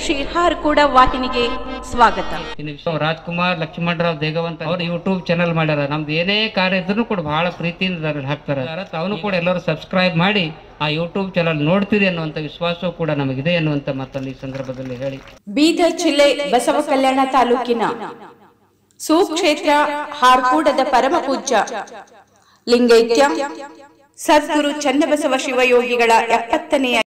ಶ್ರೀ ಹಾರ್ಕೂಡ ವಾಹಿನಿಗೆ ಸ್ವಾಗತ ಇನ್ನು ವಿಶ್ವ ರಾಜ್ಕುಮಾರ್ ಲಕ್ಷ್ಮಣರಾವ್ ದೇಗವಂತ ಅವ್ರು ಯೂಟ್ಯೂಬ್ ಚಾನಲ್ ಮಾಡ್ಯಾರ ನಮ್ದು ಏನೇ ಕಾರ್ಯ ಇದ್ರೂ ಕೂಡ ಬಹಳ ಪ್ರೀತಿಯಿಂದ ಅದ್ರಲ್ಲಿ ಹಾಕ್ತಾರೆ ಅವನು ಕೂಡ ಎಲ್ಲರೂ ಸಬ್ಸ್ಕ್ರೈಬ್ ಮಾಡಿ ಆ ಯೂಟ್ಯೂಬ್ ಚಾನಲ್ ನೋಡ್ತೀರಿ ಅನ್ನುವಂಥ ವಿಶ್ವಾಸವೂ ಕೂಡ ನಮಗಿದೆ ಅನ್ನುವಂಥ ಮಾತನ್ನು ಈ ಸಂದರ್ಭದಲ್ಲಿ ಹೇಳಿ ಬೀದರ್ ಜಿಲ್ಲೆ ಬಸವ ಕಲ್ಯಾಣ ತಾಲೂಕಿನ ಸುಕ್ಷೇತ್ರ ಹಾರ್ಕೂಡದ ಪರಮ ಪೂಜ್ಯ ಲಿಂಗೈಕ್ಯ ಸದ್ಗುರು ಚನ್ನಬಸವ ಶಿವಯೋಗಿಗಳ ಎಪ್ಪತ್ತನೆಯ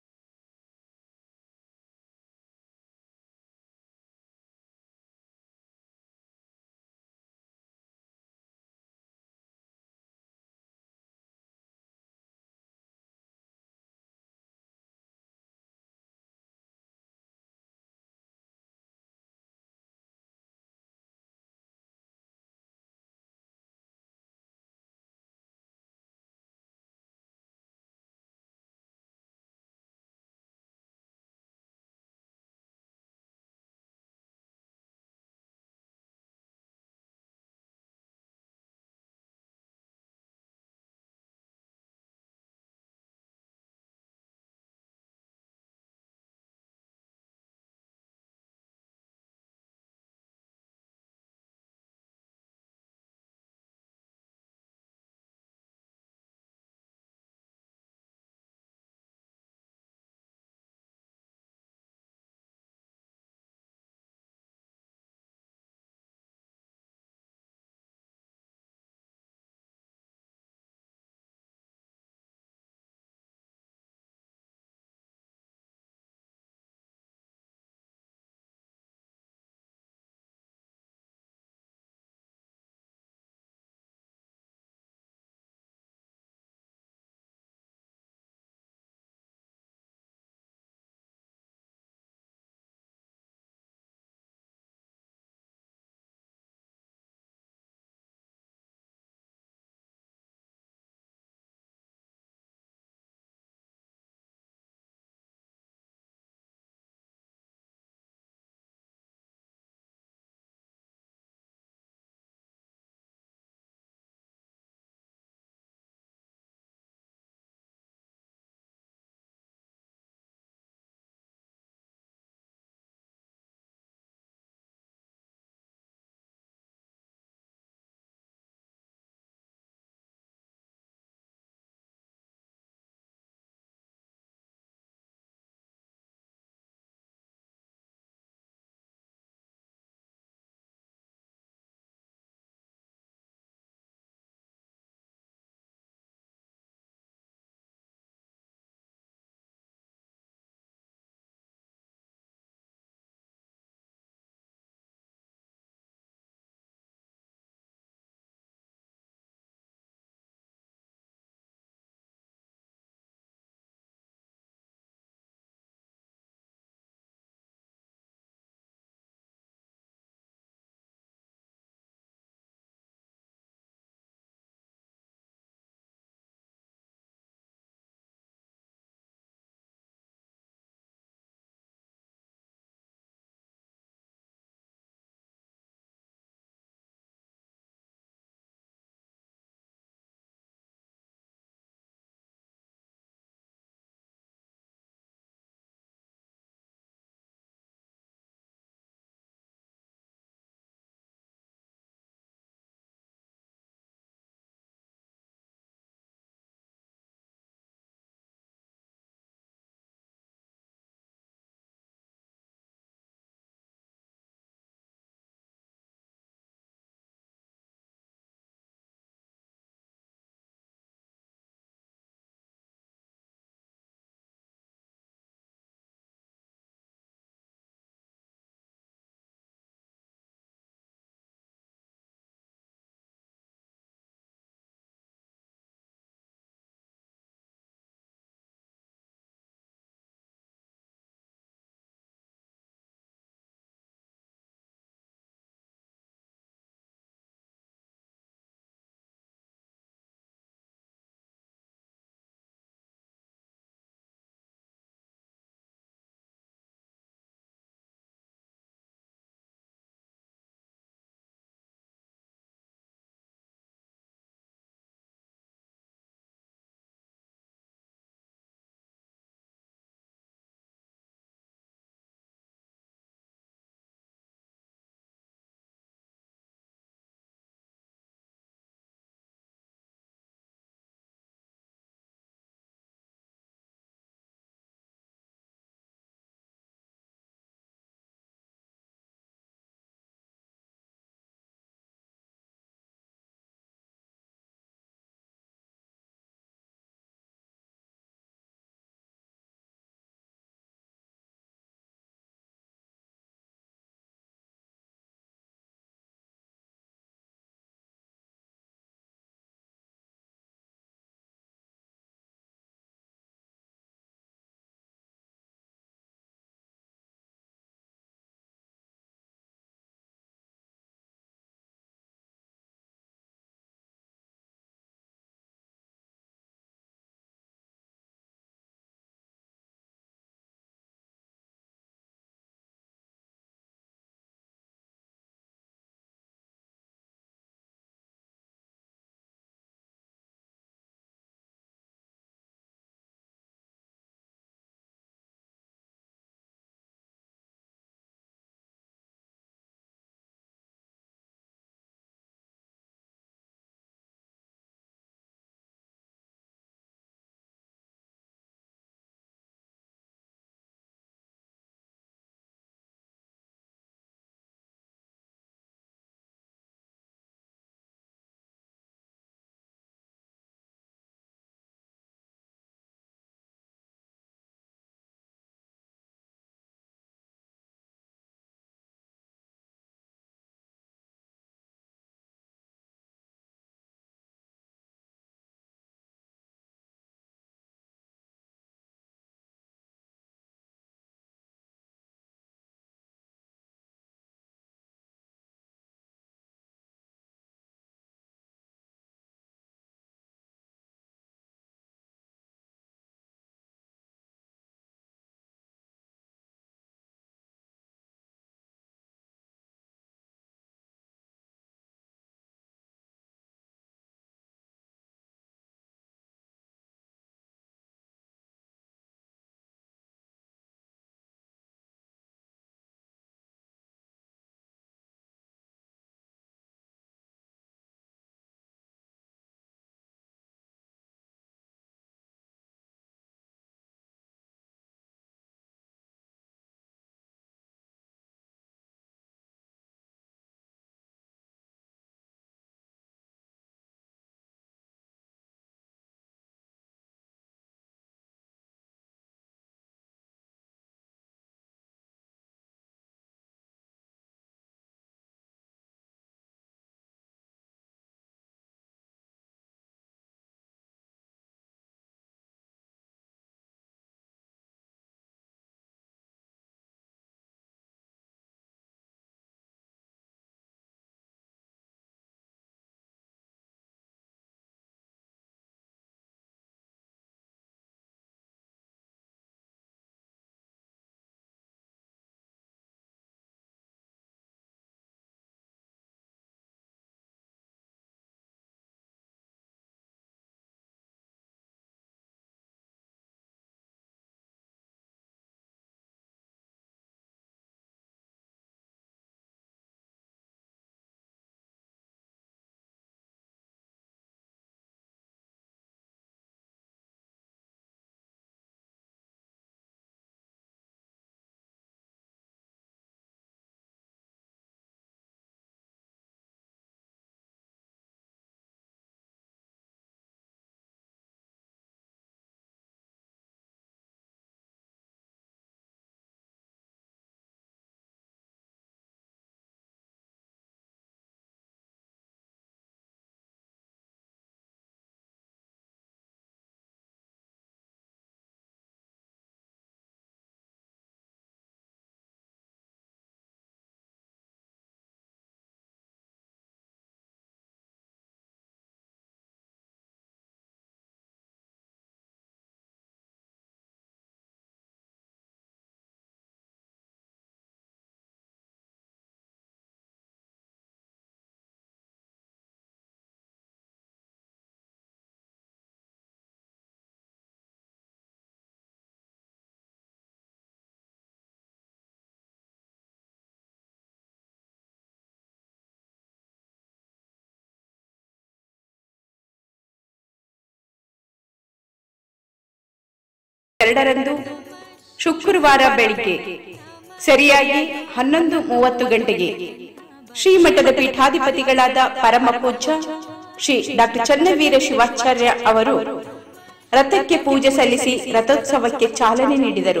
ಎರಡರಂದು ಶುಕ್ರವಾರ ಬೆಳಿಗ್ಗೆ ಸರಿಯಾಗಿ ಹನ್ನೊಂದು ಮೂವತ್ತು ಗಂಟೆಗೆ ಶ್ರೀಮಠದ ಪೀಠಾಧಿಪತಿಗಳಾದ ಪರಮ ಪೂಜ್ಯ ಶ್ರೀ ಡಾಕ್ಟರ್ ಚನ್ನವೀರ ಶಿವಾಚಾರ್ಯ ಅವರು ರಥಕ್ಕೆ ಪೂಜೆ ಸಲ್ಲಿಸಿ ರಥೋತ್ಸವಕ್ಕೆ ಚಾಲನೆ ನೀಡಿದರು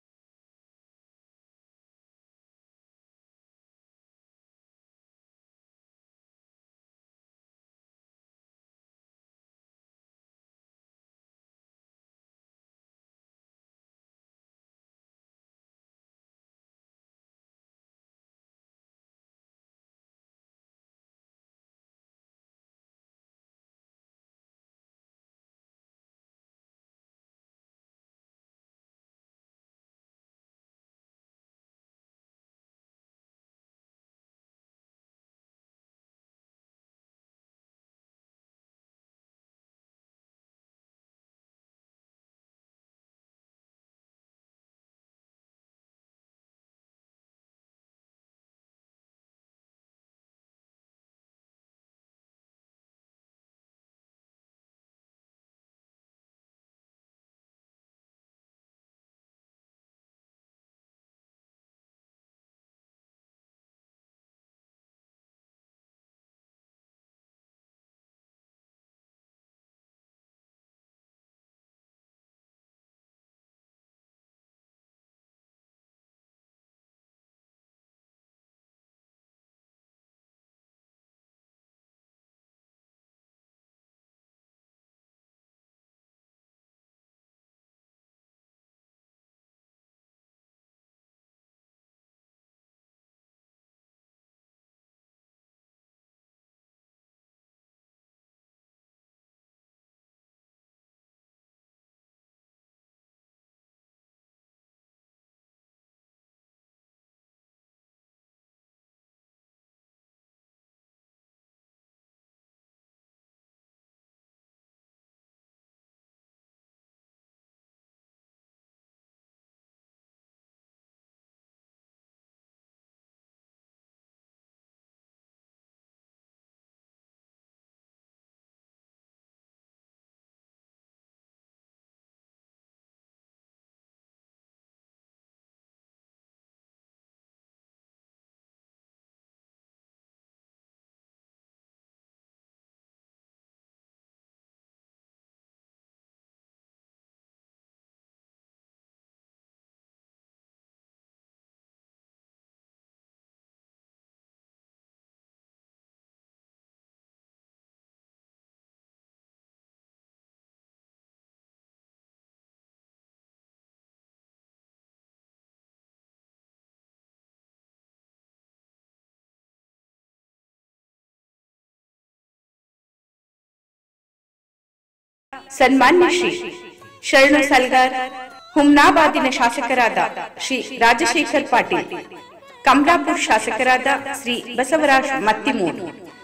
ಸನ್ಮಾನ್ಯ ಶ್ರೀ ಶರಣು ಸಲ್ಗಾರ್ ಹುಮ್ನಾಬಾದಿನ ಶಾಸಕರಾದ ಶ್ರೀ ರಾಜಶೇಖರ್ ಪಾಟೀಲ್ ಕಮಲಾಪುರ್ ಶಾಸಕರಾದ ಶ್ರೀ ಬಸವರಾಜ್ ಮತ್ತಿಮೂರ್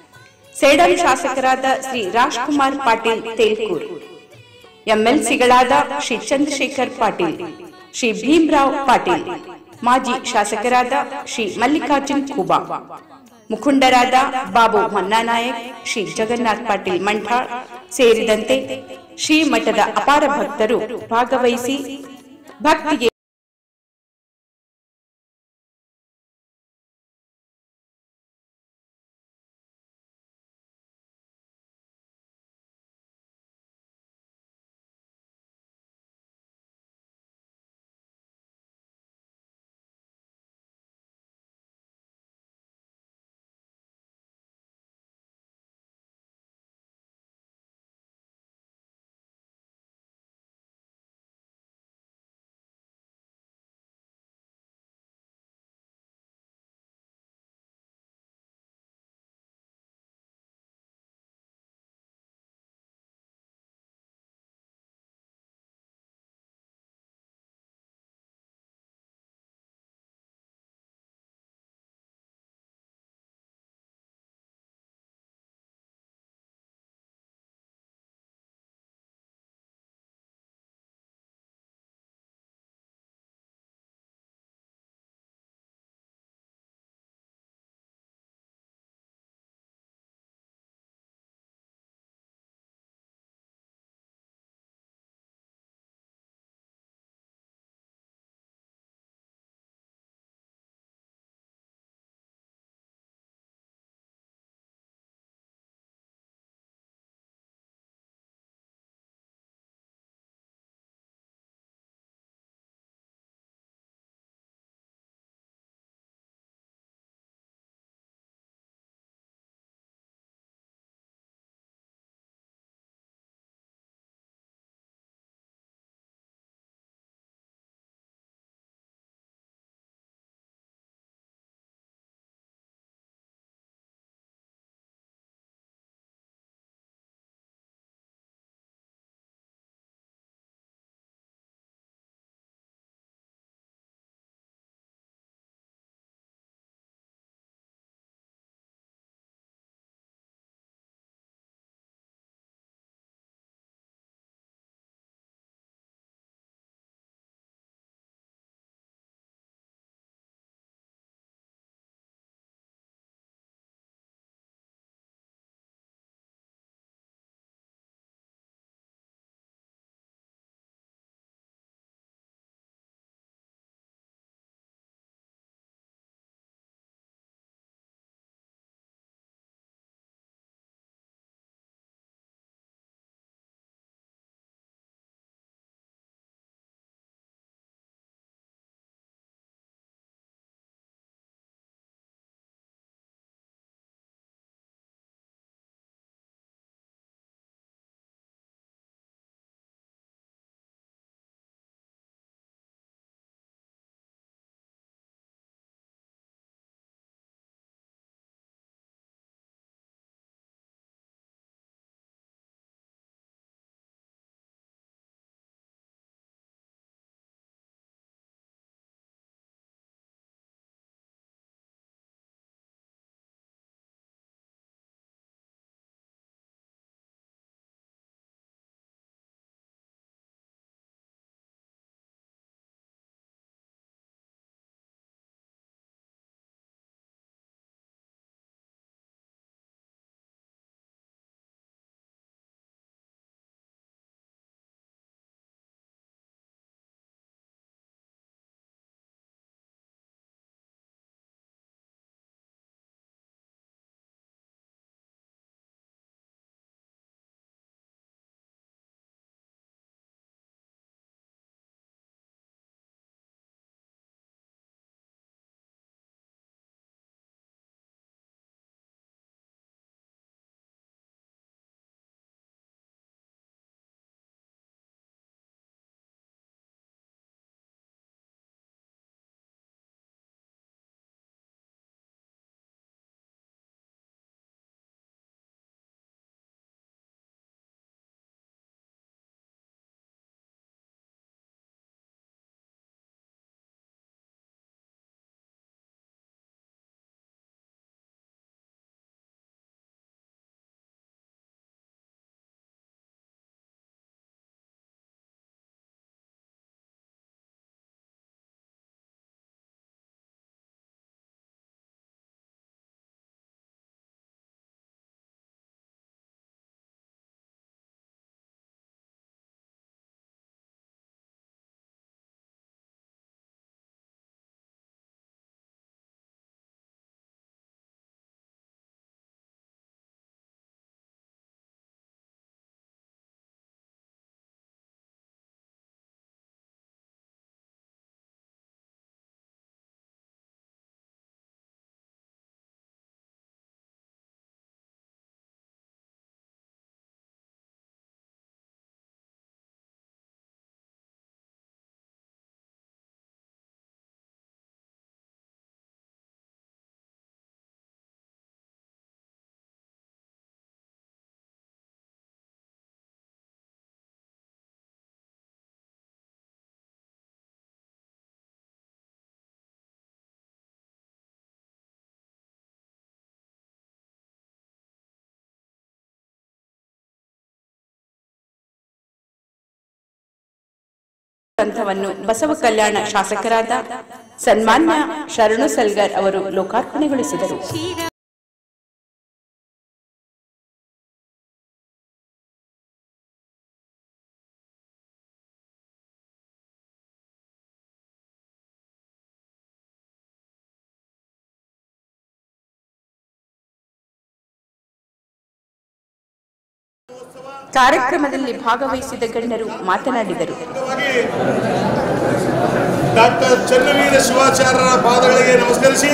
ಸೇಡಂ ಶಾಸಕರಾದ ಶ್ರೀ ರಾಜ್ಕುಮಾರ್ ಪಾಟೀಲ್ ತೇಲ್ಕೂರ್ ಎಂಎಲ್ಸಿಗಳಾದ ಶ್ರೀ ಚಂದ್ರಶೇಖರ್ ಪಾಟೀಲ್ ಶ್ರೀ ಭೀಮ್ರಾವ್ ಪಾಟೀಲ್ ಮಾಜಿ ಶಾಸಕರಾದ ಶ್ರೀ ಮಲ್ಲಿಕಾರ್ಜುನ್ ಖೂಬಾ ಮುಖಂಡರಾದ ಬಾಬು ಮನ್ನಾನಾಯಕ್ ಶ್ರೀ ಜಗನ್ನಾಥ್ ಪಾಟೀಲ್ ಮಂಠಾಳ್ ಸೇರಿದಂತೆ ಶ್ರೀಮಠದ ಅಪಾರ ಭಕ್ತರು ಭಾಗವಹಿಸಿ ಭಕ್ತಿಗೆ ಗ್ರಂಥವನ್ನು ಬಸವ ಕಲ್ಯಾಣ ಶಾಸಕರಾದ ಸನ್ಮಾನ್ಯ ಶರಣು ಸಲ್ಗರ್ ಅವರು ಲೋಕಾರ್ಪಣೆಗೊಳಿಸಿದರು ಕಾರ್ಯಕ್ರಮದಲ್ಲಿ ಭಾಗವಹಿಸಿದ ಗಣ್ಯರು ಮಾತನಾಡಿದರು ಅಂಗವಾಗಿ ಡಾಕ್ಟರ್ ಚನ್ನವೀರ ಶಿವಾಚಾರ್ಯರ ಪಾದಗಳಿಗೆ ನಮಸ್ಕರಿಸಿ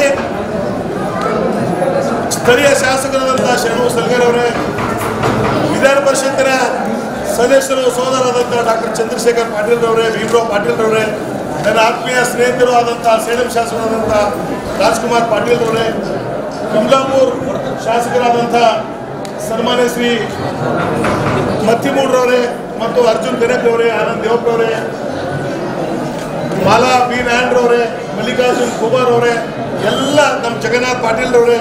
ಸ್ಥಳೀಯ ಶಾಸಕರಾದಂತಹ ಶರಣು ಸಲ್ಗರ್ ಅವರೇ ವಿಧಾನ ಪರಿಷತ್ತಿನ ಸದಸ್ಯರು ಸೋದರರಾದಂತಹ ಡಾಕ್ಟರ್ ಚಂದ್ರಶೇಖರ್ ಪಾಟೀಲ್ ಅವರೇ ಭೀಮರಾವ್ ಪಾಟೀಲ್ ಅವರೇ ನನ್ನ ಆತ್ಮೀಯ ಸ್ನೇಹಿತರು ಆದಂತಹ ಸೇಡಂ ಶಾಸಕರಾದಂತಹ ರಾಜ್ಕುಮಾರ್ ಪಾಟೀಲ್ ಅವರೇ ಕಮಲಾಪುರ್ ಶಾಸಕರಾದಂತಹ ಸನ್ಮಾನ್ಯ ಶ್ರೀ ಮತ್ತಿಮೂಡ್ರವರೇ ಮತ್ತು ಅರ್ಜುನ್ ಗಣೇಶ್ ಅವರೇ ಆನಂದ್ ದೇವಪ್ಪರವರೇ ಮಾಲಾ ಬಿ ನಾಯಣ್ರವರೇ ಮಲ್ಲಿಕಾರ್ಜುನ್ ಕುಮಾರ್ ಅವರೇ ಎಲ್ಲ ನಮ್ಮ ಜಗನ್ನಾಥ್ ಪಾಟೀಲ್ ಅವರೇ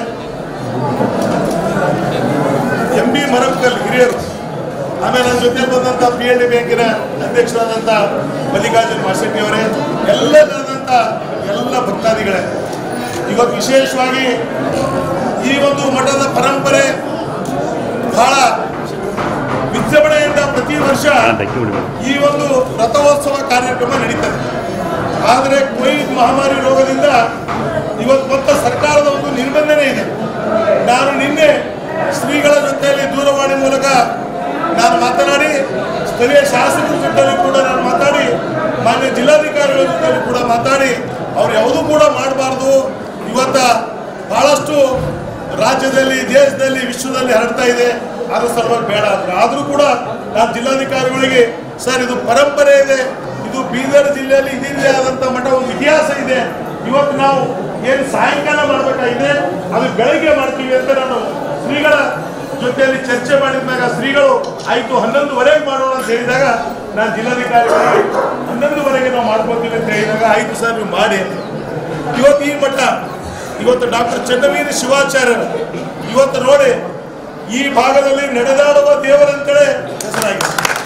ಎಂ ಬಿ ಮರಬ್ಕಲ್ ಹಿರಿಯರು ಆಮೇಲೆ ನನ್ನ ಜೊತೆ ಬಂದಂಥ ಪಿ ಎಲ್ ಡಿ ಬ್ಯಾಂಕಿನ ಅಧ್ಯಕ್ಷರಾದಂಥ ಮಲ್ಲಿಕಾರ್ಜುನ್ ಮಾಸೆಟ್ಟಿ ಅವರೇ ಎಲ್ಲ ನಡೆದಂಥ ಎಲ್ಲ ಭಕ್ತಾದಿಗಳೇ ಇವತ್ತು ವಿಶೇಷವಾಗಿ ಈ ಒಂದು ಮಠದ ಪರಂಪರೆ ಬಹಳ ವಿಜೃಂಭಣೆಯಿಂದ ಪ್ರತಿ ವರ್ಷ ಈ ಒಂದು ರಥೋತ್ಸವ ಕಾರ್ಯಕ್ರಮ ನಡೀತದೆ ಆದರೆ ಕೋವಿಡ್ ಮಹಾಮಾರಿ ರೋಗದಿಂದ ಇವತ್ತು ಮತ್ತೆ ಸರ್ಕಾರದ ಒಂದು ನಿರ್ಬಂಧನೆ ಇದೆ ನಾನು ನಿನ್ನೆ ಶ್ರೀಗಳ ಜೊತೆಯಲ್ಲಿ ದೂರವಾಣಿ ಮೂಲಕ ನಾನು ಮಾತನಾಡಿ ಸ್ಥಳೀಯ ಶಾಸಕರ ಜೊತೆಯಲ್ಲಿ ಕೂಡ ನಾನು ಮಾತಾಡಿ ಮಾನ್ಯ ಜಿಲ್ಲಾಧಿಕಾರಿಗಳ ಜೊತೆಯಲ್ಲಿ ಕೂಡ ಮಾತಾಡಿ ಅವ್ರು ಯಾವುದೂ ಕೂಡ ಮಾಡಬಾರ್ದು ಇವತ್ತ ಬಹಳಷ್ಟು ರಾಜ್ಯದಲ್ಲಿ ದೇಶದಲ್ಲಿ ವಿಶ್ವದಲ್ಲಿ ಹರಡ್ತಾ ಇದೆ ಅದ್ರ ಸಲುವಾಗಿ ಬೇಡ ಅಂದ್ರೆ ಆದರೂ ಕೂಡ ನಾನು ಜಿಲ್ಲಾಧಿಕಾರಿಗಳಿಗೆ ಸರ್ ಇದು ಪರಂಪರೆ ಇದೆ ಇದು ಬೀದರ್ ಜಿಲ್ಲೆಯಲ್ಲಿ ಇದಿದೆ ಆದಂಥ ಮಠ ಒಂದು ಇತಿಹಾಸ ಇದೆ ಇವತ್ತು ನಾವು ಏನು ಸಾಯಂಕಾಲ ಮಾಡಬೇಕಾಗಿದೆ ಅದು ಬೆಳಗ್ಗೆ ಮಾಡ್ತೀವಿ ಅಂತ ನಾನು ಶ್ರೀಗಳ ಜೊತೆಯಲ್ಲಿ ಚರ್ಚೆ ಮಾಡಿದ ಮ್ಯಾಗ ಶ್ರೀಗಳು ಆಯ್ತು ಹನ್ನೊಂದುವರೆಗೆ ಮಾಡೋಣ ಅಂತ ಹೇಳಿದಾಗ ನಾನು ಜಿಲ್ಲಾಧಿಕಾರಿಗಳಿಗೆ ಹನ್ನೊಂದುವರೆಗೆ ನಾವು ಮಾಡ್ಕೊತೀವಿ ಅಂತ ಹೇಳಿದಾಗ ಆಯ್ತು ಸರ್ ನೀವು ಮಾಡಿ ಅಂತ. ಇವತ್ತು ಈ ಮಠ ಇವತ್ತು ಡಾಕ್ಟರ್ ಚನ್ನವೀರ ಶಿವಾಚಾರ್ಯರು ಇವತ್ತು ನೋಡಿ ಈ ಭಾಗದಲ್ಲಿ ನಡೆದಾಡುವ ದೇವರಂತೇಳಿ ಹೆಸರಾಗಿದೆ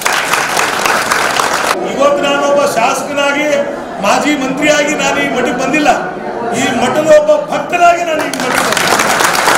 ಇವತ್ತು ನಾನೊಬ್ಬ ಶಾಸಕನಾಗಿ ಮಾಜಿ ಮಂತ್ರಿಯಾಗಿ ನಾನು ಈ ಮಠಕ್ಕೆ ಬಂದಿಲ್ಲ ಈ ಮಠದ ಒಬ್ಬ ಭಕ್ತನಾಗಿ ನಾನು ಈ ಮಠಕ್ಕೆ ಬಂದಿಲ್ಲ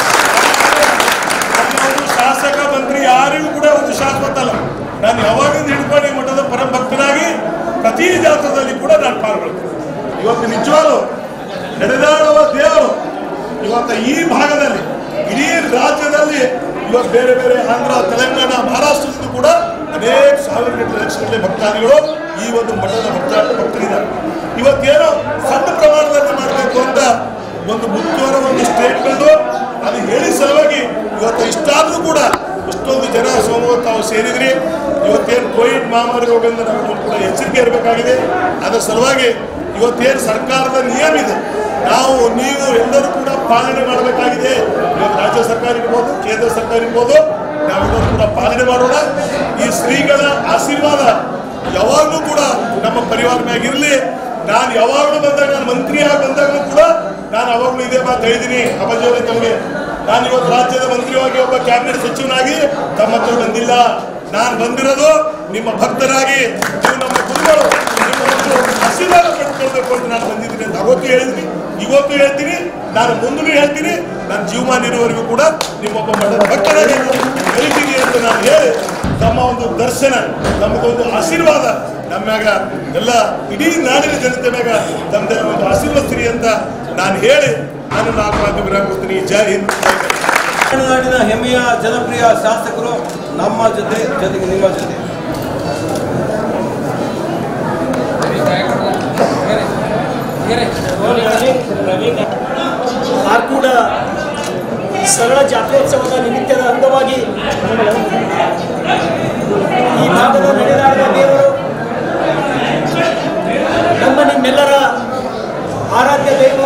ನಾನು ಒಂದು ಶಾಸಕ ಮಂತ್ರಿ ಯಾರಿಗೂ ಕೂಡ ಒಂದು ಶಾಶ್ವತ ಅಲ್ಲ ನಾನು ಯಾವಾಗಿಂದ ಹಿಡ್ಕೊಂಡು ಈ ಮಠದ ಪರಭಕ್ತನಾಗಿ ಪ್ರತಿ ಜಾತ್ರದಲ್ಲಿ ಕೂಡ ನಾನು ಪಾಲ್ಗೊಳ್ತೇನೆ ಇವತ್ತು ನಿಜವಾಗ್ಲೂ ನಡೆದಾಡುವ ದೇವರು ಇವತ್ತು ಈ ಭಾಗದಲ್ಲಿ ಇಡೀ ರಾಜ್ಯದಲ್ಲಿ ಇವತ್ತು ಬೇರೆ ಬೇರೆ ಆಂಧ್ರ ತೆಲಂಗಾಣ ಮಹಾರಾಷ್ಟ್ರದಿಂದ ಕೂಡ ಅನೇಕ ಸಾವಿರ ಗಟ್ಟಲೆ ಲಕ್ಷ ಗಟ್ಟಲೆ ಭಕ್ತಾದಿಗಳು ಈ ಒಂದು ಮಠದ ಭಕ್ತ ಭಕ್ತರಿದ್ದಾರೆ ಇವತ್ತೇನೋ ಸಣ್ಣ ಪ್ರಮಾಣದಲ್ಲಿ ಮಾಡಬೇಕು ಅಂತ ಒಂದು ಮುಖ್ಯವಾದ ಒಂದು ಸ್ಟೇಟ್ಮೆಂಟ್ ಅದು ಹೇಳಿ ಸಲುವಾಗಿ ಇವತ್ತು ಇಷ್ಟಾದ್ರೂ ಕೂಡ ಇಷ್ಟೊಂದು ಜನ ಸೋಮವಾರ ತಾವು ಸೇರಿದ್ರಿ ಇವತ್ತೇನು ಕೋವಿಡ್ ಮಹಾಮಾರಿ ರೋಗದಿಂದ ನಾವು ಕೂಡ ಎಚ್ಚರಿಕೆ ಇರಬೇಕಾಗಿದೆ ಅದರ ಸಲುವಾಗಿ ಇವತ್ತೇನು ಸರ್ಕಾರದ ನಿಯಮ ಇದೆ ನಾವು ನೀವು ಎಲ್ಲರೂ ಕೂಡ ಪಾಲನೆ ಮಾಡಬೇಕಾಗಿದೆ ಇವತ್ತು ರಾಜ್ಯ ಸರ್ಕಾರ ಇರ್ಬೋದು ಕೇಂದ್ರ ಸರ್ಕಾರ ಇರ್ಬೋದು ನಾವೆಲ್ಲರೂ ಕೂಡ ಪಾಲನೆ ಮಾಡೋಣ ಈ ಶ್ರೀಗಳ ಆಶೀರ್ವಾದ ಯಾವಾಗಲೂ ಕೂಡ ನಮ್ಮ ಪರಿವಾರ ಮ್ಯಾಗಿರಲಿ ನಾನು ಯಾವಾಗಲೂ ಬಂದಾಗ ನಾನು ಮಂತ್ರಿಯಾಗಿ ಬಂದಾಗಲೂ ಕೂಡ ನಾನು ಅವಾಗಲೂ ಇದೇ ಮಾತು ಹೇಳಿದ್ದೀನಿ ಅಪಜೋಲಿ ತಮಗೆ ನಾನು ಇವತ್ತು ರಾಜ್ಯದ ಮಂತ್ರಿಯಾಗಿ ಒಬ್ಬ ಕ್ಯಾಬಿನೆಟ್ ಸಚಿವನಾಗಿ ತಮ್ಮ ಹತ್ರ ಬಂದಿಲ್ಲ ನಾನು ಬಂದಿರೋದು ನಿಮ್ಮ ಭಕ್ತರಾಗಿ ನೀವು ನಮ್ಮ ಗುರುಗಳು ನಿಮ್ಮ ಒಂದು ಆಶೀರ್ವಾದ ಪಡ್ಕೊಳ್ಬೇಕು ಅಂತ ನಾನು ಬಂದಿದ್ದೀನಿ ಅಂತ ಅವತ್ತು ಹೇಳಿದ್ದೀನಿ ಇವತ್ತು ಹೇಳ್ತೀನಿ ನಾನು ಮುಂದೂ ಹೇಳ್ತೀನಿ ನಾನು ಜೀವಮಾನ ಇರುವವರೆಗೂ ಕೂಡ ನಿಮ್ಮೊಬ್ಬ ಮಠದ ಭಕ್ತರಾಗಿ ಬೆಳಿತೀನಿ ಅಂತ ನಾನು ಹೇಳಿ ತಮ್ಮ ಒಂದು ದರ್ಶನ ನಮಗೊಂದು ಆಶೀರ್ವಾದ ನಮ್ಮ ಮ್ಯಾಗ ಎಲ್ಲ ಇಡೀ ನಾಡಿನ ಜನತೆ ಮ್ಯಾಗ ತಮ್ಮದೆಲ್ಲ ಒಂದು ಆಶೀರ್ವದಿಸ್ರಿ ಅಂತ ನಾನು ಹೇಳಿ ನಾನು ನಾಲ್ಕು ಮಾತು ವಿರಾಮಿಸ್ತೀನಿ ಜೈ ಹಿಂದ್ ಜೈ ಕರ್ನಾಟಕ. ತಮಿಳುನಾಡಿನ ಹೆಮ್ಮೆಯ ಜನಪ್ರಿಯ ಶಾಸಕರು ನಮ್ಮ ಜೊತೆ ಜೊತೆಗೆ ನಿಮ್ಮ ಜೊತೆ ಆರ್ಕೂಡ ಸರಳ ಜಾತ್ರೋತ್ಸವದ ನಿಮಿತ್ತದ ಅಂಗವಾಗಿ ಈ ಭಾಗದ ನಡೆದಾಡುವ ದೇವರು ನಮ್ಮ ನಿಮ್ಮೆಲ್ಲರ ಆರಾಧ್ಯ ದೈವ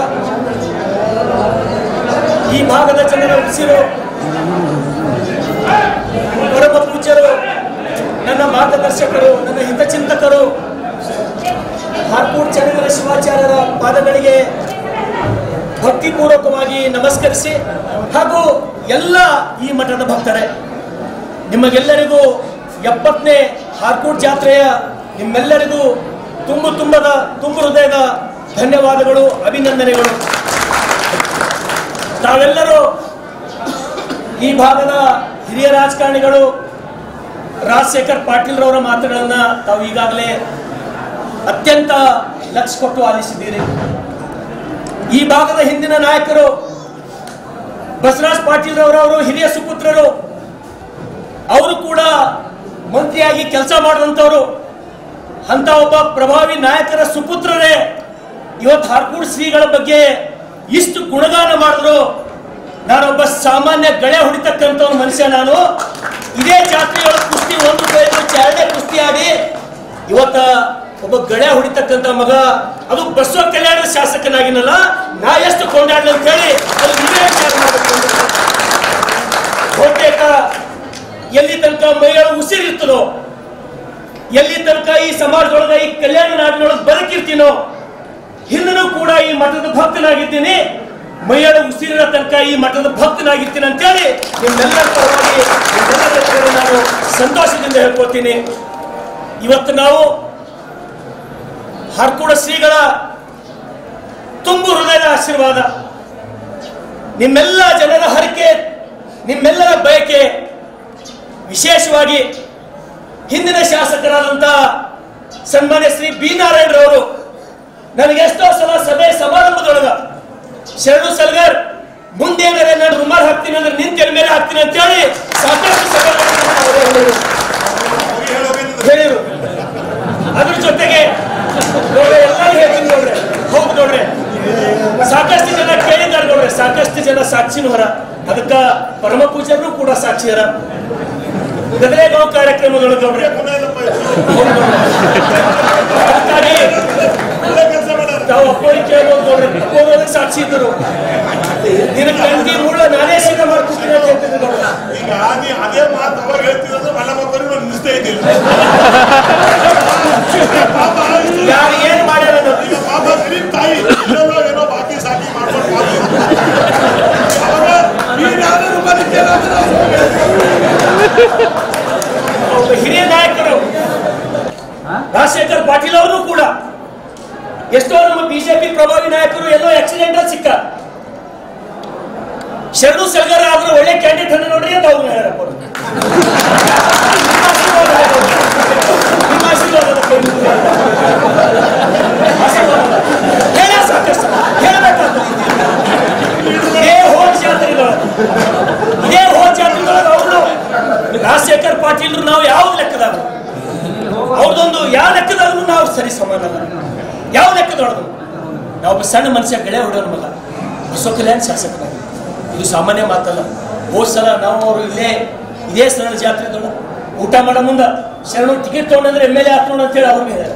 ಈ ಭಾಗದ ಜನರ ಉಸಿರು ಪರಮ ಪೂಜ್ಯರು ನನ್ನ ಮಾರ್ಗದರ್ಶಕರು ನನ್ನ ಹಿತಚಿಂತಕರು ಹಾರ್ಕೂಡ್ ಚನ್ನವೀರ ಶಿವಾಚಾರ್ಯರ ಪಾದಗಳಿಗೆ ಭಕ್ತಿಪೂರ್ವಕವಾಗಿ ನಮಸ್ಕರಿಸಿ ಹಾಗೂ ಎಲ್ಲ ಈ ಮಠದ ಭಕ್ತರೇ ನಿಮಗೆಲ್ಲರಿಗೂ ಎಪ್ಪತ್ತನೇ ಹಾರ್ಕೂಡ್ ಜಾತ್ರೆಯ ನಿಮ್ಮೆಲ್ಲರಿಗೂ ತುಂಬು ತುಂಬದ ತುಂಬು ಹೃದಯದ ಧನ್ಯವಾದಗಳು ಅಭಿನಂದನೆಗಳು ತಾವೆಲ್ಲರೂ ಈ ಭಾಗದ ಹಿರಿಯ ರಾಜಕಾರಣಿಗಳು ರಾಜಶೇಖರ್ ಪಾಟೀಲ್ ರವರ ಮಾತುಗಳನ್ನ ತಾವು ಈಗಾಗಲೇ ಅತ್ಯಂತ ಲಕ್ಷ ಕೊಟ್ಟು ಆಲಿಸಿದ್ದೀರಿ ಈ ಭಾಗದ ಹಿಂದಿನ ನಾಯಕರು ಬಸವರಾಜ್ ಪಾಟೀಲ್ ರವರವರು ಹಿರಿಯ ಸುಪುತ್ರರು ಅವರು ಕೂಡ ಮಂತ್ರಿಯಾಗಿ ಕೆಲಸ ಮಾಡಿದಂಥವ್ರು ಅಂತ ಒಬ್ಬ ಪ್ರಭಾವಿ ನಾಯಕರ ಸುಪುತ್ರರೇ ಇವತ್ತು ಹಾರ್ಕೂಡ್ ಶ್ರೀಗಳ ಬಗ್ಗೆ ಇಷ್ಟು ಗುಣಗಾನ ಮಾಡಿದ್ರು ನಾನೊಬ್ಬ ಸಾಮಾನ್ಯ ಗಳೆ ಹೊಡಿತಕ್ಕಂಥ ಒಂದು ಮನುಷ್ಯ ನಾನು ಇದೇ ಜಾತ್ರೆಯೊಳಗೆ ಕುಸ್ತಿ ಒಂದು ಕೈದು ಚಾರಣೆ ಕುಸ್ತಿ ಆಡಿ ಇವತ್ತ ಒಬ್ಬ ಗಳೆ ಹೊಡಿತಕ್ಕಂಥ ಮಗ ಅದು ಬಸವ ಕಲ್ಯಾಣ ಶಾಸಕನಾಗಿನಲ್ಲ ನಾ ಎಷ್ಟು ಕೊಂಡಾಡ್ಲಿ ಅಂತ ಹೇಳಿ ಅದು ನೀವೇ ವಿಚಾರ ಮಾಡ್ಬೇಕು ಬಹುತೇಕ ಎಲ್ಲಿ ತನಕ ಮೈಗಳ ಉಸಿರಿರ್ತದೋ ಎಲ್ಲಿ ತನಕ ಈ ಸಮಾಜದೊಳಗೆ ಈ ಕಲ್ಯಾಣ ನಾಡಿನೊಳಗೆ ಬದುಕಿರ್ತೀನೋ ಹಿಂದೂ ಕೂಡ ಈ ಮಠದ ಭಕ್ತನಾಗಿದ್ದೀನಿ ಮೈಯಳ ಉಸಿರಿನ ತನಕ ಈ ಮಠದ ಭಕ್ತನಾಗಿರ್ತೀನಿ ಅಂತೇಳಿ ನಿಮ್ಮೆಲ್ಲರ ಪರವಾಗಿ ನಿಮ್ಮೆಲ್ಲರ ಎದುರು ನಾನು ಸಂತೋಷದಿಂದ ಹೇಳ್ಕೊತೀನಿ ಇವತ್ತು ನಾವು ಹರ್ಕೂಡ ಶ್ರೀಗಳ ತುಂಬು ಹೃದಯದ ಆಶೀರ್ವಾದ ನಿಮ್ಮೆಲ್ಲ ಜನರ ಹರಕೆ ನಿಮ್ಮೆಲ್ಲರ ಬಯಕೆ ವಿಶೇಷವಾಗಿ ಹಿಂದಿನ ಶಾಸಕರಾದಂಥ ಸನ್ಮಾನ್ಯ ಶ್ರೀ ಬಿ ನಾರಾಯಣರವರು ನನಗೆ ಎಷ್ಟೋ ಸಲ ಸಭೆ ಸಮಾರಂಭದೊಳಗ ಶರಣು ಸಲ್ಗರ್ ಮುಂದೇನಾರೆ ನಾನು ರುಮಾಲ್ ಹಾಕ್ತೀನಿ ಅಂದ್ರೆ ನಿಂತ ಮೇಲೆ ಹಾಕ್ತೀನಿ ಅಂತ ಹೇಳಿ ಸಾಕಷ್ಟು ಸಭೆಗಳನ್ನು ಅವರು ಹೇಳಿದರು. ಅವ್ರಿಗೆ ಹೇಳೋಕೇನಿದೆ? ಹೇಳಿರು ಅದ್ರ ಜೊತೆಗೆ ನೋಡ್ರಿ ಎಲ್ಲರೂ ಹೇಳ್ತೀನಿ ನೋಡ್ರಿ ಹೌದು ನೋಡ್ರಿ ಸಾಕಷ್ಟು ಜನ ಕೇಳಿದ್ದಾರೆ ನೋಡ್ರಿ ಸಾಕಷ್ಟು ಜನ ಸಾಕ್ಷಿನ ಹೊರ ಅದಕ್ಕ ಪರಮ ಪೂಜಾರರು ಕೂಡ ಸಾಕ್ಷಿಯರ ಗದಲೆಗಾಂವ್ ಕಾರ್ಯಕ್ರಮದೊಳಗೆ ನೋಡ್ರಿ ಪುನಃ ಹೌದು ನೋಡ್ರಿ. ಅದಕ್ಕಾಗಿ ಒಳ್ಳೆ ಕೆಲಸ ಮಾಡ್ಯಾರ ತಾವು ಅಪ್ಪೋಳಿ ಕೇಳ್ಬೋದು ನೋಡ್ರಿ ಅಪ್ಪೋದಕ್ಕೆ ಸಾಕ್ಷಿ ಇದ್ದರು ನಿನ್ನ ಕಂಟಿ ಮುಳ್ಳ ನಾನೇ ಸಿದ್ಧ ಮಾಡ್ಕೊಡ್ತೀನಿ ಅಂತ ಹೇಳ್ತಿದ್ರು ನೋಡ್ರಿ ಈಗ ನೀ ಅದೇ ಮಾತು ಅವಾಗ ಹೇಳ್ತಿದ್ರೆ ಮಲ್ಲ ಮಕ್ಕಳು ನಾನು ನಿಲ್ಲಿಸ್ತೇ ಇದ್ದಿಲ್ಲ ಪಾಪ ಇದು- ಯಾರು ಏನ್ ಮಾಡ್ಯಾರ ಅನ್ನೋದು. ಈಗ ಪಾಪ ಗರೀಬ್ ತಾಯಿ ಇನ್ನೊಬ್ರು ಏನೋ ಬಾಕಿ ಸಾಕಿ ಮಾಡ್ಕೊಂಡು ಪಾಪ ಅವಾಗ ಈ ಯಾರು ಬದುಕಿ ಒಬ್ಬ ಹಿರಿಯ ನಾಯಕರು ರಾಜಶೇಖರ್ ಪಾಟೀಲ್ ಅವರು ಕೂಡ ಎಷ್ಟೋ ನಮ್ಮ ಬಿಜೆಪಿ ಪ್ರಭಾವಿ ನಾಯಕರು ಎಲ್ಲೋ ಆಕ್ಸಿಡೆಂಟ್ ಅಲ್ಲಿ ಸಿಕ್ಕ ಶರಣು ಸಲ್ಗರ್ ಆದ್ರೆ ಒಳ್ಳೆ ಕ್ಯಾಂಡಿಡೇಟ್ ಅನ್ನ ನೋಡ್ರಿ ಅಂತ ಅವ್ರು ಹೇಳಪ್ಪ ಅವ್ರು. ನಿಮ್ಮ ಆಶೀರ್ವಾದ ಬೇಕು. ನಿಮ್ಮ ಆಶೀರ್ವಾದ ಬೇಕು. ಆಶೀರ್ವಾದ. ಹೇಳ ಸಾಕಷ್ಟು ಹೇಳಬೇಕಾಗ್ತದೆ ಇದೇ ಹೋದ ಜಾತ್ರೆಗಳು ಇದೇ ಹೋದ ಜಾತ್ರೆಗಳು ಅವರು ರಾಜಶೇಖರ್ ಪಾಟೀಲ್ರು ನಾವು ಯಾವ ಲೆಕ್ಕದಾಗ ಅವ್ರದೊಂದು ಯಾವ ಲೆಕ್ಕದಾಗೂ ನಾವು ಸರಿ ಸಮಾನ ಅಲ್ಲ ಯಾವ ಲೆಕ್ಕದೊಳಗು ನಾವು ಒಬ್ಬ ಸಣ್ಣ ಮನುಷ್ಯ ಗೆಳೆ ಹೊಡೋಣ ಮಗ ಬಸವ ಕಲ್ಯಾಣ ಶಾಸಕರಾಗಿ ಇದು ಸಾಮಾನ್ಯ ಮಾತಲ್ಲ ಹೋದ್ ಸಲ ನಾವು ಅವರು ಇಲ್ಲೇ ಇದೇ ಸರಳ ಜಾತ್ರೆದೊಳಗೆ ಊಟ ಮಾಡೋ ಮುಂದೆ ಶರಣು ಟಿಕೆಟ್ ತೊಗೊಂಡ್ರೆ ಎಮ್ ಎಲ್ ಎ ಹಾಕೋಣ ಅಂತೇಳಿ ಅವ್ರಿಗೆ ಹೇಳಿದ್ರು.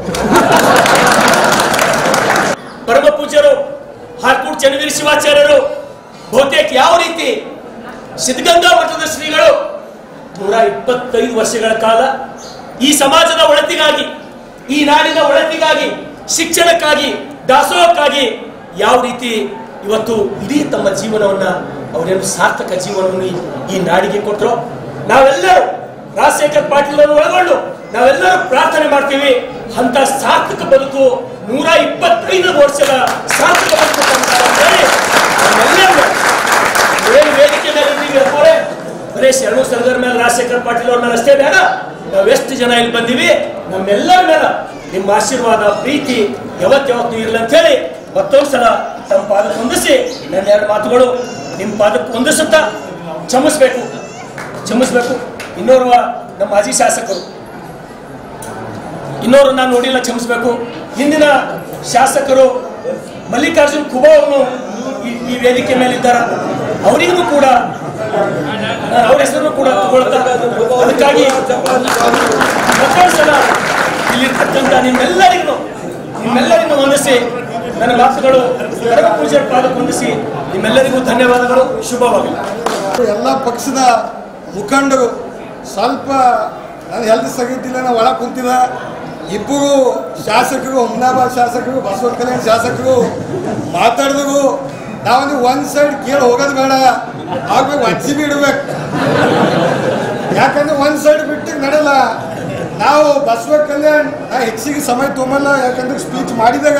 ಪರಮ ಪೂಜ್ಯರು ಹಾರ್ಕೂಡ್ ಚನ್ನವೀರ ಶಿವಾಚಾರ್ಯರು ಬಹುತೇಕ ಯಾವ ರೀತಿ ಸಿದ್ಧಗಂಗಾ ಮಠದ ಶ್ರೀಗಳು ನೂರ ಇಪ್ಪತ್ತೈದು ವರ್ಷಗಳ ಕಾಲ ಈ ಸಮಾಜದ ಒಳತಿಗಾಗಿ ಈ ನಾಡಿನ ಒಳತಿಗಾಗಿ ಶಿಕ್ಷಣಕ್ಕಾಗಿ ದಾಸೋಹಕ್ಕಾಗಿ ಯಾವ ರೀತಿ ಇವತ್ತು ಇಡೀ ತಮ್ಮ ಜೀವನವನ್ನ ಅವರೇನು ಸಾರ್ಥಕ ಜೀವನವನ್ನು ಈ- ಈ ನಾಡಿಗೆ ಕೊಟ್ಟರು ನಾವೆಲ್ಲರೂ ರಾಜಶೇಖರ್ ಪಾಟೀಲ್ ಅವರು ಒಳಗೊಂಡು ನಾವೆಲ್ಲರೂ ಪ್ರಾರ್ಥನೆ ಮಾಡ್ತೀವಿ ಅಂತ ಸಾರ್ಥಕ ಬದುಕು ನೂರ ಇಪ್ಪತ್ತೈದು ವರ್ಷದ ಸಾರ್ಥಕ ಬದುಕು ತಂದಾರ ಅಂತ ಹೇಳಿ ನಮ್ಮೆಲ್ಲರೂ ಏನು ವೇದಿಕೆ ಮೇಲೆ ಇದ್ದೀವಿ ಅಪ್ಪೋರೆ ಬರೇ ಶರಣು ಸರ್ದಾರ್ ಮೇಲೆ ರಾಜಶೇಖರ್ ಪಾಟೀಲ್ ಅವ್ರ ಮೇಲೆ ಅಷ್ಟೇ ಬೇಡ ನಾವು ಎಷ್ಟು ಜನ ಇಲ್ಲಿ ಬಂದೀವಿ ನಮ್ಮೆಲ್ಲರ ಮೇಲೆ ನಿಮ್ಮ ಆಶೀರ್ವಾದ ಪ್ರೀತಿ ಯಾವತ್ತು ಯಾವತ್ತು ಇರಲಿ ಅಂತ ಹೇಳಿ ಮತ್ತೊಂದು ಸಲ ತಮ್ಮ ಪಾದಕ್ಕೆ ಹೊಂದಿಸಿ ನನ್ನ ಎರಡು ಮಾತುಗಳು ನಿಮ್ಮ ಪಾದಕ್ಕೆ ಹೊಂದಿಸುತ್ತಾ ಕ್ಷಮಿಸ್ಬೇಕು ಕ್ಷಮಿಸ್ಬೇಕು ಇನ್ನೋರ್ವ ನಮ್ಮ ಮಾಜಿ ಶಾಸಕರು ಇನ್ನೋರು ನಾನು ನೋಡಿಲ್ಲ ಕ್ಷಮಿಸ್ಬೇಕು ಹಿಂದಿನ ಶಾಸಕರು ಮಲ್ಲಿಕಾರ್ಜುನ್ ಖುಬಾ ಅವರು ಈ- ಈ ವೇದಿಕೆ ಮೇಲೆ ಇದ್ದಾರೆ ಅವರಿಗೂ ಕೂಡ ನಾನು ಅವ್ರ ಹೆಸರನ್ನು ಕೂಡ ತಗೊಳ್ತಾ ಅದಕ್ಕಾಗಿ ಮತ್ತೊಂದು ಸಲ ಇಲ್ಲಿರ್ತಕ್ಕಂಥ ನಿಮ್ಮೆಲ್ಲರಿಗೂ ನಿಮ್ಮೆಲ್ಲರಿಗೂ ವಂದಿಸಿ ನನ್ನ ಮಾತುಗಳು ಕರಗ ಪೂಜೆ ಪಾದಕ್ಕೆ ಹೊಂದಿಸಿ ನಿಮ್ಮೆಲ್ಲರಿಗೂ ಧನ್ಯವಾದಗಳು ಶುಭವಾಗಲಿ ಎಲ್ಲ ಪಕ್ಷದ ಮುಖಂಡರು ಸ್ವಲ್ಪ ನಾನು ಹೆಲ್ತ್ ಸಗಿದ್ದಿಲ್ಲ ನಾವು ಒಳಗೆ ಕುಂತಿದ ಇಬ್ಬರು ಶಾಸಕರು ಹುಮ್ನಾಬಾದ್ ಶಾಸಕರು ಬಸವ ಕಲ್ಯಾಣ ಶಾಸಕರು ಮಾತಾಡಿದ್ರು ನಾವೊಂದು ಒಂದು ಸೈಡ್ ಕೇಳಿ ಹೋಗೋದು ಬೇಡ ಆಗ್ಬೇಕು ಹಚ್ಚಿ ಬಿಡ್ಬೇಕು ಯಾಕಂದ್ರೆ ಒಂದು ಸೈಡ್ ಬಿಟ್ಟು ನಡೆಯಲ್ಲ ನಾವು ಬಸವ ಕಲ್ಯಾಣ್ ನಾ ಹೆಚ್ಚಿಗೆ ಸಮಯ ತೊಗೊಲ್ಲ ಯಾಕಂದ್ರೆ ಸ್ಪೀಚ್ ಮಾಡಿದಾಗ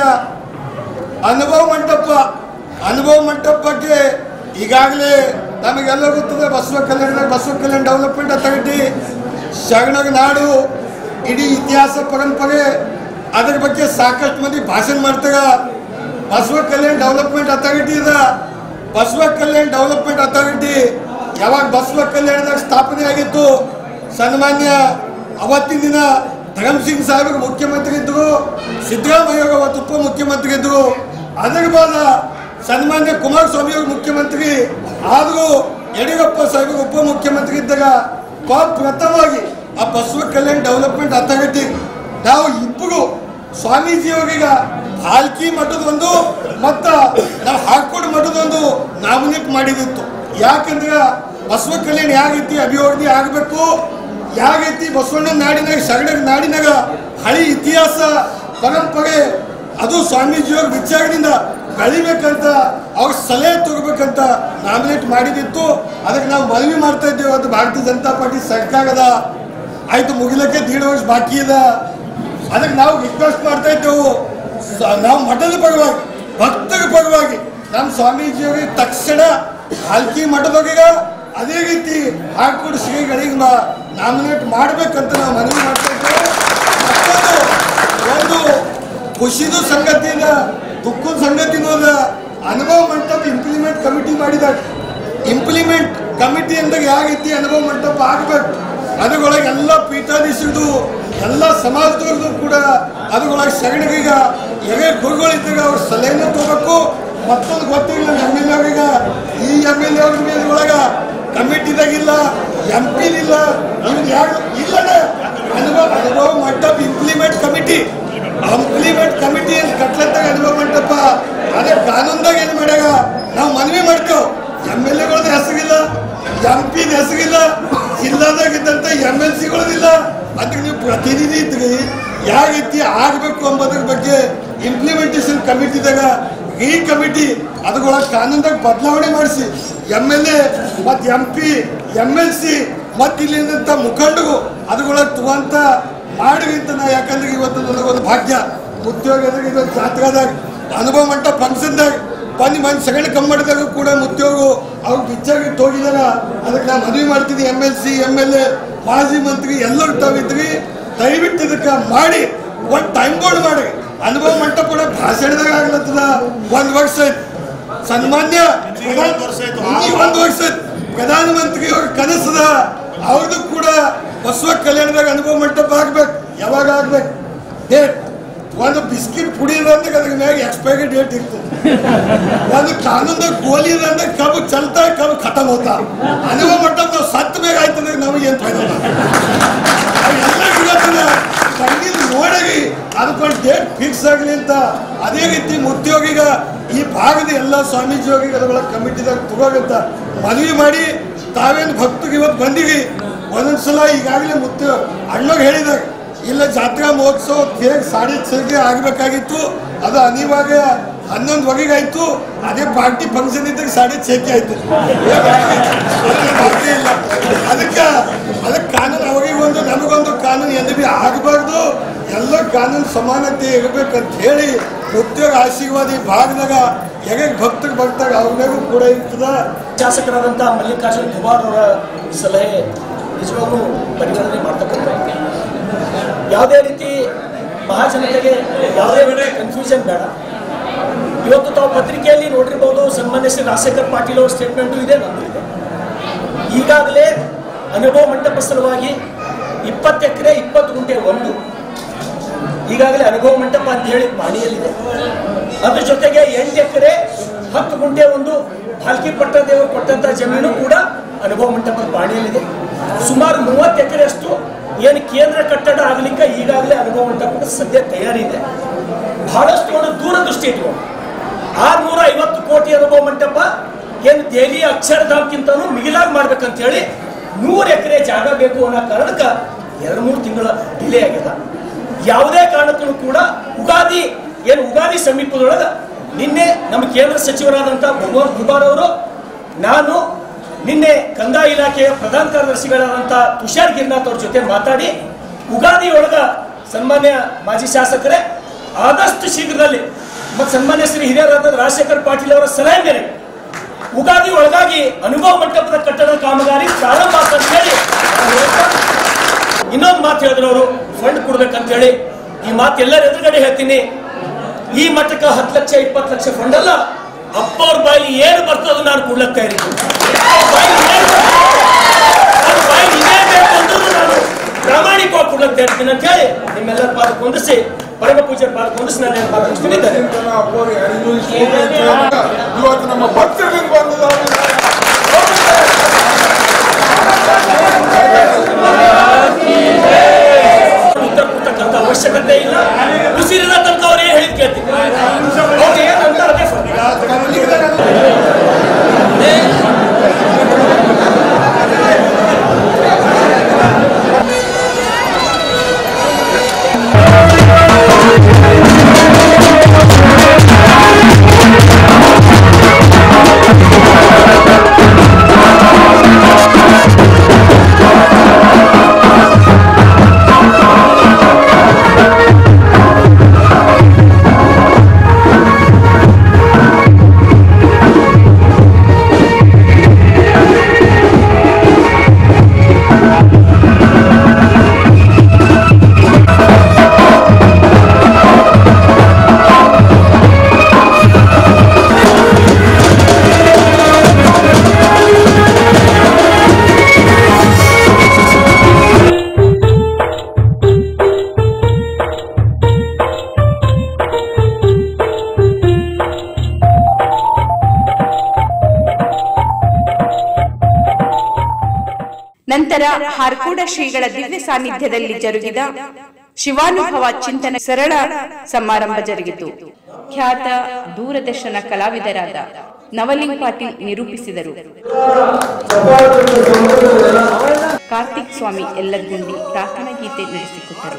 ಅನುಭವ ಮಂಟಪ ಅನುಭವ ಮಂಟಪ ಬಗ್ಗೆ ಈಗಾಗಲೇ ನಮಗೆಲ್ಲ ಗೊತ್ತದೆ ಬಸವ ಕಲ್ಯಾಣದಾಗ ಬಸವ ಕಲ್ಯಾಣ ಡೆವಲಪ್ಮೆಂಟ್ ಅಥಾರಿಟಿ ಶರಣಗ ನಾಡು ಇಡೀ ಇತಿಹಾಸ ಪರಂಪರೆ ಅದ್ರ ಬಗ್ಗೆ ಸಾಕಷ್ಟು ಮಂದಿ ಭಾಷಣ ಮಾಡ್ತಾಗ ಬಸವ ಕಲ್ಯಾಣ ಡೆವಲಪ್ಮೆಂಟ್ ಅಥಾರಿಟಿ ಇದೆ ಬಸವ ಕಲ್ಯಾಣ ಡೆವಲಪ್ಮೆಂಟ್ ಅಥಾರಿಟಿ ಯಾವಾಗ ಬಸವ ಕಲ್ಯಾಣದಾಗ ಸ್ಥಾಪನೆ ಆಗಿತ್ತು ಸನ್ಮಾನ್ಯ ಅವತ್ತಿನ ದಿನ ಧರಮ್ ಸಿಂಗ್ ಸಾಹೇಬರು ಮುಖ್ಯಮಂತ್ರಿ ಇದ್ದರು ಸಿದ್ದರಾಮಯ್ಯ ಅವರು ಅವತ್ತು ಉಪ ಮುಖ್ಯಮಂತ್ರಿ ಇದ್ದರು ಅದರ ಬಾದ ಸನ್ಮಾನ್ಯ ಕುಮಾರಸ್ವಾಮಿ ಅವರು ಮುಖ್ಯಮಂತ್ರಿ ಆದರೂ ಯಡಿಯೂರಪ್ಪ ಸಾಹೇಬರು ಉಪ ಮುಖ್ಯಮಂತ್ರಿ ಇದ್ದಾಗ ಪ- ಪ್ರಥಮವಾಗಿ ಆ ಬಸವ ಕಲ್ಯಾಣ ಡೆವಲಪ್ಮೆಂಟ್ ಅಥಾರಿಟಿ ನಾವು ಇಬ್ಬರು ಸ್ವಾಮೀಜಿಯವರೀಗ ಹಾಲ್ಕಿ ಮಠದೊಂದು ಮತ್ತು ನಾವು ಹಾಕೋಡು ಮಠದೊಂದು ನಾಮಿನೇಟ್ ಮಾಡಿದಿತ್ತು ಯಾಕಂದ್ರೆ ಬಸವ ಕಲ್ಯಾಣ ಯಾವ ರೀತಿ ಅಭಿವೃದ್ಧಿ ಆಗಬೇಕು ಯಾವ ರೀತಿ ಬಸವಣ್ಣ ನಾಡಿನಾಗ ಶರಣರ ನಾಡಿನಾಗ ಹಳಿ ಇತಿಹಾಸ ಪರಂಪರೆ ಅದು ಸ್ವಾಮೀಜಿಯವ್ರ ವಿಚಾರದಿಂದ ಬೆಳಿಬೇಕಂತ ಅವ್ರ ಸಲಹೆ ತಗೋಬೇಕಂತ ನಾಮಿನೇಟ್ ಮಾಡಿದಿತ್ತು ಅದಕ್ಕೆ ನಾವು ಮನವಿ ಮಾಡ್ತಾ ಇದ್ದೇವೆ ಅದು ಭಾರತೀಯ ಜನತಾ ಪಾರ್ಟಿ ಸರ್ಕಾರದ ಆಯ್ತು ಮುಗಿಲಕ್ಕೆ ದೀಡ್ ವರ್ಷ ಬಾಕಿ ಇದೆ ಅದಕ್ಕೆ ನಾವು ರಿಕ್ವೆಸ್ಟ್ ಮಾಡ್ತಾ ಇದ್ದೆವು ಸ- ನಾವು ಮಠದ ಪರವಾಗಿ ಭಕ್ತರ ಪರವಾಗಿ ನಮ್ಮ ಸ್ವಾಮೀಜಿಯವರಿಗೆ ತಕ್ಷಣ ಹಾಲ್ಕಿ ಮಠದವರಿಗ ಅದೇ ರೀತಿ ಹಾಕೊಂಡು ಶ್ರೀಗಳಿಗೆ ನಾಮಿನೇಟ್ ಮಾಡ್ಬೇಕಂತ ನಾವು ಮನವಿ ಮಾಡ್ತಾ ಇದ್ದೇವೆ ಮತ್ತೊಂದು ಒಂದು ಖುಷಿದು ಸಂಗತಿಯಿಂದ ದುಃಖದ ಸಂಗತಿನೂ ಅದ ಅನುಭವ ಮಂಟಪ ಇಂಪ್ಲಿಮೆಂಟ್ ಕಮಿಟಿ ಮಾಡಿದಾಗ ಇಂಪ್ಲಿಮೆಂಟ್ ಕಮಿಟಿ ಅಂದಾಗ ಯಾವ ರೀತಿ ಅನುಭವ ಮಂಟಪ ಆಗಬೇಕು ಅದರೊಳಗೆ ಎಲ್ಲ ಪೀಠಾಧೀಶರದು ಎಲ್ಲ ಸಮಾಜದವ್ರದ್ದು ಕೂಡ ಅದರೊಳಗೆ ಶರಣರೀಗ ಎರೆ ಗುರುಗಳಿದ್ದಾಗ ಅವ್ರ ಸಲಹೆನೂ ತಗೋಬೇಕು ಮತ್ತೊಂದು ಗೊತ್ತಿಲ್ಲ ಎಮ್ ಎಲ್ ಅವ್ರೀಗ ಈ ಎಮ್ ಎಲ್ ಅವ್ರ ಮೇಲೆ ಒಳಗ ಕಮಿಟಿದಾಗಿಲ್ಲ ಎಂ ಪಿಲಿಲ್ಲ ಇವ್ರು ಯಾರು ಇಲ್ಲ ಅನುಭವ ಅನುಭವ Mantapa implement committee implement committee ಅಂತ ಕಟ್ಲತ್ತಾಗ ಅನುಭವ ಮಂಟಪ ಅದೇ ಕಾನೂನ್ದಾಗ ಏನು ಮಾಡ್ಯಾಗ ನಾವು ಮನವಿ ಮಾಡ್ತೇವೆ ಎಮ್ ಎಲ್ ಎಗಳದ್ದು ಹೆಸರಿಲ್ಲ ಎಂ ಪಿದ ಹೆಸರಿಲ್ಲ ಜಿಲ್ಲಾದಾಗಿದ್ದಂಥ ಎಮ್ ಎಲ್ ಸಿಗಳದಿಲ್ಲ ಅದಕ್ಕೆ ನೀವು ಪ್ರತಿನಿಧಿ ಇದ್ರಿ ಯಾವ ರೀತಿ ಆಗಬೇಕು ಎಂಬುದ್ರ ಬಗ್ಗೆ ಇಂಪ್ಲಿಮೆಂಟೇಷನ್ ಕಮಿಟಿದಾಗ ಈ ಕಮಿಟಿ ಅದರೊಳಗೆ ಕಾನೂನ್ದಾಗ ಬದಲಾವಣೆ ಮಾಡಿಸಿ ಎಮ್ ಎಲ್ ಎ ಮತ್ತು M P M L C ಮತ್ತು ಇಲ್ಲಿಂದಂಥ ಮುಖಂಡರು ಅದರೊಳಗೆ ತಗೊಂತ ಮಾಡಿ ಅಂತ ನಾ ಯಾಕಂದ್ರೆ ಇವತ್ತು ನನಗೊಂದು ಭಾಗ್ಯ ಉದ್ಯೋಗದಾಗ ಇವತ್ತು ಜಾತ್ರೆದಾಗ ಅನುಭವ ಮಂಟ ಫಂಕ್ಷನ್ದಾಗ ಬಂದು ಮಂದಿ ಸಗಣಿ ಕಮ್ಮಡಿದಾಗ ಕೂಡ ಮುತ್ಯೋಗು ಅವ್ರು ಬಿಚ್ಚಾಗಿ ಹೋಗಿದಾರ ಅದಕ್ಕೆ ನಾನು ಮನವಿ ಮಾಡ್ತೀನಿ M L C M L A ಮಾಜಿ ಮಂತ್ರಿ ಎಲ್ಲರೂ ತಾವಿದ್ರಿ ದಯವಿಟ್ಟು ಇದಕ್ಕೆ ಮಾಡಿ ಒಂದು ಟೈಮ್ ಬೋರ್ಡ್ ಮಾಡಿ ಅನುಭವ ಮಂಟಪ ಕೂಡ ಭಾಷಣದಾಗ ಆಗ್ಲತ್ತದ ಒಂದು ವರ್ಷ ಆಯ್ತು. ಸನ್ಮಾನ್ಯ ಇನ್ನೂ ಒಂದು ವರ್ಷ ಆಯ್ತು. ಇನ್ನೂ ಒಂದು ವರ್ಷ ಆಯ್ತು. ಪ್ರಧಾನಮಂತ್ರಿ ಅವ್ರ ಕನಸದ ಅವ್ರದ್ದು ಕೂಡ ಬಸವ ಕಲ್ಯಾಣದಾಗ ಅನುಭವ ಮಂಟಪ ಆಗ್ಬೇಕು ಯಾವಾಗ ಆಗ್ಬೇಕು ಡೇಟ್ ಒಂದು ಬಿಸ್ಕಿಟ್ ಪುಡಿ ಇದೆ ಅಂದ್ರೆ ಅದ್ರ ಮ್ಯಾಗ ಎಕ್ಸ್ಪೈರಿ ಡೇಟ್ ಇರ್ತದೆ ಒಂದು ಕಾನೂನ್ದಾಗ ಗೋಲಿ ಇದೆ ಅಂದ್ರೆ ಕಬ್ಬು ಚಲ್ತಾ ಕಬ್ಬು ಖತಮ್ ಹೋತಾ ಅನುಭವ ಮಂಟಪ ನಾವು ಸತ್ತ ಬೇಗ ಆಯ್ತಂದ್ರೆ ನಮಗೆ ಏನು ಫೈದಲ್ಲ ಎಲ್ಲ ಇವತ್ತಿನ ಕಣ್ಣಿನ ನೋಡಿ ಅದಕ್ಕೊಂದು ಡೇಟ್ ಫಿಕ್ಸ್ ಆಗಲಿ ಅಂತ ಅದೇ ರೀತಿ ಮುತ್ಯೋಗಿಗ ಈ ಭಾಗದ ಎಲ್ಲ ಸ್ವಾಮೀಜಿಯೋಗಿಗೆ ಅದರೊಳಗೆ ಕಮಿಟಿದಾಗ ತಗೋಗಂತ ಮನವಿ ಮಾಡಿ ತಾವೇನು ಭಕ್ತರಿಗೆ ಇವತ್ತು ಬಂದಿರಿ ಒಂದೊಂದ್ಸಲ ಈಗಾಗಲೇ ಮುತ್ತು ಅಣ್ಣಗೆ ಹೇಳಿದಾಗ ಇಲ್ಲ ಜಾತ್ರಾ ಮಹೋತ್ಸವ ಕೇಕ್ ಸಾಡಿ ಸೇರಿಕೆ ಆಗಬೇಕಾಗಿತ್ತು ಅದು ಅನಿವಾರ್ಯ ಹನ್ನೊಂದು ವರೆಗೆ ಆಯ್ತು ಅದೇ ಪಾರ್ಟಿ ಫಂಕ್ಷನ್ ಇದ್ದಾಗ ಸಾಡಿ ಚೇಕೆ ಆಯ್ತು ಅದಕ್ಕೆ ಬಾಕಿ ಇಲ್ಲ ಅದಕ್ಕೆ ಅದಕ್ಕೆ ಕಾನೂನು ಅವರಿಗೆ ಒಂದು ನಮಗೊಂದು ಕಾನೂನು ಎಂದು ಬಿ ಆಗಬಾರ್ದು ಎಲ್ಲ ಕಾನೂನು ಸಮಾನತೆ ಇರಬೇಕಂತ ಹೇಳಿ ಉದ್ಯೋಗ ಆಶೀರ್ವಾದಿ ಭಾಗದಾಗ ಹೇಗೆ ಭಕ್ತರು ಬರ್ತಾಗ ಅವ್ರಿಗೂ ಕೂಡ ಇರ್ತದ ಶಾಸಕರಾದಂಥ ಮಲ್ಲಿಕಾರ್ಜುನ್ ಖುಬಾರ್ ಅವರ ಸಲಹೆ ನಿಜವಾಗ್ಲೂ ಪರಿಗಣನೆ ಮಾಡ್ತಕ್ಕಂಥ ಯಾವುದೇ ರೀತಿ ಮಹಾಜನತೆಗೆ ಯಾವುದೇ ರೀತಿ ಕನ್ಫ್ಯೂಷನ್ ಬೇಡ ಇವತ್ತು ತಾವು ಪತ್ರಿಕೆಯಲ್ಲಿ ನೋಡಿರ್ಬೋದು ಸನ್ಮಾನ್ಯ ಶ್ರೀ ರಾಜಶೇಖರ್ ಪಾಟೀಲ್ ಅವರ ಸ್ಟೇಟ್ಮೆಂಟು ಇದೆ ನಂದು ಇದೆ ಈಗಾಗಲೇ ಅನುಭವ ಮಂಟಪ ಸಲುವಾಗಿ ಇಪ್ಪತ್ತು ಎಕರೆ ಇಪ್ಪತ್ತು ಗುಂಟೆ ಒಂದು ಈಗಾಗಲೇ ಅನುಭವ ಮಂಟಪ ಅಂತ ಹೇಳಿ ಪಾಣಿಯಲ್ಲಿದೆ ಅದ್ರ ಜೊತೆಗೆ ಎಂಟು ಎಕರೆ ಹತ್ತು ಗುಂಟೆ ಒಂದು ಭಾಲ್ಕಿ ಪಟ್ಟದೇವರು ಕೊಟ್ಟಂತ ಜಮೀನು ಕೂಡ ಅನುಭವ ಮಂಟಪದ ಪಾಣಿಯಲ್ಲಿದೆ ಸುಮಾರು ಮೂವತ್ತು ಎಕರೆಯಷ್ಟು ಏನು ಕೇಂದ್ರ ಕಟ್ಟಡ ಆಗಲಿಕ್ಕೆ ಈಗಾಗಲೇ ಅನುಭವ ಮಂಟಪದ ಸದ್ಯ ತಯಾರಿ ಇದೆ ಬಹಳಷ್ಟು ಒಂದು ದೂರದೃಷ್ಟಿ ಇಟ್ಕೊಂಡು ಆರ್ನೂರ ಐವತ್ತು ಕೋಟಿ ಅನುಭವ ಮಂಟಪ ಏನು ದೆಹಲಿ ಅಕ್ಷರಧಾಮ್ಗಿಂತನೂ ಮಿಗಿಲಾಗಿ ಮಾಡ್ಬೇಕಂತ ಹೇಳಿ ನೂರು ಎಕರೆ ಜಾಗ ಬೇಕು ಅನ್ನೋ ಕಾರಣಕ್ಕೆ ಎರಡು ಮೂರು ತಿಂಗಳ ಡಿಲೇ ಆಗಿದೆ ಯಾವುದೇ ಕಾರಣಕ್ಕೂ ಕೂಡ ಉಗಾದಿ ಏನು ಉಗಾದಿ ಸಮೀಪದೊಳಗೆ ನಿನ್ನೆ ನಮ್ಮ ಕೇಂದ್ರ ಸಚಿವರಾದಂಥ ಭಗವಾನ್ ಖುಬಾರ್ ಅವರು ನಾನು ನಿನ್ನೆ ಕಂದಾಯ ಇಲಾಖೆಯ ಪ್ರಧಾನ ಕಾರ್ಯದರ್ಶಿಗಳಾದಂಥ ತುಷಾರ್ ಗಿರ್ನಾಥ್ ಅವ್ರ ಜೊತೆ ಮಾತಾಡಿ ಉಗಾದಿ ಒಳಗ ಸನ್ಮಾನ್ಯ ಮಾಜಿ ಶಾಸಕರೇ ಆದಷ್ಟು ಶೀಘ್ರದಲ್ಲಿ ಮತ್ತು ಸನ್ಮಾನ್ಯ ಶ್ರೀ ಹಿರಿಯರಾದ ರಾಜಶೇಖರ್ ಪಾಟೀಲ್ ಅವರ ಸಲಹೆ ಮೇರೆಗೆ ಉಗಾದಿ ಒಳಗಾಗಿ ಅನುಭವ ಮಂಟಪದ ಕಟ್ಟಡದ ಕಾಮಗಾರಿ ಪ್ರಾರಂಭ ಆಗ್ತದೆ ಹೇಳಿ ನಾನು ಹೇಳ್ತಾ ಇನ್ನೊಂದು ಮಾತು ಹೇಳಿದ್ರು ಅವರು ಫಂಡ್ ಕೊಡ್ಬೇಕಂತ ಹೇಳಿ ಈ ಮಾತು ಎಲ್ಲರ ಎದುರುಗಡೆ ಹೇಳ್ತೀನಿ ಈ ಮಟ್ಟಕ್ಕೆ ಹತ್ತು ಲಕ್ಷ ಇಪ್ಪತ್ತು ಲಕ್ಷ ಫಂಡ್ ಅಲ್ಲ ಅಪ್ಪವ್ರ ಬಾಯಿ ಏನು ಬರ್ತದೋ ನಾನು ಕೊಡ್ಲಕ್ ತಯಾರಿದ್ದೀನಿ ಅವ್ರ ಬಾಯಲ್ಲಿ ಏನ್ ಬರ್ತದೋ, ಅವ್ರ ಬಾಯಲ್ಲಿ ಇದೇ ಬೇಕು ಅಂದ್ರೂ ನಾನು ಪ್ರಾಮಾಣಿಕವಾಗಿ ಕೊಡ್ಲಕ್ ತಯಾರಿದ್ದೀನಿ ಅಂತ ಹೇಳಿ ನಿಮ್ಮೆಲ್ಲರ ಪಾದ ಕುಂದಿಸಿ ಪರಮ ಪೂಜೆ ಪಾದ ಕುಂದಿಸಿ ನಾನು ಏನು ಮಾತು ಮುಗಿಸ್ತಿದ್ದಾರೆ ಇವತ್ತು ನಮ್ಮ ಭಕ್ತರಿಗೆ ಬಂದದ ಉತ್ತರ ಕೊಡ್ತಕ್ಕಂಥ ಅವಶ್ಯಕತೆ ಇಲ್ಲ ಉಸಿರಿನ ತನಕ ಅವ್ರು ಏನ್ ಹೇಳಿದ್ ಕೇಳ್ತೀನಿ ಅವ್ರು ಏನ್ ಅಂತಾರೆ ಅದೇ ಫಲ. ನಂತರ ಹಾರ್ಕೂಡ ಶ್ರೀಗಳ ದಿವ್ಯ ಸಾನ್ನಿಧ್ಯದಲ್ಲಿ ಜರುಗಿದ ಶಿವಾನುಭವ ಚಿಂತನ ಸರಳ ಸಮಾರಂಭ ಜರುಗಿತು ಖ್ಯಾತ ದೂರದರ್ಶನ ಕಲಾವಿದರಾದ ನವಲಿಂಗ್ ಪಾಟೀಲ್ ನಿರೂಪಿಸಿದರು ಕಾರ್ತಿಕ್ ಸ್ವಾಮಿ ಎಲ್ಲಗುಂಡಿ ಪ್ರಾರ್ಥನಾ ಗೀತೆ ನಡೆಸಿಕೊಟ್ಟರು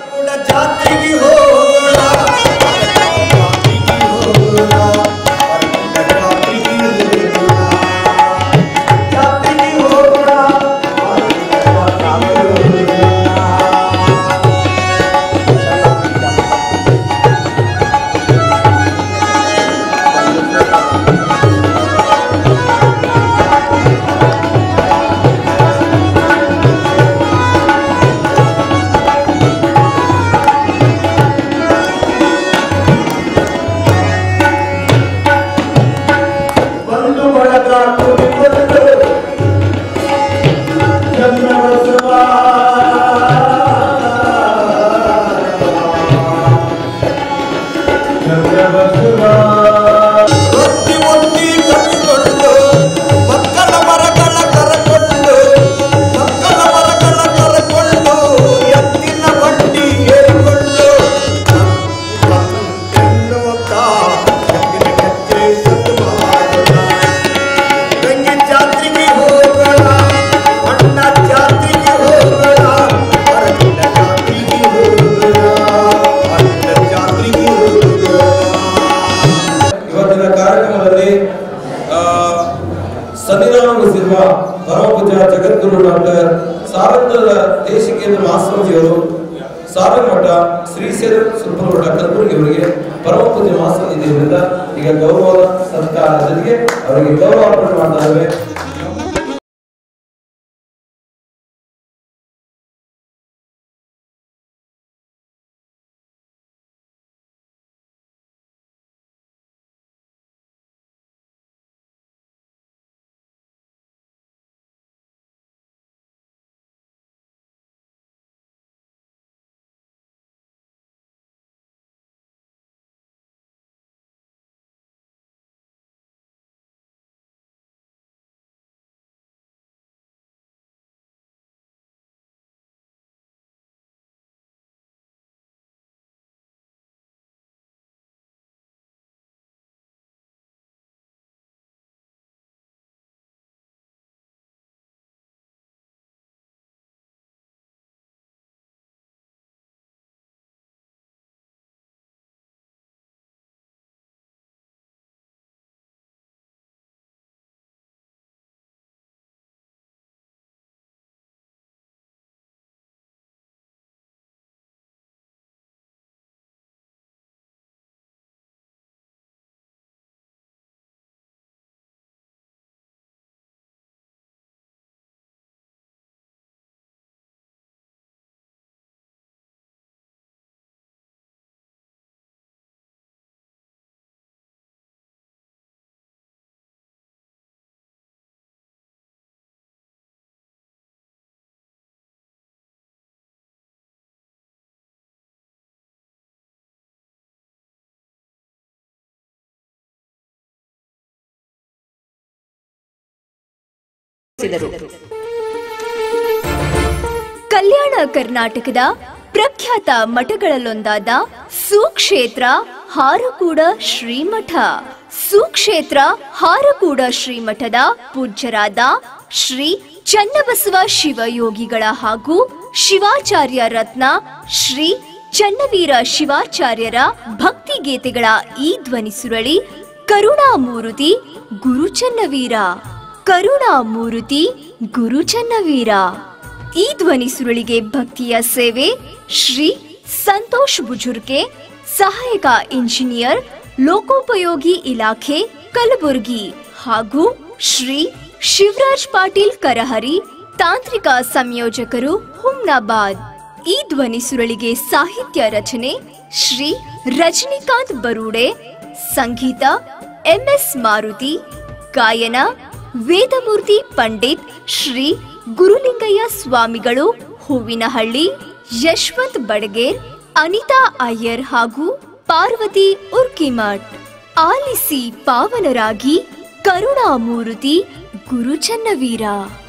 ಮಕ್ಕಳ ಮರಗಳ ಕರಕೊಂಡು ಮಕ್ಕಳ ಮರಗಳ ಕರಕೊಂಡು ಎತ್ತಿನ ಬಂಡಿ ಏರಿಕೊಂಡು ಎನ್ನುತ್ತಾ ಎತ್ತಿನ ಕಚ್ಚೆ ಸತ್ತು ಮಾಡೋಣ ಗಂಗೆ ಜಾತ್ರೆಗೆ ಹೋಗೋಣ ಅಣ್ಣ ಜಾತ್ರೆಗೆ ಹೋಗೋಣ ಹೊರಗಿನ ಜಾತ್ರೆಗೆ ಹೋಗೋಣ ಅಣ್ಣ ಜಾತ್ರೆಗೆ ಹೋಗೋಣ ಇವತ್ತಿನ ಕಾರ್ಯಕ್ರಮದಲ್ಲಿ ಆ, ಸನ್ನಿಧಾನಗೊಳಿಸಿರುವ ಪರಮಪೂಜ್ಯ ಜಗದ್ಗುರು ಡಾಕ್ಟರ್ ಸಾರಂಗದ ದೇಶಿಕೇಂದ್ರ ಮಹಾಸ್ವಾಮಿಜಿಯವರು ಸಾರಂಗಮಠ ಶ್ರೀಶೈಲ ಸುಬ್ರಹ್ಮಣ್ಯ ಕಲಬುರಗಿ ಅವರಿಗೆ ಪರಮಪೂಜ್ಯ ಮಹಾಸ್ವಾಮಿ ದೇವರಿಂದ ಈಗ ಗೌರವ ಸತ್ಕಾರ ಜೊತೆಗೆ ಅವರಿಗೆ ಗೌರವ ಅರ್ಪಣೆ ಮಾಡ್ತಾ ಇದ್ದೇವೆ ತಿಳಿಸಿದರು ಕಲ್ಯಾಣ ಕರ್ನಾಟಕದ ಪ್ರಖ್ಯಾತ ಮಠಗಳಲ್ಲೊಂದಾದ ಸುಕ್ಷೇತ್ರ ಹಾರಕೂಡ ಶ್ರೀಮಠ ಸುಕ್ಷೇತ್ರ ಹಾರಕೂಡ ಶ್ರೀಮಠದ ಪೂಜ್ಯರಾದ ಶ್ರೀ ಚನ್ನಬಸವ ಶಿವಯೋಗಿಗಳ ಹಾಗೂ ಶಿವಾಚಾರ್ಯ ರತ್ನ ಶ್ರೀ ಚನ್ನವೀರ ಶಿವಾಚಾರ್ಯರ ಭಕ್ತಿಗೀತೆಗಳ ಈ ಧ್ವನಿ ಸುರಳಿ ಕರುಣಾಮೂರುತಿ ಗುರು ಚನ್ನವೀರ ಕರುಣಾಮೂರುತಿ ಗುರು ಚನ್ನವೀರ ಈ ಧ್ವನಿ ಸುರುಳಿಗೆ ಭಕ್ತಿಯ ಸೇವೆ ಶ್ರೀ ಸಂತೋಷ್ ಬುಜುರ್ಗೆ ಸಹಾಯಕ ಇಂಜಿನಿಯರ್ ಲೋಕೋಪಯೋಗಿ ಇಲಾಖೆ ಕಲಬುರಗಿ ಹಾಗೂ ಶ್ರೀ ಶಿವರಾಜ್ ಪಾಟೀಲ್ ಕರಹರಿ ತಾಂತ್ರಿಕ ಸಂಯೋಜಕರು ಹುಮ್ನಾಬಾದ್ ಈ ಧ್ವನಿ ಸುರಳಿಗೆ ಸಾಹಿತ್ಯ ರಚನೆ ಶ್ರೀ ರಜನಿಕಾಂತ್ ಬರೂಡೆ ಸಂಗೀತ ಎಂಎಸ್ ಮಾರುತಿ ಗಾಯನ ವೇದಮೂರ್ತಿ ಪಂಡಿತ್ ಶ್ರೀ ಗುರುಲಿಂಗಯ್ಯ ಸ್ವಾಮಿಗಳು ಹೂವಿನಹಳ್ಳಿ ಯಶವಂತ್ ಬಡಗೇರ್ ಅನಿತಾ ಅಯ್ಯರ್ ಹಾಗೂ ಪಾರ್ವತಿ ಉರ್ಕಿಮಠ್ ಆಲಿಸಿ ಪಾವನರಾಗಿ ಕರುಣಾಮೂರುತಿ ಗುರು ಚನ್ನವೀರ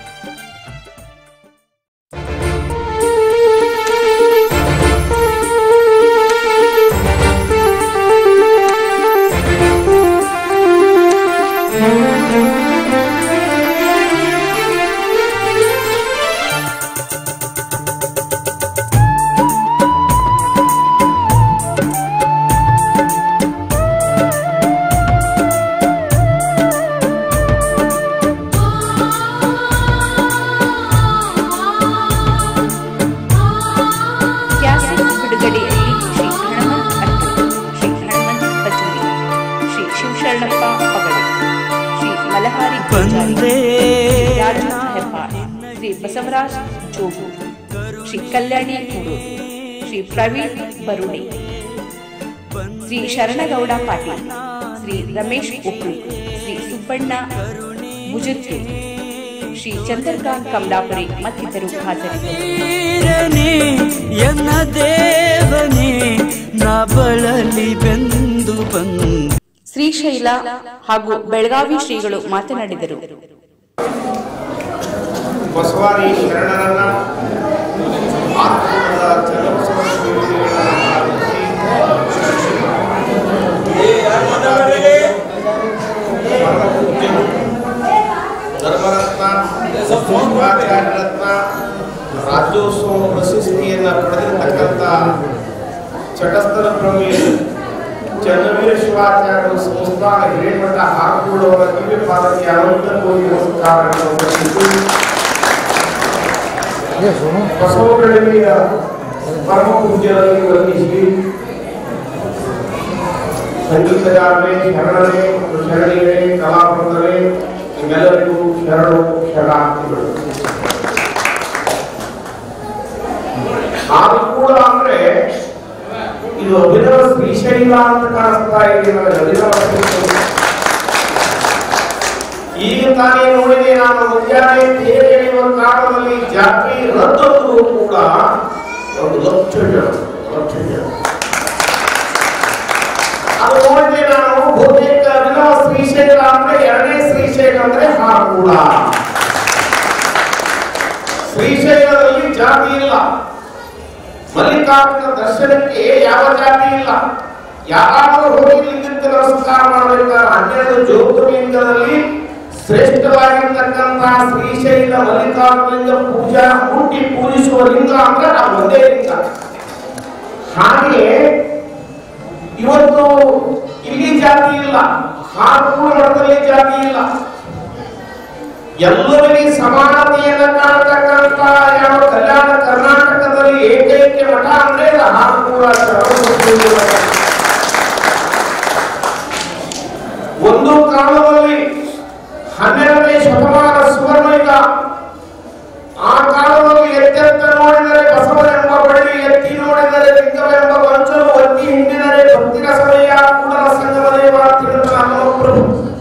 ಕ್ಯಾಸೆಟ್ ಬಿಡುಗಡೆಯಲ್ಲಿ ಶ್ರೀ ಹನುಮಂತ್ ಅಟ್ಟು ಶ್ರೀ ಹನುಮಂತ್ ಪಜೂರಿ ಶ್ರೀ ಶಿವಶರಣಪ್ಪ ಪಗಡೆ ಶ್ರೀ ಮಲಹಾರಿ ಪೂಜಾರಿ, ಶ್ರೀ ರಾಜನ್ ಹೆಬ್ಬಾರ್ ಶ್ರೀ ಬಸವರಾಜ್ ಜೋಗು ಶ್ರೀ ಕಲ್ಯಾಣಿ ಕೂಡು ಶ್ರೀ ಪ್ರವೀಣ್ ಬರುಣೆ ಶ್ರೀ ಶರಣಗೌಡ ಪಾಟೀಲ್ ಶ್ರೀ ರಮೇಶ್ ಉಪ್ಪು ಶ್ರೀ ಸುಬ್ಬಣ್ಣ ಮುಜುರ್ಕೆ ಶ್ರೀ ಚಂದ್ರಕಾಂತ್ ಕಮಲಾಪುರಿ ಮತ್ತಿತರರು ಹಾಜರಿದ್ದರು ವೀರನೇ ಎನ್ನ ದೇವನೇ ನಾ ಬಳಲಿ ಬೆಂದು ಬಂದು ಶ್ರೀಶೈಲ ಹಾಗೂ ಬೆಳಗಾವಿ ಶ್ರೀಗಳು ಮಾತನಾಡಿದರು ಬಸವಾದಿ ಶರಣರನ್ನ ಆತ್ಮದ ಚನ್ನಬಸವ ಶಿವಲಿಂಗಗಳನ್ನ ಆರಾಧಿಸಿ ಪರಮಪೂಜ್ಯರು ಧರ್ಮರತ್ನ ಶಿವಾಚಾರ್ಯ ರತ್ನ ರಾಜ್ಯೋತ್ಸವ ಪ್ರಶಸ್ತಿಯನ್ನು ಪಡೆದಿರತಕ್ಕಂಥ ಚಟಸ್ಥಲ ಪ್ರಮೇಯ ಚನ್ನವೀರ ಶಿವಾಚಾರ್ಯ ಸಂಸ್ಥಾನ ಹಿರೇಮಠ ಹಾಕೂಡವರ ಕಿವಿ ಪಾದಕ್ಕೆ ಅನಂತ ಕೋಟಿ ನಮಸ್ಕಾರಗಳನ್ನು ಸಲ್ಲಿಸಿ ಬಸವಗಳಲ್ಲಿಯ ಪರಮ ಪೂಜ್ಯರಲ್ಲಿ ವಂದಿಸಿ ಸಂಗೀತಗಾರರೇ ಶರಣರೇ ಮತ್ತು ಶರಣಿಯರೇ ಕಲಾಪಂದರೇ ನಿಮ್ಮೆಲ್ಲರಿಗೂ ಶರಣು ಶರಣಾರ್ಥಿಗಳು ಆದ್ರೂ ಕೂಡ ಅಂದ್ರೆ ಇದು ಅಭಿನವ ಶ್ರೀಶೈಲ ಅಂತ ಕಾಣಿಸ್ತಾ ಇದೆ ನನಗೆ ಅಭಿನವ ಶ್ರೀಶೈಲ ಈಗ ತಾನೇ ನೋಡಿದೆ ನಾನು ಮುಂಜಾನೆ ತೇರು ಎಳೆಯುವ ಕಾಲದಲ್ಲಿ ಜಾತ್ರೆ ರದ್ದದ್ದು ಕೂಡ ಒಂದು ಲಕ್ಷ ಜನ ಲಕ್ಷ ಜನ ಅದು ನೋಡಿದೆ ನಾನು ಬಹುತೇಕ ಅಭಿನವ ಶ್ರೀಶೈಲ ಅಂದ್ರೆ ಎರಡನೇ ಶ್ರೀಶೈಲ ಅಂದ್ರೆ ಹಾಕೂಡ ಶ್ರೀಶೈಲದಲ್ಲಿ ಜಾತಿ ಇಲ್ಲ ಮಲ್ಲಿಕಾರ್ಜುನ ದರ್ಶನಕ್ಕೆ ಯಾವ ಜಾತಿ ಇಲ್ಲ ಯಾರಾದರೂ ಹೋಗಿ ಲಿಂಗಕ್ಕೆ ನಮಸ್ಕಾರ ಮಾಡಬೇಕಾದ್ರೆ ಹನ್ನೆರಡು ಜ್ಯೋತಿರ್ಲಿಂಗದಲ್ಲಿ ಶ್ರೇಷ್ಠವಾಗಿರ್ತಕ್ಕಂಥ ಶ್ರೀಶೈಲ ಮಲ್ಲಿಕಾರ್ಜುನ ಪೂಜಾ ಹುಟ್ಟಿ ಪೂಜಿಸುವ ಲಿಂಗ ಅಂದ್ರೆ ಅದು ಒಂದೇ ಲಿಂಗ ಹಾಗೆ ಇವತ್ತು ಇಲ್ಲಿ ಜಾತಿ ಇಲ್ಲ ಹಾಗೂರು ಮಠದಲ್ಲಿ ಜಾತಿ ಇಲ್ಲ ಎಲ್ಲರಿಗೆ ಸಮಾನತೆಯನ್ನ ಕಾಣತಕ್ಕಂತ ಯಾವ ಕಲ್ಯಾಣ ಕರ್ನಾಟಕದಲ್ಲಿ ಏಕೈಕ ಮಠ ಅಂದ್ರೆ ಅದು ಹಾಗೂರ ಶರಣಬಸವೇಶ್ವರ ಮಠ. ಒಂದು ಕಾಲದಲ್ಲಿ ಹನ್ನೆರಡನೇ ಶತಮಾನ ಸುವರ್ಣಿಕ ಆ ಕಾಲದಲ್ಲಿ ಎತ್ತೆತ್ತ ನೋಡಿದರೆ ಬಸವನೆಂಬ ಬಳ್ಳಿ ಎತ್ತಿ ನೋಡಿದರೆ ಲಿಂಗವೆಂಬ ವಂಚನು ಒತ್ತಿ ಹಿಂಡಿದರೆ ಭಕ್ತಿರ ಸಮಯ ಕೂಡಲ ಸಂಗಮ ದೇವ ತಿಳಿದ ನಮ್ಮ ಪ್ರಭು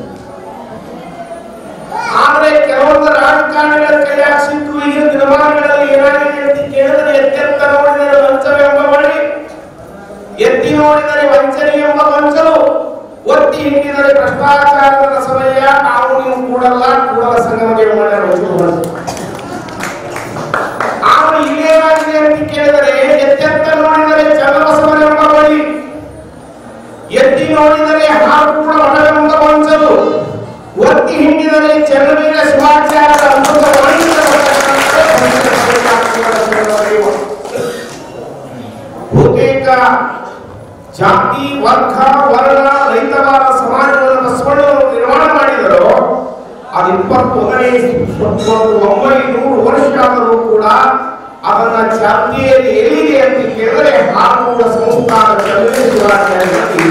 ಆದ್ರೆ ಕೆಲವೊಂದು ರಾಜಕಾರಣಿಗಳ ಕೈಯಾಗ ಸಿಕ್ಕು ಈಗ ದಿನಮಾನಗಳಲ್ಲಿ ಏನಾಗಿದೆ ಅಂತ ಕೇಳಿದರೆ ಎತ್ತೆತ್ತ ನೋಡಿದರೆ ವಂಚವೆಂಬ ಬಳ್ಳಿ ಎತ್ತಿ ನೋಡಿದರೆ ವಂಚನೆ ಎಂಬ ವಂಚನು ಒತ್ತಿ ಹಿಂದಿನಲ್ಲಿ ಭ್ರಷ್ಟಾಚಾರದ ರಸವಯ್ಯ ನಾವು ನೀವು ಕೂಡಲ್ಲ ಕೂಡಲ ಸಂಗಮ ದೇವಮಾನ್ಯ ಅವನು ಇಲ್ಲೇನಾಗಿದೆ ಅಂತ ಕೇಳಿದರೆ ಎತ್ತೆತ್ತ ನೋಡಿದರೆ ಚನ್ನಬಸವನೆಂಬ ಬಳಿ ಎತ್ತಿ ನೋಡಿದರೆ ಹಾಲು ಕೂಡ ಮಠವೆಂಬ ವಂಚಲು ಒತ್ತಿ ಹಿಂಡಿದರೆ ಚನ್ನವೀರ ಶಿವಾಚಾರ್ಯರ ಅದ್ಭುತ ಬಹುತೇಕ ಜಾತಿ ವರ್ಗ ವರ್ಣ ರೈತವಾದ ಸಮಾಜವನ್ನು ಬಸವಣ್ಣವರು ನಿರ್ಮಾಣ ಮಾಡಿದರು ಅದು ಇಪ್ಪತ್ತೊಂದನೇ ಒಂಬೈನೂರು ವರ್ಷ ಆದರೂ ಕೂಡ ಅದನ್ನ ಜಾತಿಯಲ್ಲಿ ಎಲ್ಲಿದೆ ಅಂತ ಕೇಳಿದ್ರೆ ಹಾಕುವ ಸಂಸ್ಥಾನ ಚಂದ್ರೇಶ್ವರಾಚಾರ್ಯ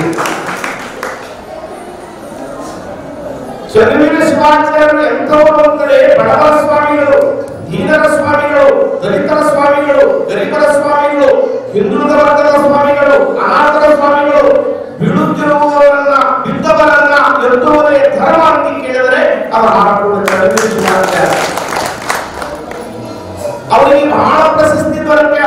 ಚಂದ್ರವೀರ ಶಿವಾಚಾರ್ಯರು ಎಂಥವರು ಅಂತಂದ್ರೆ ಬಡವರ ಸ್ವಾಮಿಗಳು ದೀನರ ಸ್ವಾಮಿಗಳು ದಲಿತರ ಸ್ವಾಮಿಗಳು ಗರೀಬರ ಸ್ವಾಮಿಗಳು ಹಿಂದುಳಿದ ವರ್ಗದ ಸ್ವಾಮಿಗಳು ಅನಾಥರ ಸ್ವಾಮಿಗಳು ಬೀಳುತ್ತಿರುವವರನ್ನ ಬಿದ್ದವರನ್ನ ಎತ್ತುವುದೇ ಧರ್ಮ ಅಂತ ಕೇಳಿದರೆ ಅವರ ಹಾಡುವ ಚಂದ್ರವೀರ ಶಿವಾಚಾರ್ಯ ಅವರಿಗೆ ಬಹಳ ಪ್ರಶಸ್ತಿ ದೊರಕ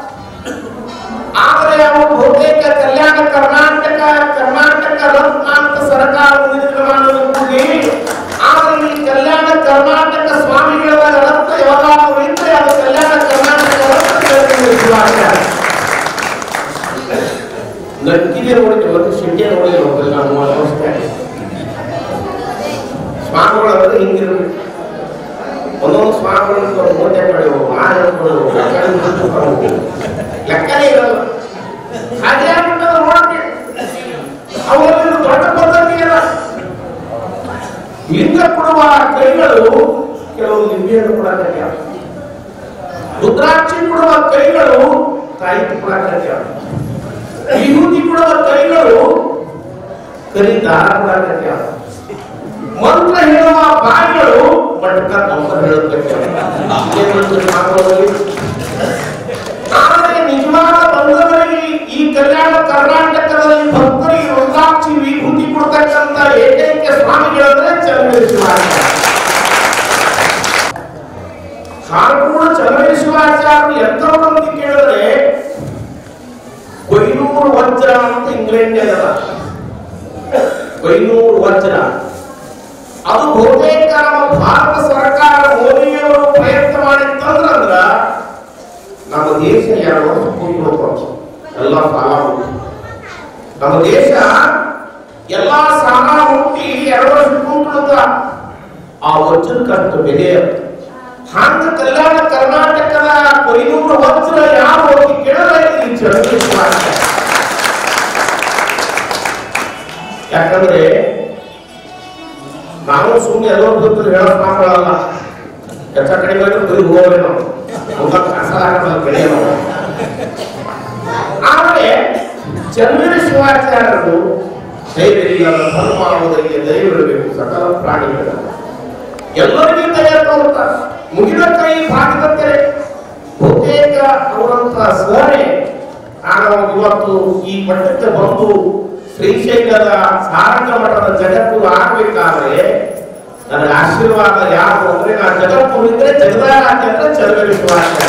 ಆದರೆ ಅವರು ಬಹುತೇಕ ಕಲ್ಯಾಣ ಕರ್ನಾಟಕ ಕರ್ನಾಟಕ ರತ್ನ ಅಂತ ಸರ್ಕಾರ ನಿಯೋಜನೆ ಮಾಡೋದು ಕೂಡಿ ಆದರೆ ಈ ಕಲ್ಯಾಣ ಕರ್ನಾಟಕ ಸ್ವಾಮಿಗಳ ರತ್ನ ಯಾವಾಗಾದ್ರೂ ಇದ್ರೆ ಅದು ಕಲ್ಯಾಣ ಕರ್ನಾಟಕ ರತ್ನ ಚಂದ್ರವೀರ ಶಿವಾಚಾರ್ಯ ನಕ್ಕಿಗೆ ನೋಡಿದ್ರೆ ಒಂದು ಶಿಂಗೆ ನೋಡಿದ್ರೆ ಹೋಗಲ್ಲ ನಾವು ಅವಸ್ಥೆ ಸ್ವಾಮಿಗಳಂದ್ರೆ ಹಿಂಗಿರ್ಬೇಕು ಒಂದೊಂದು ಸ್ವಾಮಿಗಳು ಮೂಟೆ ಪಡೆಯುವ ಮಾನವರು ಲೆಕ್ಕನೇ ಇರಲ್ಲ ಹಾಗೆ ಆಗ್ಬಿಟ್ಟದ ನೋಡ್ತೀವಿ ಅವರಲ್ಲಿ ದೊಡ್ಡ ಪದ್ಧತಿ ಇಲ್ಲ ಲಿಂಗ ಕೊಡುವ ಕೈಗಳು ಕೆಲವು ಲಿಂಬಿಯನ್ನು ಕೊಡಕತ್ಯಾವ ರುದ್ರಾಕ್ಷಿ ಕೊಡುವ ಕೈಗಳು ತಾಯಿ ಕೊಡಕತ್ಯಾವ ವಿಭೂತಿ ಕೊಡುವ ಕೈಗಳು ಕರಿದಾರ ಕೊಡಕತ್ಯಾವ ಮಂತ್ರ ಹೇಳುವ ಬಾಯಿಗಳು ಮಟಕ ಮಂತ್ರ ಹೇಳುತ್ತವೆ ಆದರೆ ನಿಜವಾದ ಬಂಧವರಿಗೆ ಈ ಕಲ್ಯಾಣ ಕರ್ನಾಟಕದಲ್ಲಿ ಭಕ್ತರಿಗೆ ರುದ್ರಾಕ್ಷಿ ವಿಭೂತಿ ಕೊಡ್ತಕ್ಕಂತ ಏಕೈಕ ಸ್ವಾಮಿಗಳಂದ್ರೆ ಚಂದ್ರವೀರ ಶಿವಾಚಾರ್ಯ ಹಾರ್ಕೂಡ ಚಂದ್ರವೀರ ಶಿವಾಚಾರ್ಯರು ಎಂಥವ್ರು ಅಂತ ಕೇಳಿದ್ರೆ ಕೊಯ್ನೂರು ವಜ್ರ ಅಂತ ಇಂಗ್ಲೆಂಡ್ ಅದ ಕೊಯ್ನೂರು ವಜ್ರ ಅದು ಬಹುತೇಕ ನಮ್ಮ ಭಾರತ ಸರ್ಕಾರ ಮೋದಿಯವರು ಪ್ರಯತ್ನ ಮಾಡಿತ್ತಂದ್ರ ಅಂದ್ರ ನಮ್ಮ ದೇಶ ಎರಡು ವರ್ಷ ಕೂತ್ಕೊಳ್ತು ಎಲ್ಲ ಸಾಲ ಮುಟ್ಟಿ ನಮ್ಮ ದೇಶ ಎಲ್ಲಾ ಸಾಲ ಮುಟ್ಟಿ ಎರಡು ವರ್ಷ ಕೂತ್ಕೊಳ್ಳುತ್ತ ಆ ವಜ್ರಕ್ಕಷ್ಟು ಬೆಲೆ ಹಂಗ ಕಲ್ಯಾಣ ಕರ್ನಾಟಕದ ಕೊಯ್ನೂರು ವಜ್ರ ಯಾರು ಹೋಗಿ ಕೇಳಿದ್ರೆ ಈ ಚಳವಳಿ ಮಾಡ್ತಾರೆ ಯಾಕಂದ್ರೆ ನಾವು ಸುಮ್ಮನೆ ಎಲ್ಲೋ ಗೊತ್ತು ಹೇಳಕ್ ಮಾತಾಡಲ್ಲ ಹೆಚ್ಚ ಕಡಿಮೆ ಆದ್ರೆ ಬರೀ ಹೋಗಲ್ಲ ನಾವು ಹೋಗಕ್ ಕಸಲಾಗಲ್ಲ ಬೆಳೆ ನಾವು ಆದರೆ ಚಂದ್ರ ಶಿವಾಚಾರ್ಯರು ದೈವರಿಲ್ಲ ಧರ್ಮ ಮಾಡುವುದಕ್ಕೆ ದೈವರಿರಬೇಕು ಸಕಲ ಪ್ರಾಣಿಗಳ ಎಲ್ಲರಿಗೂ ದಯ ತೋರುತ್ತಾರೆ ಮುಗಿದ ಕೈ ಭಾಗದಂತೆ ಬಹುತೇಕ ಅವರಂತ ಸಹನೆ ನಾನು ಇವತ್ತು ಈ ಮಟ್ಟಕ್ಕೆ ಬಂದು ಶ್ರೀಶೈಲದ ಸಾರಂಗ ಮಠದ ಜಗತ್ತು ಆಗಬೇಕಾದ್ರೆ ನನಗೆ ಆಶೀರ್ವಾದ ಯಾರು ಅಂದ್ರೆ ನಾನು ಜಗತ್ತು ಇದ್ರೆ ಜಗದಾರಾಧ್ಯ ಅಂದ್ರೆ ಚಂದ್ರ ಶಿವಾಚಾರ್ಯ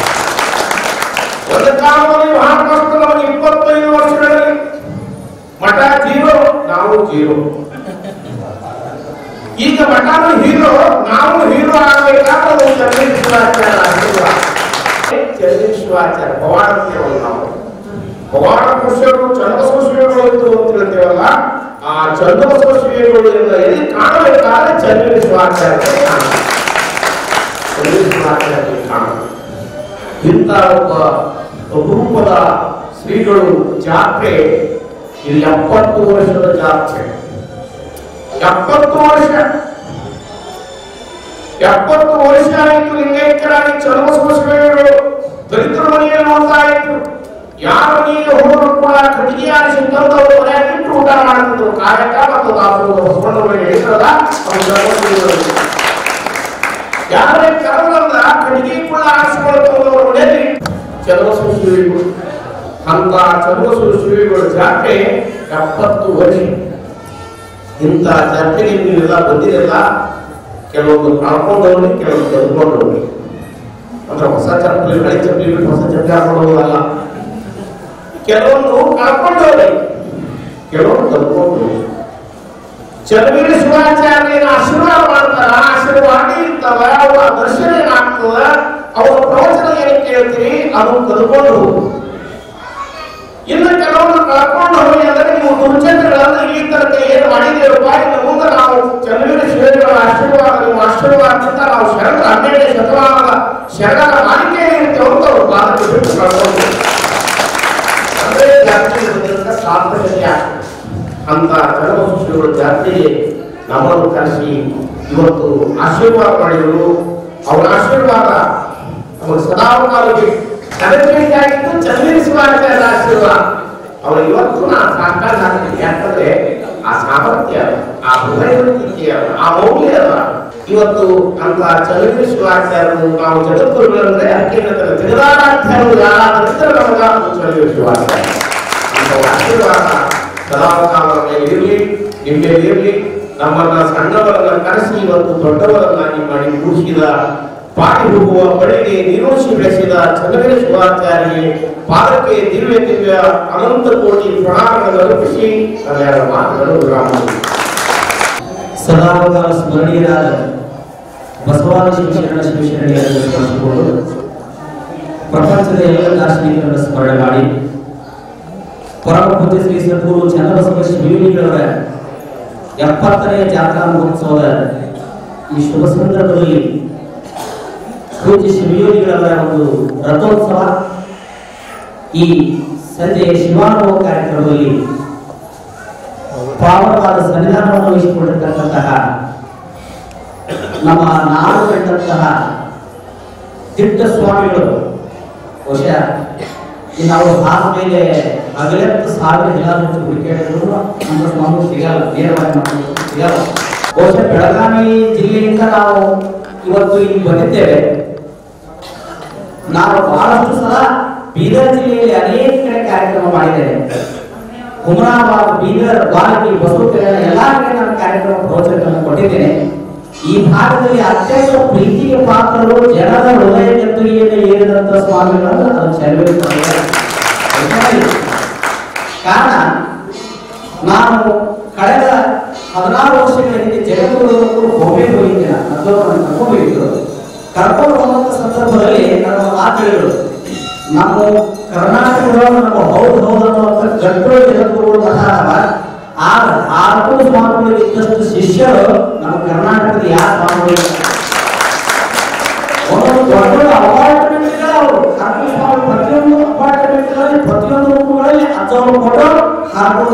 ಒಂದು ಕಾಲದಲ್ಲಿ ಮಹಾರಾಷ್ಟ್ರ ನಮಗೆ ಇಪ್ಪತ್ತೈದು ವರ್ಷಗಳಲ್ಲಿ ಮಠ ಜೀರೋ ನಾವು ಜೀರೋ ಈಗ ಮಠನು ಹೀರೋ ನಾವು ಹೀರೋ ಆಗಬೇಕಾದ್ರೆ ಒಂದು ಚಂದ್ರ ಶಿವಾಚಾರ್ಯ ಆಶೀರ್ವಾದ ಚಂದ್ರ ಶಿವಾಚಾರ್ಯ ಪವಾಡ ಅಂತೇವಲ್ಲ ನಾವು ಪವಾಡ ಪುರುಷರು ಚಂದ್ರಬಸವ ಶ್ರೀಗಳು ಇದ್ದು ಅಂತ ಹೇಳ್ತೇವಲ್ಲ ಆ ಚಂದ್ರಬಸವ ಶ್ರೀಗಳು ಎಲ್ಲಿ ಕಾಣಬೇಕಾದ್ರೆ ಚಂದ್ರ ಶಿವಾಚಾರ್ಯ ಕಾಣಬೇಕು ಚಂದ್ರ ಶಿವಾಚಾರ್ಯ ಕಾಣಬೇಕು ಇಂಥ ಒಬ್ಬ ಅಪರೂಪದ ಶ್ರೀಗಳು ಜಾತ್ರೆ ಇದು ಎಪ್ಪತ್ತು ವರ್ಷದ ಜಾತ್ರೆ ಎಪ್ಪತ್ತು ವರ್ಷ ಎಪ್ಪತ್ತು ವರ್ಷ ಆಯಿತು ಲಿಂಗೈಕ್ಯರಾಗಿ ಚರ್ಮಸ್ವ ಶ್ರೀಗಳು ದಲಿತರ ಮನೆಯಲ್ಲಿ ನೋಡ್ತಾ ಇದ್ರು ಯಾರ ಮನೆಗೆ ಹೋದ್ರು ಕೂಡ ಕಟ್ಟಿಗೆ ಆರಿಸಿ ತಂದು ಅವರು ಮನೆಯಾಗಿ ಇಟ್ಟು ಊಟ ಮಾಡ್ತಿದ್ರು ಕಾಯಕ ಮತ್ತು ದಾಸೋಹ ಬಸವಣ್ಣವರಿಗೆ ಹೇಳಿದ್ರಲ್ಲ ಅವ್ರು ಧರ್ಮಶ್ರೀಗಳು ಯಾರೇ ಕರವಲ್ಲ ಕಟ್ಟಿಗೆ ಕೂಡ ಆರಿಸಿಕೊಂಡು ಅವ್ರ ಮನೆಯಲ್ಲಿ ಚರ್ಮಸ್ವ ಶ್ರೀಗಳು ಅಂತ ಚರ್ಮಸ್ವ ಶ್ರೀಗಳ ಜಾತ್ರೆ ಎಪ್ಪತ್ತು ವರ್ಷ ಇಂಥ ಜಾತ್ರೆಗೆ ನೀವೆಲ್ಲ ಬಂದಿರಲ್ಲ ಕೆಲವೊಂದು ಕಳ್ಕೊಂಡವ್ರಿ ಕೆಲವೊಂದು ತೆಗೆದುಕೊಂಡವ್ರಿ ಅಂದ್ರೆ ಹೊಸ ಚಪ್ಪಲಿ ಹಳೆ ಚಪ್ಪಲಿ ಬಿಟ್ಟು ಹೊಸ ಚಪ್ಪಲಿ ಹಾಕೊಂಡವಲ್ಲ ಕೆಲವೊಂದು ಕಳ್ಕೊಂಡವ್ರಿ ಕೆಲವರು ಕಲ್ಕೊಂಡು ಚಲವೀರ ಶಿವಾಚಾರ್ಯನ ಆಶೀರ್ವಾದ ಮಾಡ್ತಾರ ಆಶೀರ್ವಾದ ಇರ್ತಾವ ಅವರ ದರ್ಶನ ಏನಾಗ್ತದ ಅವರ ಪ್ರವಚನ ಏನ್ ಕೇಳ್ತೀರಿ ಅದು ಕಲ್ಕೊಂಡು ಹೋಗುದು ಇನ್ನು ಕೆಲವೊಂದು ಕಳ್ಕೊಂಡು ಹೋಗಿ ಅಂದ್ರೆ ನೀವು ದುರ್ಚಂದ್ರಗಳನ್ನು ಇಲ್ಲಿ ತನಕ ಏನು ಮಾಡಿದೇವಪ್ಪ ಇನ್ನು ಮುಂದೆ ನಾವು ಚಂದ್ರವೀರ ಶಿವಗಳ ಆಶೀರ್ವಾದ ನಿಮ್ಮ ಆಶೀರ್ವಾದದಿಂದ ನಾವು ಶರಣರ ಹನ್ನೆರಡನೇ ಶತಮಾನದ ಶರಣರ ಮಾಲಿಕೆ ಇರುತ್ತೆ ಅಂತ ಅವರು ಪಾದಕ್ಕೆ ಬಿಟ್ಟು ಕಳ್ಕೊಂಡು ಅಂದ್ರೆ ಜಾತಿ ಇರೋದ್ರಿಂದ ಸಾರ್ಥಕತೆ ಆಗ್ತದೆ ಅಂತ ಚಂದ್ರಬಾಬು ಶ್ರೀಗಳ ಜಾತಿಗೆ ನಮ್ಮನ್ನು ಕರೆಸಿ ಇವತ್ತು ಆಶೀರ್ವಾದ ಮಾಡಿದರು ಅವರ ಆಶೀರ್ವಾದ ಅವರು ಸದಾಕಾಲಕ್ಕೆ ನನಗೇನಾಗಿತ್ತು ಚಂದ್ರಿಸುವಾಚಾರ್ಯ ಆಶೀರ್ವಾದ ಅವರು ಇವತ್ತು ನಾನು ಸಾಕಾಗ ಯಾಕಂದ್ರೆ ಆ ಸಾಮರ್ಥ್ಯ ಆ ಹೃದಯ ಆ ಮೌಲ್ಯ ಅದ ಇವತ್ತು ಅಂತ ಚಂದ್ರ ಶಿವಾಚಾರ್ಯರು ನಾವು ಜಗದ್ಗುರುಗಳಂದ್ರೆ ಅದಕ್ಕೆ ಜಗದಾರಾಧ್ಯಾರು ಯಾರಾದ್ರೆ ನಮಗ ಚಂದ್ರ ಶಿವಾಚಾರ್ಯ ಅಂತ ಆಶೀರ್ವಾದ ಸದಾಕಾಲ ಮೇಲೆ ಇರಲಿ ನಿಮಗೆ ಇರಲಿ ನಮ್ಮನ್ನ ಸಣ್ಣವರನ್ನ ಕರೆಸಿ ಇವತ್ತು ದೊಡ್ಡವರನ್ನಾಗಿ ಮಾಡಿ ಕೂಡಿಸಿದ ಪಾಟಿ ಹೋಗುವ ಬಳಿಗೆ ನಿರೋಷಿ ಬೆಳೆಸಿದ ಚಂದ್ರವೀರ ಶಿವಾಚಾರ್ಯ ಪಾದಕ್ಕೆ ದಿವ್ಯ ದಿವ್ಯ ಅನಂತ ಕೋಟಿ ಪ್ರಣಾಮಗಳನ್ನು ಅರ್ಪಿಸಿ ನನ್ನ ಮಾತುಗಳು ವಿರಾಮ ಸದಾಕಾಲ ಸ್ಮರಣೀಯರಾದ ಬಸವಾದಿ ಶಿವಶರಣ ಶಿವಶರಣೆಯರನ್ನು ಸ್ಮರಿಸಿಕೊಂಡು ಪ್ರಪಂಚದ ಎಲ್ಲ ದಾರ್ಶನಿಕರನ್ನು ಸ್ಮರಣೆ ಮಾಡಿ ಪರಮ ಪೂಜ್ಯ ಶ್ರೀ ಸದ್ಗುರು ಚನ್ನಬಸವ ಶಿವಯೋಗಿಗಳವರ ಎಪ್ಪತ್ತನೆಯ ಜಾತ್ರಾ ಮಹೋತ್ಸವದ ಈ ಶುಭ ಸಂದರ್ಭದಲ್ಲಿ ಪೂಜ್ಯ ಶಿವಯೋಗಿಗಳವರ ಒಂದು ರಥೋತ್ಸವ ಈ ಸಂಜೆ ಶಿವಾನುಭವ ಕಾರ್ಯಕ್ರಮದಲ್ಲಿ ಪಾವನವಾದ ಸನ್ನಿಧಾನವನ್ನು ವಹಿಸಿಕೊಂಡಿರ್ತಕ್ಕಂತಹ ನಮ್ಮ ನಾಡು ಕಂಡಂತಹ ದಿಟ್ಟ ಸ್ವಾಮಿಗಳು ಬಹುಶಃ ಈ ನಾವು ಹಾದ ಮೇಲೆ ಹಗಲೆತ್ತು ಸಾವಿರ ಹಿಲಾಲು ಹುಡುಕಿದ್ರು ನಮ್ಮ ಸ್ವಾಮಿ ಸಿಗಲ್ಲ ನೇರವಾಗಿ ನಮಗೆ ಸಿಗಲ್ಲ ಬಹುಶಃ ಬೆಳಗಾವಿ ಜಿಲ್ಲೆಯಿಂದ ನಾವು ಇವತ್ತು ಇಲ್ಲಿ ಬಂದಿದ್ದೇವೆ ನಾನು ಬಹಳಷ್ಟು ಸಲ ಬೀದರ್ ಜಿಲ್ಲೆಯಲ್ಲಿ ಅನೇಕ ಕಡೆ ಕಾರ್ಯಕ್ರಮ ಮಾಡಿದ್ದೇನೆ ಹುಮನಾಬಾದ್ ಬೀದರ್ ಬಾಲಕಿ ಬಸವ ಕಲ್ಯಾಣ ಎಲ್ಲಾ ಕಡೆ ನಾನು ಕಾರ್ಯಕ್ರಮ ಪ್ರವಚನಗಳನ್ನು ಕೊಟ್ಟಿದ್ದೇನೆ ಈ ಭಾಗದಲ್ಲಿ ಅತ್ಯಂತ ಪ್ರೀತಿಗೆ ಪಾತ್ರರು ಜನರ ಹೃದಯ ಕೆತ್ತುಗೆಯನ್ನು ಏರಿದಂತ ಸ್ವಾಮಿಗಳನ್ನು ಅದು ಚೆಲುವೆ ಕಾರಣ ನಾನು ಕಳೆದ ಹದಿನಾರು ವರ್ಷಗಳ ಹಿಂದೆ ಜಗದ್ಗುರು ಗೋಬೆ ಹೋಗಿದ್ದೆ ಮತ್ತೊಬ್ಬರನ್ನು ಕರ್ಕೊಂಡು ಹೋಗಿದ್ರು ಕರ್ಕೊಂಡು ಹೋಗುವಂತ ಸಂದರ್ಭದಲ್ಲಿ ನನ್ನ ಮಾತು ಹೇಳಿದ್ರು ನಮ್ಮ ಕರ್ನಾಟಕದೊಳಗೆ ನಮ್ಮ ಹೌದು ಹೌದು ಅನ್ನುವಂಥ ಗಟ್ಟೋ ಜಗದ್ಗುರುಗಳು ಮಠ ಅದಾವ ಆಗ ಆರು ಸ್ವಾಮಿಗಳಿಗೆ ಇದ್ದಷ್ಟು ಶಿಷ್ಯರು ನಮ್ಮ ಕರ್ನಾಟಕದ ಯಾವ ಸ್ವಾಮಿಗಳು ಒಂದೊಂದು ದೊಡ್ಡ ದೊಡ್ಡ ಅಪಾರ್ಟ್ಮೆಂಟ್ಗಳು ಅವರು ಕರ್ನಾಟಕ ಸ್ವಾಮಿ ಪ್ರತಿಯೊಂದು ಅಪಾರ್ಟ್ಮೆಂಟ್ಗಳಲ್ಲಿ ಪ್ರತಿಯೊಂದು ರೂಮುಗಳಲ್ಲಿ ಹತ್ತವರು ಕೊಟ್ಟು ಹಾಕೊಂಡು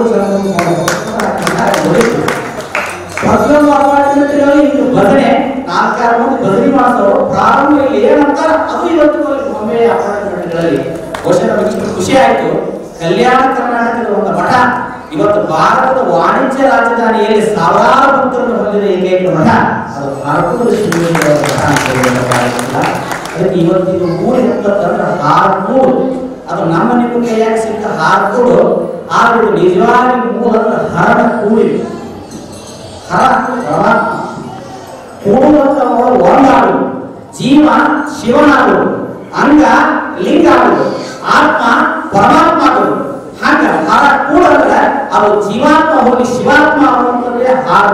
ಪ್ರತಿಯೊಂದು ಅಪಾರ್ಟ್ಮೆಂಟ್ಗಳಲ್ಲಿ ಇದು ಭಜನೆ ನಾಲ್ಕಾರು ಮಂದಿ ಭಜನೆ ಮಾಡ್ತಾರೋ ಪ್ರಾರಂಭ ಇಲ್ಲಿ ಏನಂತಾರ ಅದು ಇವತ್ತು ಒಮ್ಮೆ ಅಪಾರ್ಟ್ಮೆಂಟ್ಗಳಲ್ಲಿ ಬಹುಶಃ ನಮಗೆ ಇಷ್ಟು ಖುಷಿ ಆಯ್ತು ಕಲ್ಯಾಣ ಕರ್ನಾಟಕದ ಒಂದು ಮಠ ಇವತ್ತು ಭಾರತದ ವಾಣಿಜ್ಯ ರಾಜಧಾನಿಯಲ್ಲಿ ಸಾವಿರಾರು ಭಕ್ತರನ್ನು ಹೊಂದಿದ ಏಕೈಕ ಮಠ ಅದು ಭಾರತದ ಶ್ರೀಮಂತ ಮಠ ಅಂತ ಹೇಳೋದಕ್ಕಾಗಲ್ಲ. ಅದಕ್ಕೆ ಇವತ್ತಿನ ಊರಿನ ತಂದ್ರೆ ಹಾರ್ಕೂಡ್ ಅದು ನಮ್ಮ ನಿಮ್ಮ ಕೈಯಾಗ ಸಿಕ್ಕ ಹಾರ್ಕೂಡು ಆದ್ರೆ ನಿಜವಾಗಿ ಮೂಲದ ಹರಣ ಕೂಡಿ ಹರ ಪರಮಾತ್ಮ ಕೂಡುವಂತ ಅವಳು ಒಂದಾಡು ಜೀವ ಶಿವನಾಡು ಅಂಗ ಲಿಂಗ ಆಗುದು ಆತ್ಮ ಪರಮಾತ್ಮ ಆಗುದು ಹಾಗ ಹರ ಕೂಡ ಅಂದ್ರೆ ಅದು ಜೀವಾತ್ಮ ಹೋಗಿ ಶಿವಾತ್ಮ ಆಗುವಂತಂದ್ರೆ ಹಾರ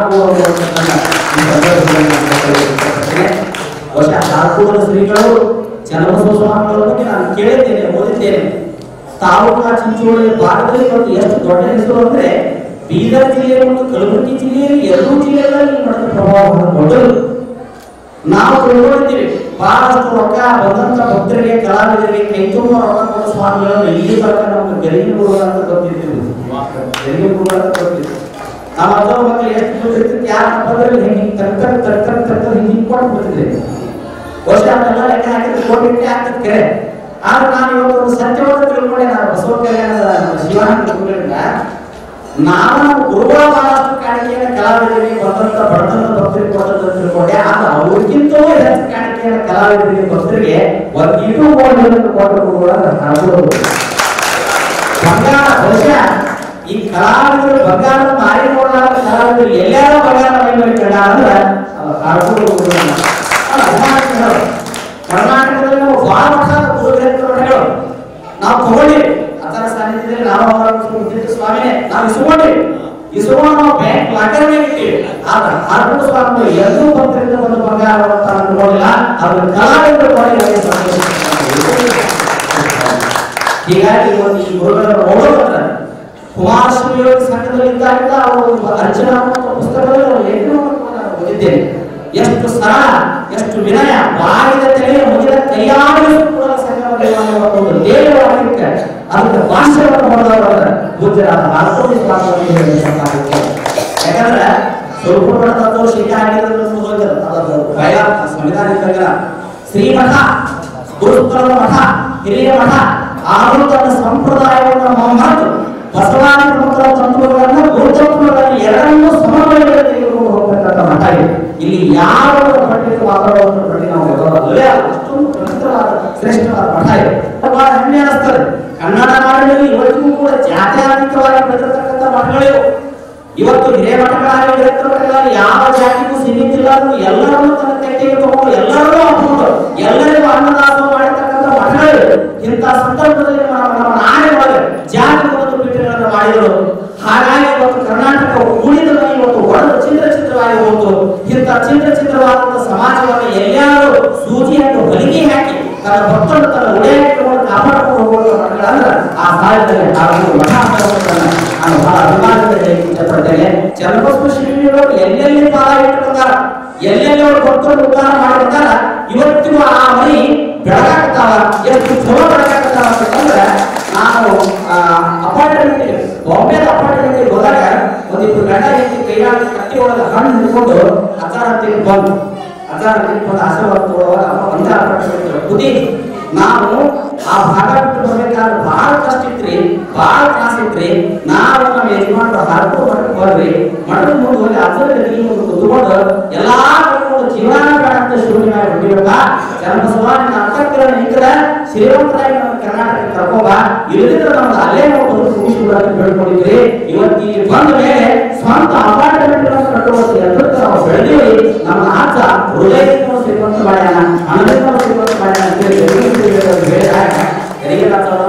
ವರ್ಷ ಹಾರ್ಕೂಡದ ಶ್ರೀಗಳು ಚನ್ನಬಸವ ಸ್ವಾಮಿಗಳ ಬಗ್ಗೆ ನಾನು ಕೇಳಿದ್ದೇನೆ ಓದಿದ್ದೇನೆ ತಾಲೂಕಾ ಚಿಂಚೋಳಿ ಭಾಗದಲ್ಲಿ ಇವತ್ತು ಎಷ್ಟು ದೊಡ್ಡ ಹೆಸರು ಅಂದ್ರೆ ಬೀದರ್ ಜಿಲ್ಲೆ ಮತ್ತು ಕಲಬುರಗಿ ಜಿಲ್ಲೆಯಲ್ಲಿ ಎರಡೂ ಜಿಲ್ಲೆಗಳಲ್ಲಿ ಈ ಮಠದ ಪ್ರಭಾವ ಬಹಳ ದೊಡ್ಡದು ನಾವು ತಿಳ್ಕೊಂಡಿದ್ದೀವಿ ಬಹಳಷ್ಟು ರೊಕ್ಕ ಬಂದಂತ ಭಕ್ತರಿಗೆ ಕಲಾವಿದರಿಗೆ ಕೈ ತುಂಬ ರೊಕ್ಕ ಕೊಡೋ ಸ್ವಾಮಿಗಳನ್ನು ಇಲ್ಲಿ ತನಕ ನಮ್ಗೆ ಗರಿಗಿನ ಗುರುಗಳು ಅಂತ ಗೊತ್ತಿದ್ದೀವಿ ಗರಿಗಿನ ಗುರುಗಳು ಅಂತ ಗೊತ್ತಿದ್ದೀವಿ ನಮ್ಮ ಅಜ್ಜನ ಮಕ್ಕಳು ಎಷ್ಟು ದುಡ್ಡಿರ್ತಿತ್ತು ಯಾರ ಹಬ್ಬದಲ್ಲಿ ಹಿಂಗೆ ತರ್ಕರ್ ತರ್ಕರ್ ತರ್ಕರ್ ಹಿಂಗೆ ಕೊಟ್ಟು ಬಿಡ್ತಿದ್ದೆ ವರ್ಷ ಅದನ್ನೆಲ್ಲ ಲೆಕ್ಕ ಹಾಕಿದ್ರೆ ಕೋಟಿ ಆಗ್ತದೆ ಕೆರೆ ಆದ್ರೆ ನಾನು ಇವತ್ತು ಒಂದು ಸತ್ಯವಾದ ತಿಳ್ಕೊಂಡೆ ನಾನು ಬಸವ ಕಲ್ಯಾಣದ ನಮ್ಮ ಶಿವಾನಂದ ಗುರುಗಳಿಂದ ನಾನು ನಮ್ಮ ಗುರುಗಳ ಬಹಳಷ್ಟು ಕಾಣಿಕೆಯನ್ನು ಕಲಾವಿದರಿಗೆ ಬಂದಂತ ಬಡತನದ ಭಕ್ತರಿಗೆ ಕೊಟ್ಟದ್ದು ಅಂತ ತಿಳ್ಕೊಂಡೆ ಆದ್ರೆ ಅವ್ರಿಗಿಂತಲೂ ಹೆಚ್ಚು ಕಾಣಿಕೆಯನ್ನು ಕಲಾವಿದರಿಗೆ ಭಕ್ತರಿಗೆ ಒಂದು ಇಟು ಮೌಲ್ಯವನ್ನು ಕೊಟ್ಟ ಗುರುಗಳ ಹಾಡುವುದು ಬಂಗಾರ ಬಹುಶಃ ಈ ಕಲಾವಿದರು ಬಂಗಾರದ ಮಾರಿ ನೋಡಲಾರ ಕಲಾವಿದರು ಎಲ್ಲಾರು ಬಂಗಾರ ಮೈ ಮೇಲೆ ಕಂಡ ಅಂದ್ರೆ ಅವ್ರು ಹಾಡ್ಕೊಂಡು ಗುರುಗಳನ್ನ ಅವ್ರು ಅಭಿಮಾನಿಗಳು. ಕರ್ನಾಟಕದಲ್ಲಿ ನಾವು ಬಹಳ ಮಠ ಗುರುಗಳಿರ್ತ ಮಠಗಳು ನಾವು ತಗೊಂಡಿವಿ ಆತರ ಸಾನ್ನಿಧ್ಯದಲ್ಲಿ ನಾವು ನಾವು ಅವರ ಸ್ವಾಮಿನೇ ನಾವು ಇಸ್ಕೊಂಡ್ವಿ ಇಸ್ಕೊಂಡು ನಾವು ಬ್ಯಾಂಕ್ ಲಾಕರ್ನೇ ಇಟ್ಟಿವಿ ಆದ್ರೆ ಹರಪುರ ಸ್ವಾಮಿ ಎಲ್ಲೂ ಭಕ್ತರಿಂದ ಒಂದು ಬಂಗಾರ ಅಂತ ಅನ್ಕೊಂಡಿಲ್ಲ ಅವ್ರ ಕಲಾವಿದರು ಕೊಡಿ ಹೀಗಾಗಿ ಒಂದು ಈ ಗುರುಗಳ ನೋಡೋದ್ರ ಕುಮಾರಸ್ವಾಮಿ ಸಂಘದಲ್ಲಿ ಇದ್ದಾಗ ಅವರು ಅರ್ಚನಾ ಅನ್ನುವಂಥ ಪುಸ್ತಕದಲ್ಲಿ ಅವರು ಲೇಖನವನ್ನು ನಾನು ಓದಿದ್ದೇನೆ ಎಷ್ಟು ಸರಳ ಎಷ್ಟು ವಿನಯ ಬಾಗಿದ ತೆರೆಯ ಮುಗಿದ ಕೈಯಾಡಿಯೂ ಕೂಡ ಸಂಘದಲ್ಲಿ ಅನ್ನುವ ಒಂದು ದೇವವಾಕ್ಯಕ್ಕೆ ಅದಕ್ಕೆ ಭಾಷೆಯನ್ನು ಹೊಡೆದವರ ಗುಜರಾತ್ ಆಲ್ಕೋಟಿ ಸ್ವಾಮಿ ಯಾಕಂದ್ರೆ ಸ್ವಲ್ಪ ತತ್ವ ಶಿಖೆ ಹಾಕಿದ್ರೆ ಹೋಗಿದ್ರು ಅದನ್ನು ಭಯ ಸಂವಿಧಾನ ಇದ್ದಾಗ ಶ್ರೀಮಠ ಗುರುಸ್ಥಳದ ಮಠ ಹಿರಿಯ ಮಠ ಆದರೂ ತನ್ನ ಸಂಪ್ರದಾಯವನ್ನು ಮರೆತು ಬಸವಾದಿ ಪ್ರಮುಖರ ತತ್ವಗಳನ್ನು ಗುರುತತ್ವಗಳನ್ನು ಎರಡನ್ನೂ ಸಮನ್ವಯದಲ್ಲಿ ತೆಗೆದುಕೊಂಡು ಹೋಗ್ತಕ್ಕಂಥ ಮಠ ಇದೆ ಇಲ್ಲಿ ಯಾವ ಪಂಡಿತ ವಾತಾವರಣವನ್ನು ಪಟ್ಟಿ ನಾವು ಗೌರವವೇ ಅಲ್ಲ. ಅಷ್ಟೊಂದು ಪವಿತ್ರವಾದ ಶ್ರೇಷ್ಠವಾದ ಮಠ ಇದೆ ಬಹಳ ಹೆಮ್ಮೆ ಅನಿಸ್ತದೆ ಕನ್ನಡ ನಾಡಿನಲ್ಲಿ ಇವತ್ತಿಗೂ ಕೂಡ ಜಾತ್ಯಾತೀತವಾಗಿ ಬೆಳೆದಿರ್ತಕ್ಕಂಥ ಮಠಗಳಿವೆ ಇವತ್ತು ಹಿರಿಯ ಮಠಗಳಾಗಲಿ ವಿರಕ್ತ ಮಠಗಳಾಗಲಿ ಯಾವ ಜಾತಿಗೂ ಸೀಮಿತ ಇಲ್ಲ ಅದು ಎಲ್ಲರನ್ನೂ ತನ್ನ ತೆಕ್ಕೆಗೆ ತಗೊಂಡು ಎಲ್ಲರನ್ನೂ ಅಪ್ಪಿಕೊಂಡು ಎಲ್ಲರಿಗೂ ಅನ್ನದಾಸೋಹ ಮಾಡಿರ್ತಕ್ಕಂಥ ಮಠಗಳಿವೆ ಇಂಥ ಸಂದರ್ಭದಲ್ಲಿ ನಮ್ಮ ನಮ್ಮ ನಾಡಿನೊಳಗೆ ಜಾತಿ ಒಂದು ಪೀಠಗಳನ್ನು ಮಾಡಿದರು ಹಾಗಾಗಿ ಇವತ್ತು ಕರ್ನಾಟಕ ಉಳಿದ ಇವತ್ತು ಒಡೆದು ಚಿತ್ರ ಚಿತ್ರವಾಗಿ ಹೋತು ಇಂಥ ಚಿತ್ರ ಚಿತ್ರವಾದಂಥ ಸಮಾಜವನ್ನು ಎಲ್ಲಾರು ಸೂಜಿಯನ್ನು ಹೊಲಿಗೆ ಹಾಕಿ ತನ್ನ ಭಕ್ತರು ತನ್ನ ಉಡೆಯನ್ನು ಕಾಪಾಡಿಕೊಂಡು ಹೋಗುವಂತ ಮಠಗಳಂದ್ರೆ ಆ ಸಾಲಿನಲ್ಲಿ ಹಾಗೂ ಮಠ ಅನ್ನೋದನ್ನ ನಾನು ಬಹಳ ಅಭಿಮಾನದಿಂದ ಹೇಳಲಿಕ್ಕೆ ಇಷ್ಟಪಡ್ತೇನೆ ಚನ್ನಬಸವ ಶಿಬಿರಗಳು ಎಲ್ಲೆಲ್ಲಿ ಪಾಲ ಇಟ್ಟಿರ್ತಾರ ಎಲ್ಲೆಲ್ಲಿ ಅವರು ಭಕ್ತರು ಉದ್ಧಾರ ಮಾಡಿರ್ತಾರ ಇವತ್ತಿಗೂ ಆ ಮರಿ ಬೆಳಗಾಕತ್ತಾವ ಎಷ್ಟು ಚಲೋ ಬೆಳಗಾಕತ್ತಾವ ಅಂತಂದ್ರೆ ನಾನು ಅಪಾರ್ಟ್ಮೆಂಟ್ ಬಾಂಬೆದ ಅಪಾರ್ಟ್ಮೆಂಟ್ ಹೋದಾಗ ಒಂದಿಬ್ರು ಗಂಡ ಹೆಂಡತಿ ಕೈಯಾಡಿ ಕಟ್ಟಿ ಒಳಗೆ ಹಣ್ಣು ಹಿಡ್ಕೊಂಡು ಅಚಾರ ತಿಂದು ಬಂದು ಅಚಾರ ತಿಂದು ಬಂದು ಆಶೀರ್ವಾದ ತಗೊಳ್ಳುವಾಗ ಅಮ್ಮ ಒಂದೇ ಅಪಾರ್ಟ್ಮೆಂಟ್ ಬುದ್ಧಿ ನಾವು ಆ ಭಾಗ ಬಿಟ್ಟು ಬರ್ಬೇಕಾದ್ರೆ ಬಹಳ ಕಷ್ಟ ಇತ್ರಿ ಬಹಳ ತ್ರಾಸ ಇತ್ರಿ ನಾವು ನಮ್ಮ ಯಜಮಾನ್ರು ಹರಕು ಮಠಕ್ಕೆ ಹೋದ್ರಿ ಮಠದ ಮುಂದೆ ಹೋಗಿ ಅಸಲ ಗದಿ ಮುಂದೆ ಕುತ್ಕೊಂಡು ಎಲ್ಲಾ ಕರ್ಕೊಂಡು ಜೀವನ ಬೇಡ ಅಂತ ಶುರು ಮಾಡಿ ಹೊಡಿಬೇಕಾ ಚನ್ನಬಸವ ನಿನ್ನ ಅಕ್ಕರ ನಿಂತರ ಶ್ರೀಮಂತರಾಗಿ ನಮ್ಮ ಕರ್ನಾಟಕಕ್ಕೆ ಕರ್ಕೊಂಬ ಇಲ್ಲದಿದ್ರೆ ನಮ್ದು ಅಲ್ಲೇ ನಾವು ಬದುಕು ಮುಗಿಸ್ಬಿಡಕ್ಕೆ ಬೇಡ್ಕೊಂಡಿದ್ರಿ ಇವತ್ತು ಇಲ್ಲಿ ಬಂದ ಮೇಲೆ ಸ್ವಂತ ಅಪಾರ್ಟ್ಮೆಂಟ್ ಕಟ್ಟುವಂತ ಎದುರು ನಾವು ಬೆಳೆದೀವಿ ನಮ್ಮ ಆಚ ಹೃದಯದಿಂದ ಶ್ರೀಮಂತ ಮಾಡ್ಯಾನ ಹಣದಿಂದ ಶ್ರೀಮಂತ ಮಾಡ್ಯಾನ ಅಂತ ಹೇಳಿ ಬೆಂಗಳೂರು ಹೇಳಿದಾಗ ತೆರಿಗೆ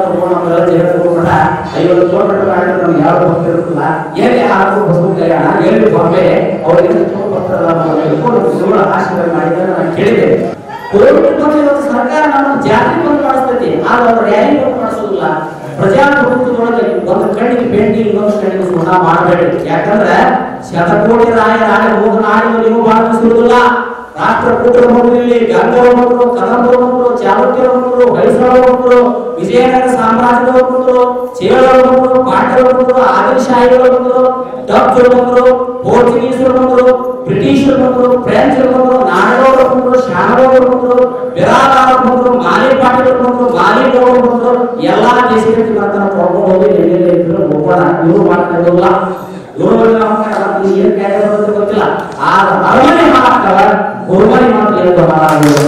ಜಗತ್ಕೊಂಡ ಐವತ್ತು ಕಿಲೋಮೀಟರ್ ಮಾಡಿದ್ರೆ ನಮ್ಗೆ ಯಾವ ಭಕ್ತಿ ಇರುತ್ತಲ್ಲ ಎಲ್ಲಿ ಹಾಕು ಬಸವ ಕಲ್ಯಾಣ ಎಲ್ಲಿ ಬಾಂಬೆ ಅವರಿಗೆ ಬರ್ತಾರಲ್ಲ ಸುಳ್ಳ ಆಶೀರ್ವಾದ ಮಾಡಿದ್ರೆ ನಾನು ಕೇಳಿದ್ದೇನೆ ಕೋವಿಡ್ ಬಂದು ಇವತ್ತು ಸರ್ಕಾರ ನಮ್ಮ ಜಾತಿ ಬಂದ್ ಮಾಡಿಸ್ತೈತಿ ಆದ್ರೆ ಅವ್ರ ರ್ಯಾಲಿ ಬಂದ್ ಮಾಡಿಸೋದಿಲ್ಲ ಪ್ರಜಾಪ್ರಭುತ್ವದೊಳಗೆ ಒಂದು ಕಣ್ಣಿಗೆ ಬೆಂಡಿ ಇನ್ನೊಂದು ಕಣ್ಣಿಗೆ ಸುಣ್ಣ ಮಾಡಬೇಡಿ ಯಾಕಂದ್ರೆ ಶತಕೋಟಿ ರಾಯ ರಾಯ ಹೋಗ ನಾಡಿನ ನೀವು ಭಾಗವಹಿಸುವುದಿಲ್ಲ ರಾಷ್ಟ್ರಕೂಟರು ಬಂದ್ರು ಇಲ್ಲಿ ಗಂಗರು ಬಂದ್ರು ಕದಂಬರು ಬಂದ್ರು ಚಾಲುಕ್ಯರು ಬಂದ್ರು ಹೊಯ್ಸಳರು ಬಂದ್ರು ವಿಜಯನಗರ ಸಾಮ್ರಾಜ್ಯದವರು ಬಂದ್ರು ಚೇಳರು ಬಂದ್ರು ಪಾಂಡ್ಯರು ಬಂದ್ರು ಆದಿಲಶಾಹಿಗಳು ಬಂದ್ರು ಡಚ್ರು ಬಂದ್ರು ಪೋರ್ಚುಗೀಸರು ಬಂದ್ರು ಬ್ರಿಟಿಷರು ಬಂದ್ರು ಫ್ರೆಂಚರು ಬಂದ್ರು ನಾಡಗೌಡರು ಬಂದ್ರು ಶಾನಗೌಡರು ಬಂದ್ರು ಬಿರಾದಾರರು ಬಂದ್ರು ಮಾಲಿ ಪಾಟೀಲರು ಬಂದ್ರು ಮಾಲಿ ಗೌಡರು ಬಂದ್ರು ಎಲ್ಲಾ ದೇಶಕ್ಕೆ ಬರ್ತಾರ ಕರ್ಕೊಂಡು ಹೋಗಿ ಎಲ್ಲೆಲ್ಲ ಇದ್ರು ಹೋಗೋಣ ಇವ್ರು ಮಾಡ್ಕೊಂಡಿಲ್ಲ ಇವ್ರು ನಮ್ಗೆ ಏನ್ ಕಾಯ್ದೆ ಬರೋದು ಗೊತ್ತಿಲ್ಲ ಆದ್ರೆ ಅರಮನೆ ಹಾಕ್ತಾರ ಗುರುಮನೆ ಮಾತ್ರ ಏನು ಹಾಳಾಗೋದು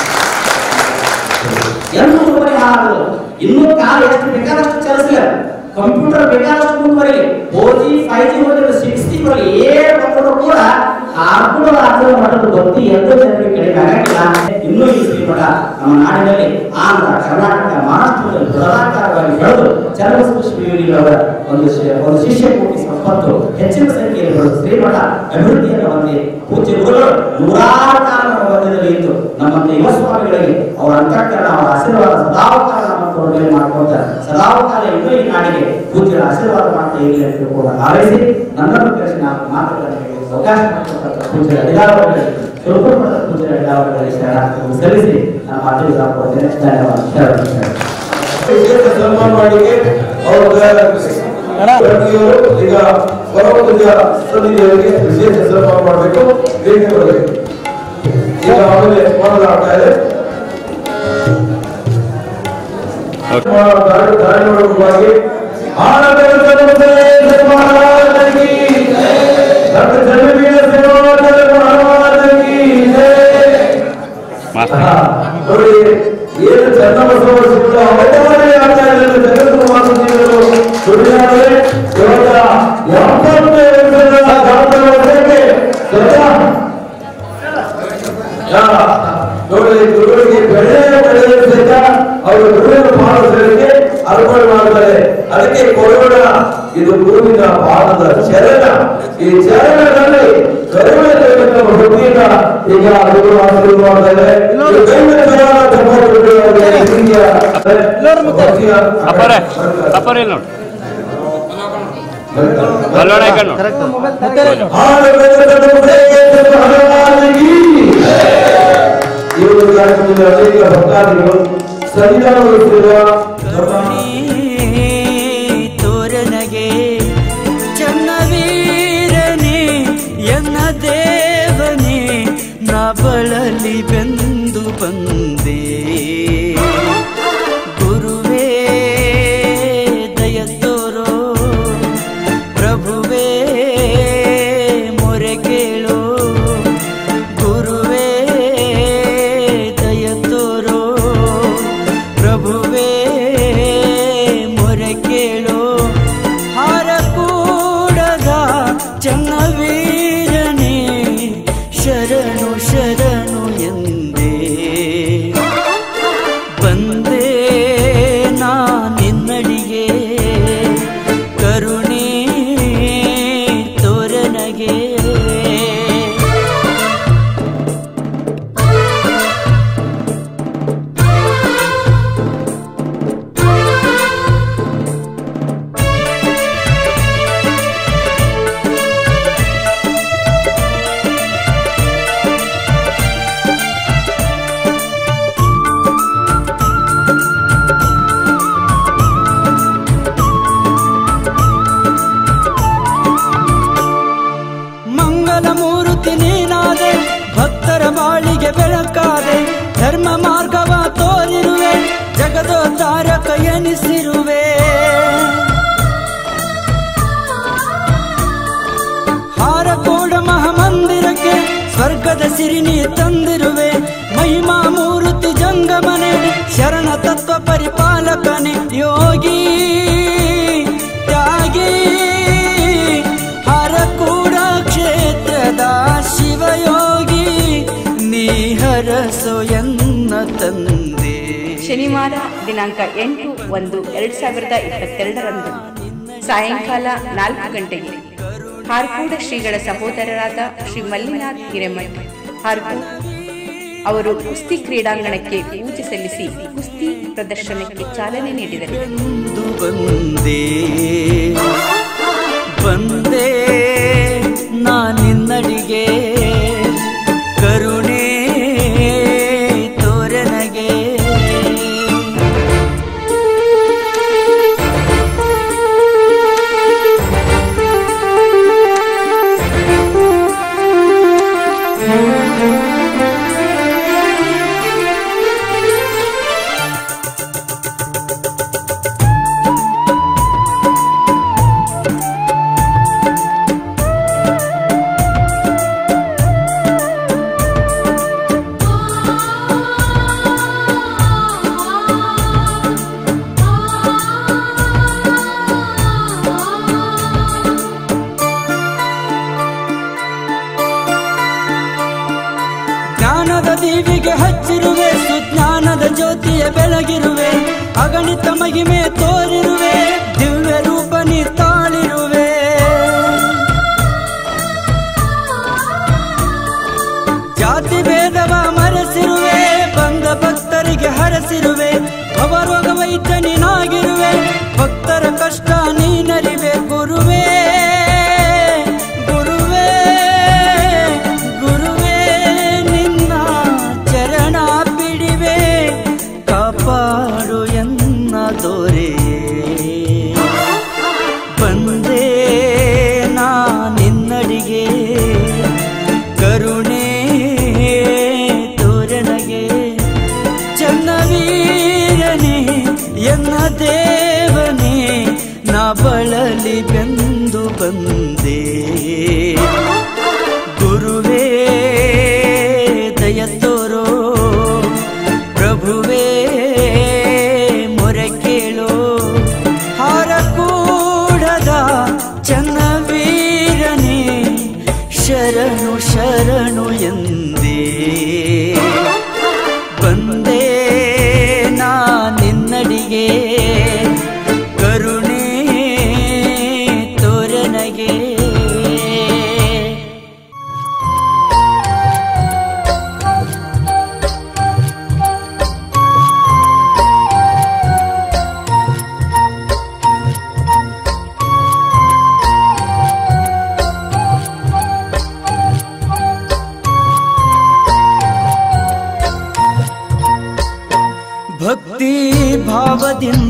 ಎಂದು ಗುರುಮನೆ ಹಾಳಾಗೋದು ಇನ್ನೂ ಕಾಲ ಎಷ್ಟು ಬೇಕಾದಷ್ಟು ಚಲಿಸ್ಲಿ ಕಂಪ್ಯೂಟರ್ ಬೇಕಾದಷ್ಟು ಮುಂದುವರಿಲಿ ಫೋರ್ ಜಿ ಫೈವ್ ಜಿ ಬಂದಿರೋ ಸಿಕ್ಸ್ ಜಿ ಬರಲಿ ಏನ್ ಬಂದರೂ ಕೂಡ ಆರ್ಕುಳ ರಾಜ್ಯದ ಮಠದ ಭಕ್ತಿ ಎಂದೂ ಜನರಿಗೆ ಕಡಿಮೆ ಆಗಂಗಿಲ್ಲ ಇನ್ನೂ ಈ ಶ್ರೀಮಠ ನಮ್ಮ ನಾಡಿನಲ್ಲಿ ಆಂಧ್ರ ಕರ್ನಾಟಕ ಮಹಾರಾಷ್ಟ್ರದಲ್ಲಿ ಬೃಹದಾಕಾರವಾಗಿ ಬೆಳೆದು ಚನ್ನಬಸವ ಶ್ರೀಯವರ ಒಂದು ಶಿ- ಒಂದು ಶಿಷ್ಯ ಕೋಟಿ ಸಂಪತ್ತು ಹೆಚ್ಚಿನ ಸಂಖ್ಯೆಯಲ್ಲಿ ಬೆಳೆದು ಶ್ರೀಮಠ ಅಭಿವೃದ್ಧಿಯನ್ನು ಹೊಂದಿ ಪೂಜ್ಯ ಗುರುಗಳು ನೂರಾರು ಕಾಲ ನಮ್ಮ ಮಧ್ಯದಲ್ಲಿ ಇದ್ದು ನಮ್ಮಂತ ಯುವ ಸ್ವಾಮಿಗಳಿಗೆ ಅವರ ಅಂತಃಕರಣ ಅವರ ಆಶೀರ್ವಾದ ಸದಾವಕಾಲ ನಮ್ಮ ತೋರ ಮೇಲೆ ಮಾಡ್ಕೊಂತ ಸದಾವಕಾಲ ಇನ್ನೂ ಈ ನಾಡಿಗೆ ಪೂಜ್ಯರ ಆಶೀರ್ವಾದ ಮಾಡ್ತಾ ಇರಲಿ ಅಂತ ಕೂಡ ಹಾರೈಸಿ ನನ್ನನ್ನು ಕರೆಸಿ ನಾನು ಮಾತುಗಳನ್ನು ಹೇಳಲು ಅವಕಾಶ ಮಾಡಿಕೊಟ್ಟಂತ ಪೂಜ್ಯರ ಅಡಿಗಾರಗಳಿಗೆ ಸ್ವಲ್ಪ ಪಡೆದ ಪೂಜ್ಯರ ಅಡಿಗಾರಗಳಿಗೆ ಶರಣಾರ್ಥಿಗಳನ್ನು ಸಲ್ಲಿಸಿ ನಾನು ಮಾತು ಕೊಡ್ತೇನೆ ಧನ್ಯವಾದ ಶರಣ ವಿಶೇಷ ಸನ್ಮಾನ ಮಾಡಿಕೆ ಅವರ ಪ್ರತಿಯೊಬ್ಬರು ಈಗ ಪರಮಪೂಜ್ಯ ಸನ್ನಿಧಿಯವರಿಗೆ ವಿಶೇಷ ಸನ್ಮಾನ ಮಾಡಬೇಕು ವೇದಿಕೆಯವರಿಗೆ ಈಗ ಆಮೇಲೆ ಮಾಡಲಾಗ್ತಾ ಇದೆ ದಾರಿ ದಾರಿ ಮಾಡುವಾಗಿ ಆನಂದದ ಜನತೆ ಮಹಾರಾಜನಿಗೆ ಡಾಕ್ಟರ್ ಜನ್ಮವೀರ ಸೇವಾವರ್ಧನ ಮಹಾರಾಜನಿಗೆ ನೋಡಿ ಏನು ಚನ್ನಬಸವ ಶಿವರ ಅವತಾರವೇ ಆಗ್ತಾ ಇದೆ ಅಂತ ಜಗತ್ತು ಮಾತುಗಳು ಸುಳ್ಳಿಯಾದರೆ ಇವಾಗ ಎಪ್ಪತ್ತು ವರ್ಷದ ಡಾಕ್ಟರ್ ಅವರಿಗೆ ಸ್ವತಃ ಯಾ, ನೋಡಿ ಗುರುಗಳಿಗೆ ಬೆಳೆ ಬೆಳೆಯಲು ಸಹಿತ ಅವರು ಗುರುವಿನ ಪಾಲಿಸಲಿಕ್ಕೆ ಅರ್ಪಣೆ ಮಾಡ್ತಾರೆ ಅದಕ್ಕೆ ಕೊರೋನಾ ಇದು ಗುರುವಿನ ಪಾದದ ಚರಣ ಈ ಚರಣದಲ್ಲಿ ಕರುಣೆ ತೋರಿದ ಭಕ್ತಿಯಿಂದ ಈಗ ಗುರು ಆಶೀರ್ವಾದ ಮಾಡ್ತಾರೆ ಇದು ಕೈನ ಚರಣ ತಪ್ಪೊಟ್ಟು ಅವರಿಗೆ ಪ್ರೀತಿಯ ಭಕ್ತಿಯ ಅಪ್ಪರೇ ಅಪ್ಪರೇ ಇಲ್ಲಿ ನೋಡಿ ಅಲ್ಲೋಣ ಈ ಕಡೆ ನೋಡಿ. ಈ ಒಂದು ಕಾರ್ಯಕ್ರಮದಲ್ಲಿ ಅನೇಕ ಭಕ್ತಾದಿಗಳು ಸಂವಿಧಾನಗೊಳಿಸಿರುವ ನಮ್ಮ ತೋರನಗೆ ಚನ್ನವೀರನೇ ಎನ್ನ ದೇವನೇ ನಾ ಬಳಲಿ ಬೆಂದು ಬಂದೆ ಗುರುವೇ ದಯ ತೋರೋ ಪ್ರಭುವೇ ಮೊರೆ ಕೇಳೋ ಗುರುವೇ ದಯ ತೋರೋ ಪ್ರಭುವೇ ಮೊರೆ ಕೇಳೋ ಹಾರ ಕೂಡದ ಚನ್ನವೀರನೇ ಶರಣು ಶರಣು ಎಂದೇ ಬಂದೆ ನಾ ನಿನ್ನಡಿಗೆ ಕರುಣೆ ತೋರನಗೆ ಮಂಗಲ ಮೂರ್ತಿ ನೀನಾದೆ ಭಕ್ತರ ಬಾಳಿಗೆ ಬೆಳಕಾದೆ ಧರ್ಮ ಮಾರ್ಗವ ತೋರಿರುವೆ ಜಗದೋದ್ಧಾರಕ ಎನಿಸಿರುವೆ ಹಾರಕೋಡ ಮಹಾಮಂದಿರಕ್ಕೆ ಸ್ವರ್ಗದ ಸಿರಿ ನೀ ತಂದಿರುವೆ ಮಹಿಮಾ ಮೂರ್ತಿ ಜಂಗಮನೆ ಶರಣ ತತ್ವ ಪರಿಪಾಲಕನೆ ಯೋಗಿ ತ್ಯಾಗಿ ಹರಕೂಡ ಕ್ಷೇತ್ರದ ಶಿವಯೋಗಿ ನೀ ಹರಸೋ ಎನ್ನ ತಂದೆ ಶನಿವಾರ ದಿನಾಂಕ ಎಂಟು ಒಂದು ಎರಡ್ ಸಾವಿರದ ಇಪ್ಪತ್ತೆರಡರಂದು ಸಾಯಂಕಾಲ ನಾಲ್ಕು ಗಂಟೆಗೆ ಹಾರ್ಕೂಡ ಶ್ರೀಗಳ ಸಹೋದರರಾದ ಶ್ರೀ ಮಲ್ಲಿನಾಥ್ ಹಿರೇಮಠ್ ಹಾರ್ಕೂಡ್ ಅವರು ಕುಸ್ತಿ ಕ್ರೀಡಾಂಗಣಕ್ಕೆ ಪೂಜೆ ಸಲ್ಲಿಸಿ ಕುಸ್ತಿ ಪ್ರದರ್ಶನಕ್ಕೆ ಚಾಲನೆ ನೀಡಿದರು ಎಂದು ಬಂದೆ ಬಂದೆ ನಾ ನಿನ್ನಡಿಗೆ ಕರುಣೆ ತೋರನಗೆ ಜ್ಞಾನದ ದೀವಿಗೆ ಹಚ್ಚಿರುವೆ ಸುಜ್ಞಾನದ ಜ್ಯೋತಿಯ ಬೆಳಗಿರುವೆ ಅಗಣಿತ ಮಹಿಮೆ ತೋರಿರುವೆ ದಿವ್ಯ ರೂಪ ನೀ ತಾಳಿರುವೆ ಜಾತಿ ಭೇದವ ಮರೆಸಿರುವೆ ಬಂದ ಭಕ್ತರಿಗೆ ಹರಸಿರುವೆ ಅವರೋಗ ವೈದ್ಯ ನೀನಾಗಿರುವೆ ಭಕ್ತರ ಕಷ್ಟ ನೀನರಿವೆ ಗುರುವೇ ಗುರುವೇ ಗುರುವೇ ನಿನ್ನ ಚರಣ ಬಿಡಿವೆ ಕಾಪಾಡು ಎನ್ನ ದೊರೆ ಬಂದೆ ನಾ ನಿನ್ನಡಿಗೆ ಕರುಣೆ ತೋರಣಗೆ ಚನ್ನವೀರನೇ ಎನ್ನ ದೇವನೇ ನಾ ಬಳಲಿ ಬೆಂದು ಬಂದೆ ಗುರುವೇ ದಯ ತೋರೋ ಪ್ರಭುವೇ ಮೊರೆ ಕೇಳೋ ಹಾರ ಕೂಡದ ಚನ್ನವೀರನೇ ಶರಣು ಶರಣು ಎಂದೇ ಬಂದೆ ನಾ ನಿನ್ನಡಿಗೆ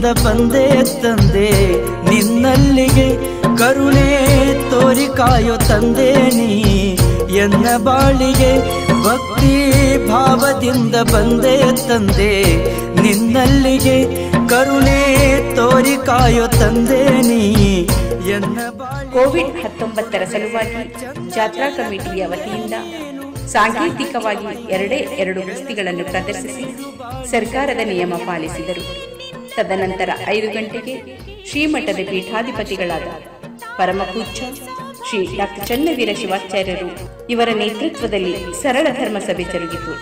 ಭಾವದಿಂದ ಬಂದೆ ತಂದೆ ನಿನ್ನಲ್ಲಿಗೆ ಕರುಣೆ ತೋರಿ ಕಾಯೋ ತಂದೆ ನೀ ಎನ್ನ ಬಾಳಿಗೆ ಭಕ್ತಿ ಭಾವದಿಂದ ಬಂದೆ ತಂದೆ ನಿನ್ನಲ್ಲಿಗೆ ಕರುಣೆ ತೋರಿ ಕಾಯೋ ತಂದೆ ನೀ ಎನ್ನ ಬಾಳಿ ಕೋವಿಡ್ ಹತ್ತೊಂಬತ್ತರ ಸಲುವಾಗಿ ಜಾತ್ರಾ ಕಮಿಟಿಯ ವತಿಯಿಂದ ಸಾಂಕೇತಿಕವಾಗಿ ಎರಡೇ ಎರಡು ಕುಸ್ತಿಗಳನ್ನು ಪ್ರದರ್ಶಿಸಿ ಸರ್ಕಾರದ ನಿಯಮ ಪಾಲಿಸಿದರು ತದನಂತರ ಐದು ಗಂಟೆಗೆ ಶ್ರೀಮಠದ ಪೀಠಾಧಿಪತಿಗಳಾದ ಪರಮಪೂಜ್ಯ ಶ್ರೀ ಡಾಕ್ಟರ್ ಚನ್ನವೀರ ಶಿವಾಚಾರ್ಯರು ಇವರ ನೇತೃತ್ವದಲ್ಲಿ ಸರಳ ಧರ್ಮ ಸಭೆ ಜರುಗಿತು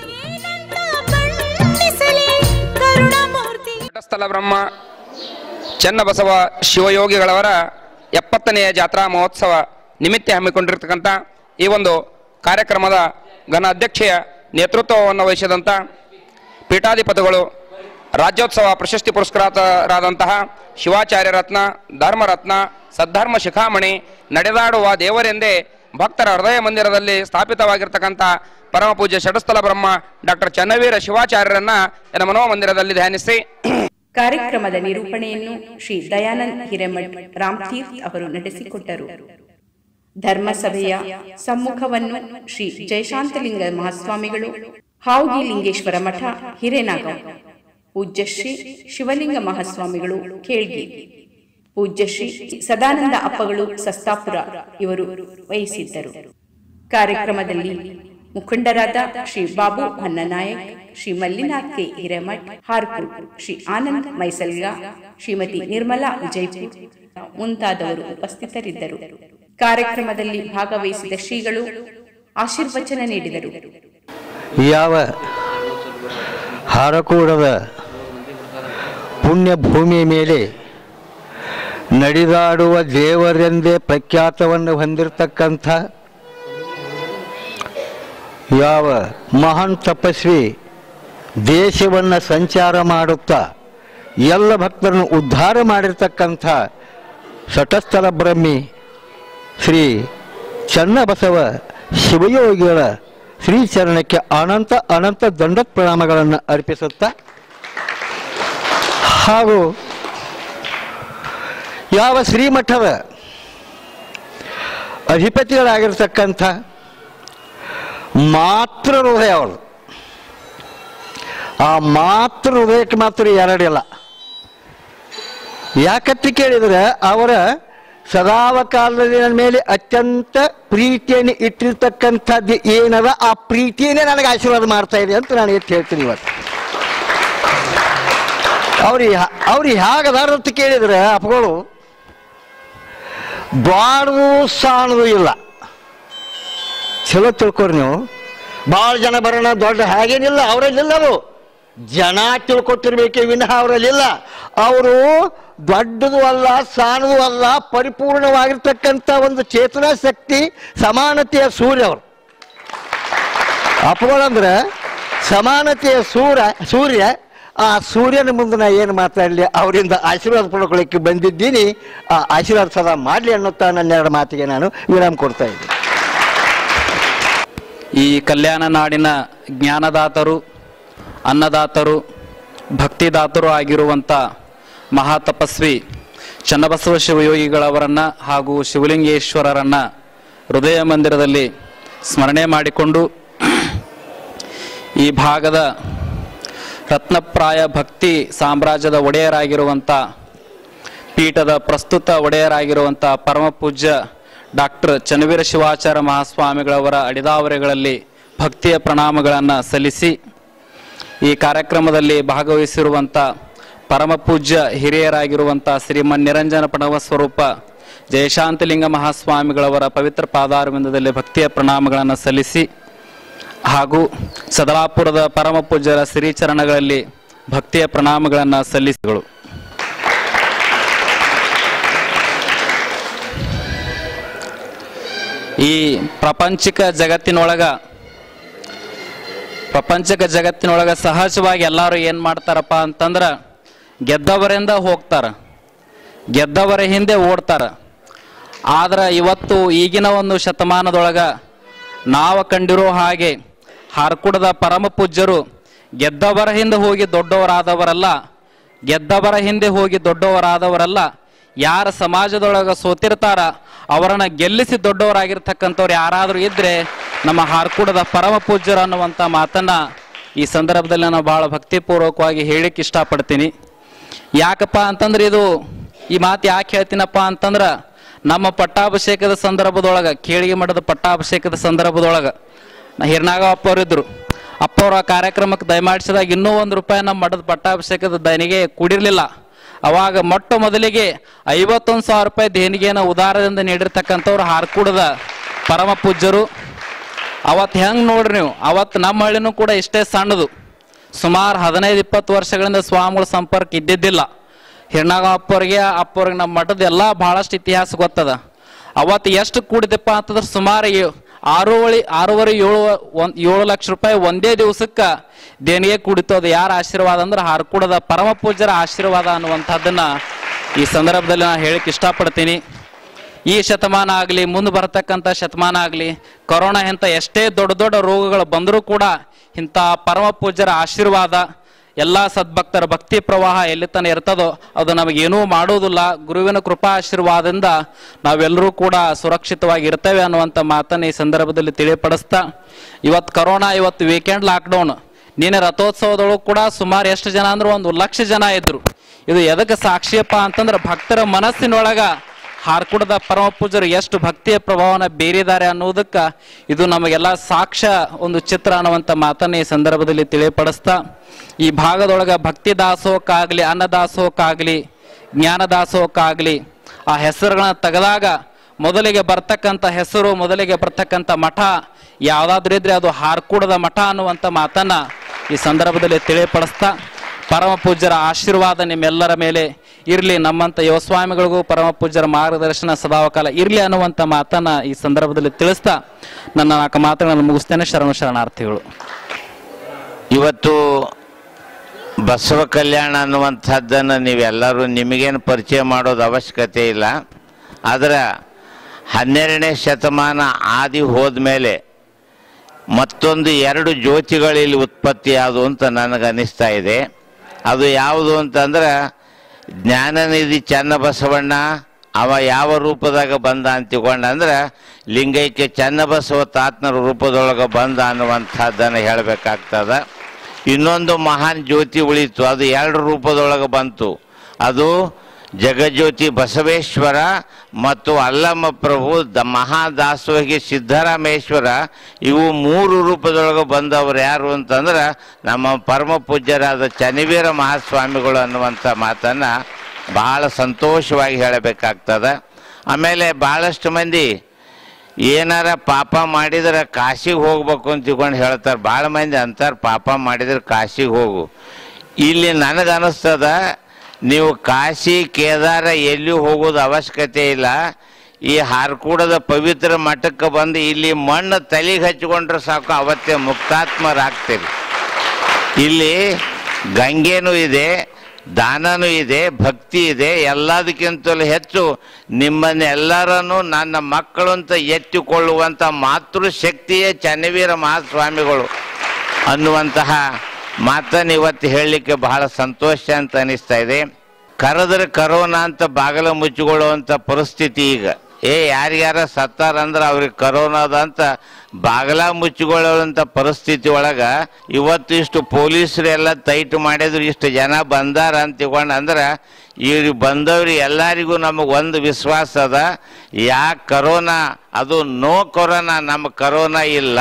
ಸ್ಥಳ ಬ್ರಹ್ಮ ಚನ್ನಬಸವ ಶಿವಯೋಗಿಗಳವರ ಎಪ್ಪತ್ತನೆಯ ಜಾತ್ರಾ ಮಹೋತ್ಸವ ನಿಮಿತ್ತ ಹಮ್ಮಿಕೊಂಡಿರ್ತಕ್ಕಂಥ ಈ ಒಂದು ಕಾರ್ಯಕ್ರಮದ ಘನ ಅಧ್ಯಕ್ಷೆಯ ನೇತೃತ್ವವನ್ನು ವಹಿಸಿದಂಥ ಪೀಠಾಧಿಪತಿಗಳು ರಾಜ್ಯೋತ್ಸವ ಪ್ರಶಸ್ತಿ ಪುರಸ್ಕೃತರಾದಂತಹ ಶಿವಾಚಾರ್ಯ ರತ್ನ ಧರ್ಮರತ್ನ ಸದ್ಧರ್ಮ ಶಿಖಾಮಣಿ ನಡೆದಾಡುವ ದೇವರೆಂದೇ ಭಕ್ತರ ಹೃದಯ ಮಂದಿರದಲ್ಲಿ ಸ್ಥಾಪಿತವಾಗಿರ್ತಕ್ಕಂಥ ಪರಮ ಪೂಜ್ಯ ಷಡಸ್ಥಲ ಬ್ರಹ್ಮ ಡಾಕ್ಟರ್ ಚನ್ನವೀರ ಶಿವಾಚಾರ್ಯರನ್ನ ಎನ್ನ ಮನೋಮಂದಿರದಲ್ಲಿ ಧ್ಯಾನಿಸಿ ಕಾರ್ಯಕ್ರಮದ ನಿರೂಪಣೆಯನ್ನು ಶ್ರೀ ದಯಾನಂದ್ ಹಿರೇಮಠ್ ರಾಮ್ತೀರ್ಥ ಅವರು ನಡೆಸಿಕೊಟ್ಟರು ಧರ್ಮಸಭೆಯ ಸಮ್ಮುಖವನ್ನು ಶ್ರೀ ಜಯಶಾಂತಲಿಂಗ ಮಹಾಸ್ವಾಮಿಗಳು ಹಾವುಗಿ ಲಿಂಗೇಶ್ವರ ಮಠ ಹಿರೇನಾಗಾಂವ್ ಪೂಜ್ಯಶ್ರೀ ಶಿವಲಿಂಗ ಮಹಾಸ್ವಾಮಿಗಳು ಕೇಳ್ಗಿ ಪೂಜ್ಯಶ್ರೀ ಸದಾನಂದ ಅಪ್ಪಗಳು ಸಸ್ತಾಪುರ ಇವರು ವಹಿಸಿದ್ದರು ಕಾರ್ಯಕ್ರಮದಲ್ಲಿ ಮುಖಂಡರಾದ ಶ್ರೀ ಬಾಬು ಹನ್ನನಾಯಕ್ ಶ್ರೀ ಮಲ್ಲಿನಾಥ್ ಕೆ ಹಿರೇಮಠ್ ಹಾರ್ಕೂಟ್ ಶ್ರೀ ಆನಂದ್ ಮೈಸಲ್ಗ ಶ್ರೀಮತಿ ನಿರ್ಮಲಾ ವಿಜಯಪುರ್ ಮುಂತಾದವರು ಉಪಸ್ಥಿತರಿದ್ದರು ಕಾರ್ಯಕ್ರಮದಲ್ಲಿ ಭಾಗವಹಿಸಿದ ಶ್ರೀಗಳು ಆಶೀರ್ವಚನ ನೀಡಿದರು ಯಾವ ಹಾರಕೂಡದ ಪುಣ್ಯ ಭೂಮಿಯ ಮೇಲೆ ನಡೆದಾಡುವ ದೇವರೆಂದೇ ಪ್ರಖ್ಯಾತವನ್ನು ಹೊಂದಿರತಕ್ಕಂಥ ಯಾವ ಮಹಾನ್ ತಪಸ್ವಿ ದೇಶವನ್ನು ಸಂಚಾರ ಮಾಡುತ್ತಾ ಎಲ್ಲ ಭಕ್ತರನ್ನು ಉದ್ಧಾರ ಮಾಡಿರ್ತಕ್ಕಂಥ ಶಟಸ್ಥಲ ಬ್ರಹ್ಮಿ ಶ್ರೀ ಚನ್ನಬಸವ ಶಿವಯೋಗಿಗಳ ಶ್ರೀಚರಣಕ್ಕೆ ಅನಂತ ಅನಂತ ದಂಡ ಪ್ರಣಾಮಗಳನ್ನು ಅರ್ಪಿಸುತ್ತಾ ಹಾಗೂ ಯಾವ ಶ್ರೀಮಠದ ಅಧಿಪತಿಗಳಾಗಿರ್ತಕ್ಕಂಥ ಮಾತೃ ಹೃದಯ ಅವರು ಆ ಮಾತೃ ಹೃದಯಕ್ಕೆ ಮಾತ್ರ ಎರಡಿಲ್ಲ ಯಾಕಂತ ಕೇಳಿದ್ರೆ ಅವರ ಸದಾವ ಕಾಲದಲ್ಲಿ ನನ್ನ ಮೇಲೆ ಅತ್ಯಂತ ಪ್ರೀತಿಯನ್ನು ಇಟ್ಟಿರ್ತಕ್ಕಂಥದ್ದು ಏನದ ಆ ಪ್ರೀತಿಯನ್ನೇ ನನಗೆ ಆಶೀರ್ವಾದ ಮಾಡ್ತಾ ಇದೆ ಅಂತ ನಾನು ಎತ್ತು ಹೇಳ್ತೀನಿ ಇವತ್ತು ಅವ್ರಿಗೆ ಅವ್ರಿಗೆ ಹೇಗದಾರ ಅಂತ ಕೇಳಿದ್ರೆ ಅಪ್ಪಗಳು ಬಾಡುದು ಸಾಣದು ಇಲ್ಲ ಚಲೋ ತಿಳ್ಕೊರಿ ನೀವು ಭಾಳ ಜನ ಬರೋಣ ದೊಡ್ಡ ಹಾಗೇನಿಲ್ಲ ಅವರಲ್ಲಿಲ್ಲ ಅದು ಜನ ತಿಳ್ಕೊತಿರ್ಬೇಕೆ ವಿನಃ ಅವರಲ್ಲಿಲ್ಲ ಅವರು ದೊಡ್ಡದು ಅಲ್ಲ ಸಾಣದು ಅಲ್ಲ ಪರಿಪೂರ್ಣವಾಗಿರ್ತಕ್ಕಂಥ ಒಂದು ಚೇತನಾ ಶಕ್ತಿ ಸಮಾನತೆಯ ಸೂರ್ಯ ಅವರು ಅಪಗಳಂದ್ರೆ ಸಮಾನತೆಯ ಸೂರ್ಯ ಸೂರ್ಯ ಆ ಸೂರ್ಯನ ಮುಂದೆ ನಾ ಏನು ಮಾತಾಡಲಿ ಅವರಿಂದ ಆಶೀರ್ವಾದ ಪಡ್ಕೊಳ್ಳಿಕ್ಕೆ ಬಂದಿದ್ದೀನಿ ಆ ಆಶೀರ್ವಾದ ಸದಾ ಮಾಡಲಿ ಅನ್ನುತ್ತಾ ನನ್ನ ಎರಡು ಮಾತಿಗೆ ನಾನು ವಿರಾಮ ಕೊಡ್ತಾ ಇದ್ದೀನಿ ಈ ಕಲ್ಯಾಣ ನಾಡಿನ ಜ್ಞಾನದಾತರು ಅನ್ನದಾತರು ಭಕ್ತಿದಾತರು ಆಗಿರುವಂಥ ಮಹಾತಪಸ್ವಿ ಚನ್ನಬಸವ ಶಿವಯೋಗಿಗಳವರನ್ನು ಹಾಗೂ ಶಿವಲಿಂಗೇಶ್ವರರನ್ನ ಹೃದಯ ಮಂದಿರದಲ್ಲಿ ಸ್ಮರಣೆ ಮಾಡಿಕೊಂಡು ಈ ಭಾಗದ ರತ್ನಪ್ರಾಯ ಭಕ್ತಿ ಸಾಮ್ರಾಜ್ಯದ ಒಡೆಯರಾಗಿರುವಂಥ ಪೀಠದ ಪ್ರಸ್ತುತ ಒಡೆಯರಾಗಿರುವಂಥ ಪರಮ ಪೂಜ್ಯ ಡಾಕ್ಟರ್ ಚನ್ನವೀರ ಶಿವಾಚಾರ್ಯ ಮಹಾಸ್ವಾಮಿಗಳವರ ಅಡಿದಾವರೆಗಳಲ್ಲಿ ಭಕ್ತಿಯ ಪ್ರಣಾಮಗಳನ್ನು ಸಲ್ಲಿಸಿ ಈ ಕಾರ್ಯಕ್ರಮದಲ್ಲಿ ಭಾಗವಹಿಸಿರುವಂಥ ಪರಮ ಪೂಜ್ಯ ಹಿರಿಯರಾಗಿರುವಂಥ ಶ್ರೀಮನ್ ನಿರಂಜನ ಪ್ರಣವ ಸ್ವರೂಪ ಜಯಶಾಂತಲಿಂಗ ಮಹಾಸ್ವಾಮಿಗಳವರ ಪವಿತ್ರ ಪಾದಾರವಿಂದದಲ್ಲಿ ಭಕ್ತಿಯ ಪ್ರಣಾಮಗಳನ್ನು ಸಲ್ಲಿಸಿ ಹಾಗೂ ಸದಲಾಪುರದ ಪರಮ ಪೂಜ್ಯರ ಶ್ರೀಚರಣಗಳಲ್ಲಿ ಭಕ್ತಿಯ ಪ್ರಣಾಮಗಳನ್ನು ಸಲ್ಲಿಸಿಗಳು ಈ ಪ್ರಪಂಚಿಕ ಜಗತ್ತಿನೊಳಗ ಪ್ರಪಂಚಕ ಜಗತ್ತಿನೊಳಗ ಸಹಜವಾಗಿ ಎಲ್ಲರೂ ಏನು ಮಾಡ್ತಾರಪ್ಪ ಅಂತಂದ್ರೆ ಗೆದ್ದವರಿಂದ ಹೋಗ್ತಾರ ಗೆದ್ದವರ ಹಿಂದೆ ಓಡ್ತಾರ ಆದ್ರೆ ಇವತ್ತು ಈಗಿನ ಒಂದು ಶತಮಾನದೊಳಗ ನಾವು ಕಂಡಿರೋ ಹಾಗೆ ಹಾರ್ಕುಡದ ಪರಮ ಪೂಜ್ಯರು ಗೆದ್ದವರ ಹಿಂದೆ ಹೋಗಿ ದೊಡ್ಡವರಾದವರಲ್ಲ ಗೆದ್ದವರ ಹಿಂದೆ ಹೋಗಿ ದೊಡ್ಡವರಾದವರಲ್ಲ ಯಾರ ಸಮಾಜದೊಳಗ ಸೋತಿರ್ತಾರ ಅವರನ್ನ ಗೆಲ್ಲಿಸಿ ದೊಡ್ಡವರಾಗಿರ್ತಕ್ಕಂಥವ್ರು ಯಾರಾದರೂ ಇದ್ರೆ ನಮ್ಮ ಹಾರ್ಕೂಡದ ಪರಮ ಪೂಜ್ಯರು ಅನ್ನುವಂಥ ಮಾತನ್ನ ಈ ಸಂದರ್ಭದಲ್ಲಿ ನಾನು ಬಹಳ ಭಕ್ತಿಪೂರ್ವಕವಾಗಿ ಹೇಳಿಕ್ಕೆ ಇಷ್ಟಪಡ್ತೀನಿ ಯಾಕಪ್ಪ ಅಂತಂದ್ರೆ ಇದು ಈ ಮಾತು ಯಾಕೆ ಹೇಳ್ತೀನಪ್ಪ ಅಂತಂದ್ರ ನಮ್ಮ ಪಟ್ಟಾಭಿಷೇಕದ ಸಂದರ್ಭದೊಳಗ ಕೇಳಿಗೆ ಮಠದ ಪಟ್ಟಾಭಿಷೇಕದ ಸಂದರ್ಭದೊಳಗ ನಾ ಹಿರ್ನಾಗ ಅಪ್ಪ ಅವರಿದ್ರು ಅಪ್ಪ ಅವರ ಕಾರ್ಯಕ್ರಮಕ್ಕೆ ದಯಮಾಡಿಸಿದಾಗ ಇನ್ನೂ ಒಂದು ರೂಪಾಯಿ ನಮ್ಮ ಮಠದ ಪಟ್ಟಾಭಿಷೇಕದ ದನಿಗೆ ಕೂಡಿರ್ಲಿಲ್ಲ ಅವಾಗ ಮೊಟ್ಟ ಮೊದಲಿಗೆ ಐವತ್ತೊಂದು ಸಾವಿರ ರೂಪಾಯಿ ದೇಣಿಗೆಯನ್ನು ಉದಾರದಿಂದ ನೀಡಿರ್ತಕ್ಕಂಥವ್ರು ಹಾರ್ಕೂಡದ ಪರಮ ಪೂಜ್ಯರು ಅವತ್ತು ಹೆಂಗ್ ನೋಡ್ರಿ ನೀವು ಅವತ್ತು ನಮ್ಮ ಹಳ್ಳಿನೂ ಕೂಡ ಇಷ್ಟೇ ಸಣ್ಣದು ಸುಮಾರು ಹದಿನೈದು ಇಪ್ಪತ್ತು ವರ್ಷಗಳಿಂದ ಸ್ವಾಮಿಗಳ ಸಂಪರ್ಕ ಇದ್ದಿದ್ದಿಲ್ಲ ಹಿರ್ನಾಗ ಅಪ್ಪವ್ರಿಗೆ ಅಪ್ಪವ್ರಿಗೆ ನಮ್ಮ ಮಠದ ಎಲ್ಲ ಬಹಳಷ್ಟು ಇತಿಹಾಸ ಗೊತ್ತದ ಅವತ್ತು ಎಷ್ಟು ಕೂಡಿದಪ್ಪ ಅಂತಂದ್ರೆ ಸುಮಾರು ಏ- ಆರೂವರೆ ಆರೂವರೆ ಏಳು ಒಂದ್ ಏಳು ಲಕ್ಷ ರೂಪಾಯಿ ಒಂದೇ ದಿವಸಕ್ಕೆ ದೇಣಿಗೆ ಕೂಡಿತು ಅದು ಯಾರ ಆಶೀರ್ವಾದ ಅಂದ್ರೆ ಹಾರ್ಕೂಡದ ಪರಮ ಪೂಜ್ಯರ ಆಶೀರ್ವಾದ ಅನ್ನುವಂಥದ್ದನ್ನ ಈ ಸಂದರ್ಭದಲ್ಲಿ ನಾನು ಹೇಳಿಕ್ಕೆ ಇಷ್ಟಪಡ್ತೀನಿ ಈ ಶತಮಾನ ಆಗಲಿ ಮುಂದೆ ಬರತಕ್ಕಂಥ ಶತಮಾನ ಆಗಲಿ ಕೊರೋನಾ ಇಂಥ ಎಷ್ಟೇ ದೊಡ್ಡ ದೊಡ್ಡ ರೋಗಗಳು ಬಂದರೂ ಕೂಡ ಇಂಥ ಪರಮ ಪೂಜ್ಯರ ಆಶೀರ್ವಾದ ಎಲ್ಲ ಸದ್ಭಕ್ತರ ಭಕ್ತಿ ಪ್ರವಾಹ ಎಲ್ಲಿ ತನ ಇರ್ತದೋ ಅದು ನಮಗೇನೂ ಮಾಡುವುದಿಲ್ಲ ಗುರುವಿನ ಕೃಪಾ ಆಶೀರ್ವಾದದಿಂದ ನಾವೆಲ್ಲರೂ ಕೂಡ ಸುರಕ್ಷಿತವಾಗಿ ಇರ್ತೇವೆ ಅನ್ನುವಂಥ ಮಾತನ್ನು ಈ ಸಂದರ್ಭದಲ್ಲಿ ತಿಳಿಪಡಿಸ್ತಾ ಇವತ್ತು ಕರೋನಾ ಇವತ್ತು ವೀಕೆಂಡ್ ಲಾಕ್ಡೌನ್ ನಿನ್ನೆ ರಥೋತ್ಸವದೊಳಗೂ ಕೂಡ ಸುಮಾರು ಎಷ್ಟು ಜನ ಅಂದ್ರೆ ಒಂದು ಲಕ್ಷ ಜನ ಇದ್ರು ಇದು ಎದಕ್ಕೆ ಸಾಕ್ಷಿಯಪ್ಪ ಅಂತಂದ್ರೆ ಭಕ್ತರ ಮನಸ್ಸಿನೊಳಗ ಹಾರ್ಕುಡದ ಪರಮ ಪೂಜರು ಎಷ್ಟು ಭಕ್ತಿಯ ಪ್ರಭಾವನ ಬೀರಿದ್ದಾರೆ ಅನ್ನೋದಕ್ಕ ಇದು ನಮಗೆಲ್ಲ ಸಾಕ್ಷ್ಯ ಒಂದು ಚಿತ್ರ ಅನ್ನುವಂಥ ಮಾತನ್ನ ಈ ಸಂದರ್ಭದಲ್ಲಿ ತಿಳಿಪಡಿಸ್ತಾ ಈ ಭಾಗದೊಳಗ ಭಕ್ತಿ ದಾಸೋಹಕ್ಕಾಗ್ಲಿ ಅನ್ನದಾಸೋಹಕ್ಕಾಗ್ಲಿ ಜ್ಞಾನ ದಾಸೋಹಕ್ಕಾಗ್ಲಿ ಆ ಹೆಸರುಗಳನ್ನ ತೆಗೆದಾಗ ಮೊದಲಿಗೆ ಬರ್ತಕ್ಕಂಥ ಹೆಸರು ಮೊದಲಿಗೆ ಬರ್ತಕ್ಕಂಥ ಮಠ ಯಾವ್ದಾದ್ರು ಇದ್ರೆ ಅದು ಹಾರ್ಕೂಡದ ಮಠ ಅನ್ನುವಂಥ ಮಾತನ್ನ ಈ ಸಂದರ್ಭದಲ್ಲಿ ತಿಳಿಪಡಿಸ್ತಾ ಪರಮ ಪೂಜ್ಯರ ಆಶೀರ್ವಾದ ನಿಮ್ಮೆಲ್ಲರ ಮೇಲೆ ಇರಲಿ ನಮ್ಮಂಥ ಯುವಸ್ವಾಮಿಗಳಿಗೂ ಪರಮ ಪೂಜ್ಯರ ಮಾರ್ಗದರ್ಶನ ಸದಾವಕಾಲ ಇರಲಿ ಅನ್ನುವಂಥ ಮಾತನ್ನ ಈ ಸಂದರ್ಭದಲ್ಲಿ ತಿಳಿಸ್ತಾ ನನ್ನ ನಾಲ್ಕು ಮಾತುಗಳನ್ನು ಮುಗಿಸ್ತೇನೆ ಶರಣು ಶರಣಾರ್ಥಿಗಳು ಇವತ್ತು ಬಸವ ಕಲ್ಯಾಣ ಅನ್ನುವಂಥದ್ದನ್ನು ನೀವೆಲ್ಲರೂ ನಿಮಗೇನು ಪರಿಚಯ ಮಾಡೋದು ಅವಶ್ಯಕತೆ ಇಲ್ಲ ಆದರೆ ಹನ್ನೆರಡನೇ ಶತಮಾನ ಆದಿ ಹೋದ್ಮೇಲೆ ಮತ್ತೊಂದು ಎರಡು ಜ್ಯೋತಿಗಳಲ್ಲಿ ಉತ್ಪತ್ತಿ ಆದವು ಅಂತ ನನಗೆ ಅನ್ನಿಸ್ತಾ ಇದೆ ಅದು ಯಾವುದು ಅಂತಂದ್ರೆ ಜ್ಞಾನನಿಧಿ ಚನ್ನಬಸವಣ್ಣ ಅವ ಯಾವ ರೂಪದಾಗ ಬಂದ ಅಂತ ತಿಳ್ಕೊಂಡ ಅಂದ್ರೆ ಲಿಂಗೈಕ್ಯ ಚನ್ನಬಸವ ತಾತ್ನರ ರೂಪದೊಳಗೆ ಬಂದ ಅನ್ನುವಂಥದ್ದನ್ನು ಹೇಳಬೇಕಾಗ್ತದ ಇನ್ನೊಂದು ಮಹಾನ್ ಜ್ಯೋತಿ ಉಳಿತು ಅದು ಎರಡು ರೂಪದೊಳಗೆ ಬಂತು ಅದು ಜಗಜ್ಯೋತಿ ಬಸವೇಶ್ವರ ಮತ್ತು ಅಲ್ಲಮ್ಮ ಪ್ರಭು ದ ಮಹಾದಾಸೋಹಿ ಸಿದ್ದರಾಮೇಶ್ವರ ಇವು ಮೂರು ರೂಪದೊಳಗೆ ಬಂದವರು ಯಾರು ಅಂತಂದ್ರೆ ನಮ್ಮ ಪರಮ ಪೂಜ್ಯರಾದ ಚನಿವೀರ ಮಹಾಸ್ವಾಮಿಗಳು ಅನ್ನುವಂಥ ಮಾತನ್ನು ಬಹಳ ಸಂತೋಷವಾಗಿ ಹೇಳಬೇಕಾಗ್ತದೆ ಆಮೇಲೆ ಭಾಳಷ್ಟು ಮಂದಿ ಏನಾರ ಪಾಪ ಮಾಡಿದ್ರೆ ಕಾಶಿಗೆ ಹೋಗ್ಬೇಕು ಅಂತ ತಿಳ್ಕೊಂಡು ಹೇಳ್ತಾರೆ ಭಾಳ ಮಂದಿ ಅಂತಾರೆ ಪಾಪ ಮಾಡಿದ್ರೆ ಕಾಶಿಗೆ ಹೋಗು ಇಲ್ಲಿ ನನಗೆ ಅನಿಸ್ತದ ನೀವು ಕಾಶಿ ಕೇದಾರ ಎಲ್ಲಿ ಹೋಗೋದು ಅವಶ್ಯಕತೆ ಇಲ್ಲ ಈ ಹಾರ್ಕೂಡದ ಪವಿತ್ರ ಮಠಕ್ಕೆ ಬಂದು ಇಲ್ಲಿ ಮಣ್ಣು ತಲೆಗೆ ಹಚ್ಕೊಂಡ್ರೆ ಸಾಕು ಅವತ್ತೇ ಮುಕ್ತಾತ್ಮರಾಗ್ತೀರಿ ಇಲ್ಲಿ ಗಂಗೆನೂ ಇದೆ ದಾನನೂ ಇದೆ ಭಕ್ತಿ ಇದೆ ಎಲ್ಲದಕ್ಕಿಂತಲೂ ಹೆಚ್ಚು ನಿಮ್ಮನ್ನೆಲ್ಲರನ್ನು ನನ್ನ ಮಕ್ಕಳು ಅಂತ ಎತ್ತಿಕೊಳ್ಳುವಂಥ ಮಾತೃಶಕ್ತಿಯೇ ಚನ್ನವೀರ ಮಹಾಸ್ವಾಮಿಗಳು ಅನ್ನುವಂತಹ ಮಾತನ್ನು ಇವತ್ತು ಹೇಳಲಿಕ್ಕೆ ಬಹಳ ಸಂತೋಷ ಅಂತ ಅನಿಸ್ತಾ ಇದೆ ಕರೆದ್ರೆ ಕರೋನಾ ಅಂತ ಬಾಗಲ ಮುಚ್ಚಿಕೊಳ್ಳುವಂಥ ಪರಿಸ್ಥಿತಿ ಈಗ ಏ ಯಾರ್ಯಾರ ಸತ್ತಾರ ಅಂದ್ರೆ ಅವ್ರಿಗೆ ಕರೋನಾದ ಅಂತ ಬಾಗಲ ಮುಚ್ಚಿಕೊಳ್ಳುವಂಥ ಪರಿಸ್ಥಿತಿ ಒಳಗೆ ಇವತ್ತು ಇಷ್ಟು ಪೊಲೀಸರು ಎಲ್ಲ ಟೈಟ್ ಮಾಡಿದ್ರು ಇಷ್ಟು ಜನ ಬಂದಾರ ಅಂತ ತಿಳ್ಕೊಂಡು ಅಂದ್ರೆ ಈ ಬಂದವ್ರು ಎಲ್ಲರಿಗೂ ನಮಗೆ ಒಂದು ವಿಶ್ವಾಸ ಅದ ಯಾಕೆ ಕರೋನಾ ಅದು ನೋ ಕೊರೋನಾ ನಮ್ಮ ಕರೋನಾ ಇಲ್ಲ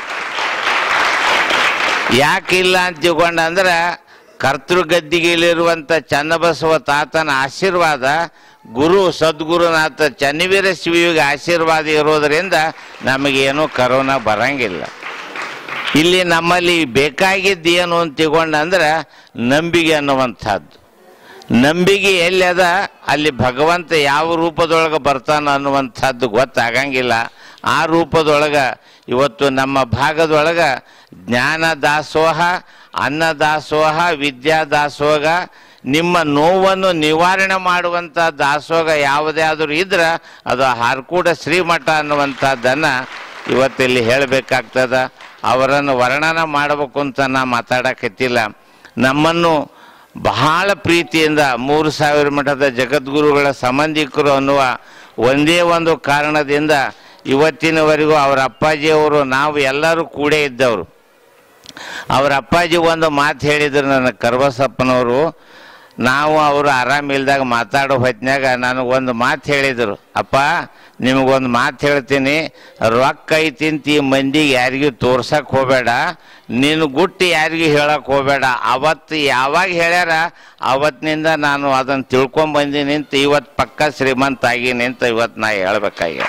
ಯಾಕಿಲ್ಲ ಅಂತ ತಿಳ್ಕೊಂಡ ಅಂದ್ರೆ ಕರ್ತೃಗದ್ದಿಗೆಯಲ್ಲಿರುವಂಥ ಚನ್ನಬಸವ ತಾತನ ಆಶೀರ್ವಾದ ಗುರು ಸದ್ಗುರುನಾಥ ಚನ್ನವೀರ ಶಿವಿಗೆ ಆಶೀರ್ವಾದ ಇರೋದರಿಂದ ನಮಗೇನು ಕರೋನಾ ಬರಂಗಿಲ್ಲ ಇಲ್ಲಿ ನಮ್ಮಲ್ಲಿ ಬೇಕಾಗಿದ್ದು ಏನು ಅಂತ ತಿಳ್ಕೊಂಡಂದ್ರೆ ನಂಬಿಕೆ ಅನ್ನುವಂಥದ್ದು ನಂಬಿಕೆ ಎಲ್ಲಿ ಅದ ಅಲ್ಲಿ ಭಗವಂತ ಯಾವ ರೂಪದೊಳಗೆ ಬರ್ತಾನ ಅನ್ನುವಂಥದ್ದು ಗೊತ್ತಾಗಂಗಿಲ್ಲ ಆ ರೂಪದೊಳಗೆ ಇವತ್ತು ನಮ್ಮ ಭಾಗದೊಳಗೆ ಜ್ಞಾನ ದಾಸೋಹ ಅನ್ನ ದಾಸೋಹ ವಿದ್ಯಾ ದಾಸೋಹ ನಿಮ್ಮ ನೋವನ್ನು ನಿವಾರಣೆ ಮಾಡುವಂಥ ದಾಸೋಹ ಯಾವುದೇ ಆದರೂ ಇದ್ರೆ ಅದು ಹಾರ್ಕೂಡ ಶ್ರೀಮಠ ಅನ್ನುವಂಥದ್ದನ್ನು ಇವತ್ತಿಲ್ಲಿ ಹೇಳಬೇಕಾಗ್ತದ ಅವರನ್ನು ವರ್ಣನ ಮಾಡಬೇಕು ಅಂತ ನಾ ಮಾತಾಡಕತ್ತಿಲ್ಲ ನಮ್ಮನ್ನು ಬಹಳ ಪ್ರೀತಿಯಿಂದ ಮೂರು ಸಾವಿರ ಮಠದ ಜಗದ್ಗುರುಗಳ ಸಂಬಂಧಿಕರು ಅನ್ನುವ ಒಂದೇ ಒಂದು ಕಾರಣದಿಂದ ಇವತ್ತಿನವರೆಗೂ ಅವರ ಅಪ್ಪಾಜಿಯವರು ನಾವು ಎಲ್ಲರೂ ಕೂಡೇ ಇದ್ದವರು ಅವರ ಅಪ್ಪಾಜಿ ಒಂದು ಮಾತು ಹೇಳಿದ್ರು ನನ್ನ ಕರ್ಬಸಪ್ಪನವರು ನಾವು ಅವರು ಆರಾಮಿಲ್ದಾಗ ಮಾತಾಡೋ ಹೊತ್ನ್ಯಾಗ ನನಗೊಂದು ಮಾತು ಹೇಳಿದರು ಅಪ್ಪ ನಿಮಗೊಂದು ಮಾತು ಹೇಳ್ತೀನಿ ರೊಕ್ಕ ಐತಿಂತ ಈ ಮಂದಿಗೆ ಯಾರಿಗೂ ತೋರ್ಸಕ್ಕೆ ಹೋಗಬೇಡ ನೀನು ಗುಟ್ಟು ಯಾರಿಗೂ ಹೇಳಕ್ಕೆ ಹೋಗಬೇಡ ಅವತ್ತು ಯಾವಾಗ ಹೇಳ್ಯಾರ ಅವತ್ತಿನಿಂದ ನಾನು ಅದನ್ನು ತಿಳ್ಕೊಂಡ್ ಬಂದೀನಿ ಅಂತ ಇವತ್ತು ಪಕ್ಕ ಶ್ರೀಮಂತ ಆಗೀನಿ ಅಂತ ಇವತ್ತು ನಾ ಹೇಳ್ಬೇಕಾಗಿ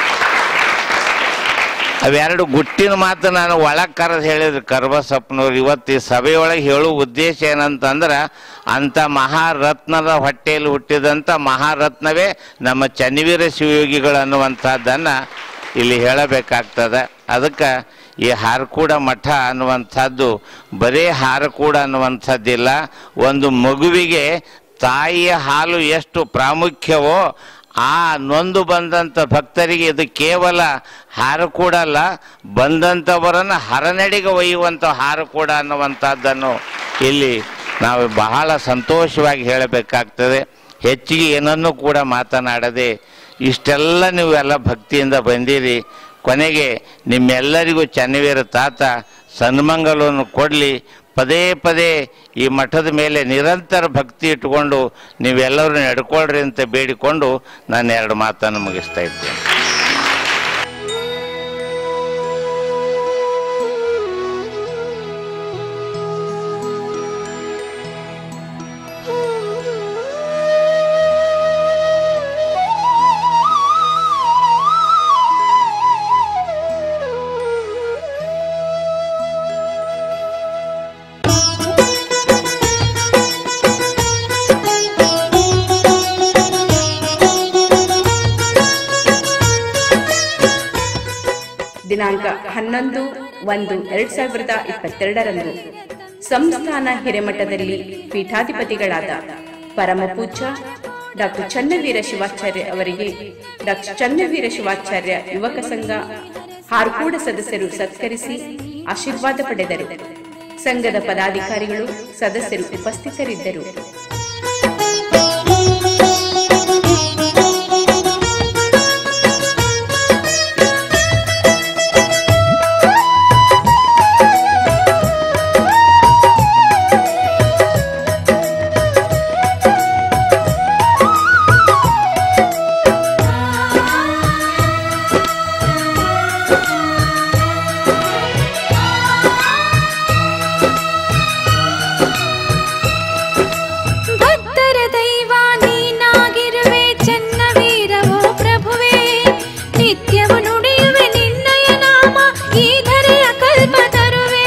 ಅವೆರಡು ಗುಟ್ಟಿನ ಮಾತು ನಾನು ಒಳಗೆ ಕರೆದು ಹೇಳಿದ್ರು ಕರ್ಬಸಪ್ಪನವ್ರು ಇವತ್ತು ಈ ಸಭೆಯೊಳಗೆ ಹೇಳೋ ಉದ್ದೇಶ ಏನಂತಂದ್ರೆ ಅಂಥ ಮಹಾರತ್ನದ ಹೊಟ್ಟೆಯಲ್ಲಿ ಹುಟ್ಟಿದಂಥ ಮಹಾರತ್ನವೇ ನಮ್ಮ ಚನ್ನವೀರ ಶಿವಯೋಗಿಗಳು ಅನ್ನುವಂಥದ್ದನ್ನು ಇಲ್ಲಿ ಹೇಳಬೇಕಾಗ್ತದೆ ಅದಕ್ಕೆ ಈ ಹಾರಕೂಡ ಮಠ ಅನ್ನುವಂಥದ್ದು ಬರೀ ಹಾರಕೂಡ ಅನ್ನುವಂಥದ್ದಿಲ್ಲ ಒಂದು ಮಗುವಿಗೆ ತಾಯಿಯ ಹಾಲು ಎಷ್ಟು ಪ್ರಾಮುಖ್ಯವೋ ಆ ನೊಂದು ಬಂದಂಥ ಭಕ್ತರಿಗೆ ಇದು ಕೇವಲ ಹಾರ ಕೂಡ ಅಲ್ಲ ಬಂದಂಥವರನ್ನು ಹರನಡಿಗೆ ಒಯ್ಯುವಂಥ ಹಾರ ಕೂಡ ಅನ್ನುವಂಥದ್ದನ್ನು ಇಲ್ಲಿ ನಾವು ಬಹಳ ಸಂತೋಷವಾಗಿ ಹೇಳಬೇಕಾಗ್ತದೆ ಹೆಚ್ಚಿಗೆ ಏನನ್ನೂ ಕೂಡ ಮಾತನಾಡದೆ ಇಷ್ಟೆಲ್ಲ ನೀವೆಲ್ಲ ಭಕ್ತಿಯಿಂದ ಬಂದಿರಿ ಕೊನೆಗೆ ನಿಮ್ಮೆಲ್ಲರಿಗೂ ಚನ್ನವೀರ ತಾತ ಸನ್ಮಂಗಲವನ್ನು ಕೊಡಲಿ ಪದೇ ಪದೇ ಈ ಮಠದ ಮೇಲೆ ನಿರಂತರ ಭಕ್ತಿ ಇಟ್ಟುಕೊಂಡು ನೀವೆಲ್ಲರೂ ನಡ್ಕೊಳ್ರಿ ಅಂತ ಬೇಡಿಕೊಂಡು ನಾನು ಎರಡು ಮಾತನ್ನು ಮುಗಿಸ್ತಾ ಇದ್ದೇನೆ ದಿನಾಂಕ ಹನ್ನೊಂದು ಒಂದು ಎರಡ್ ಸಾವಿರದ ಇಪ್ಪತ್ತೆರಡರಂದು ಸಂಸ್ಥಾನ ಹಿರೇಮಠದಲ್ಲಿ ಪೀಠಾಧಿಪತಿಗಳಾದ ಪರಮ ಪೂಜ್ಯ ಡಾಕ್ಟರ್ ಚನ್ನವೀರ ಶಿವಾಚಾರ್ಯ ಅವರಿಗೆ ಡಾಕ್ಟರ್ ಚನ್ನವೀರ ಶಿವಾಚಾರ್ಯ ಯುವಕ ಸಂಘ ಹಾರ್ಕೂಡ ಸದಸ್ಯರು ಸತ್ಕರಿಸಿ ಆಶೀರ್ವಾದ ಪಡೆದರು ಸಂಘದ ಪದಾಧಿಕಾರಿಗಳು ಸದಸ್ಯರು ಉಪಸ್ಥಿತರಿದ್ದರು ಭಕ್ತರ ದೈವ ನೀನಾಗಿರುವೆ ಚನ್ನವೀರವೋ ಪ್ರಭುವೇ ನಿತ್ಯವು ನುಡಿಯುವೆ ನಿನ್ನಯ ನಾಮ ಈ ಧರೆಯ ಕಲ್ಪ ತರುವೆ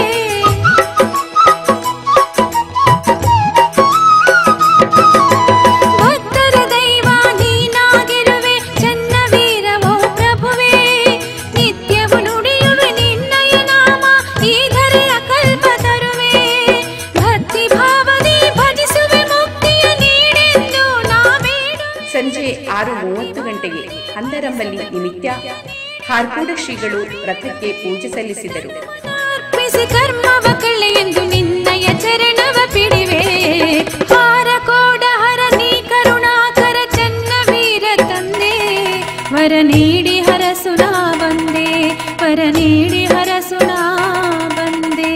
ಭಕ್ತರ ದೈವ ನೀನಾಗಿರುವೆ ಚನ್ನವೀರವೋ ಪ್ರಭುವೇ ನಿತ್ಯವು ನುಡಿಯುವೆ ನಿನ್ನಯ ನಾಮ ಈ ಧರೆಯ ಕಲ್ಪ ತರುವೆ ಭಕ್ತಿ ಭಾವನೆ ಭಜಿಸುವೆ ಮುಕ್ತಿಯ ನೀಡೆಂದು ನಾ ಬೇಡುವೆ ಸಂಜೆ ಆರು ಮೂವತ್ತು ಗಂಟೆಗೆ ಹಂದರಂಬಲ್ಲಿ ನಿಮಿತ್ತ ಹಾರ್ಕೂಡ ಶ್ರೀಗಳು ರಥಕ್ಕೆ ಪೂಜೆ ಸಲ್ಲಿಸಿದರು ಅರ್ಪಿಸಿ ಕರ್ಮವ ಕಳೆಯೆಂದು ನಿನ್ನಯ ಚರಣವ ಪಿಡಿವೆ ಹಾರ ಕೋಡ ಹರ ನೀ ಕರುಣಾಕರ ಚನ್ನವೀರ ತಂದೆ ವರ ನೀಡಿ ಹರಸುನಾ ಬಂದೆ ವರ ನೀಡಿ ಹರಸುನಾ ಬಂದೆ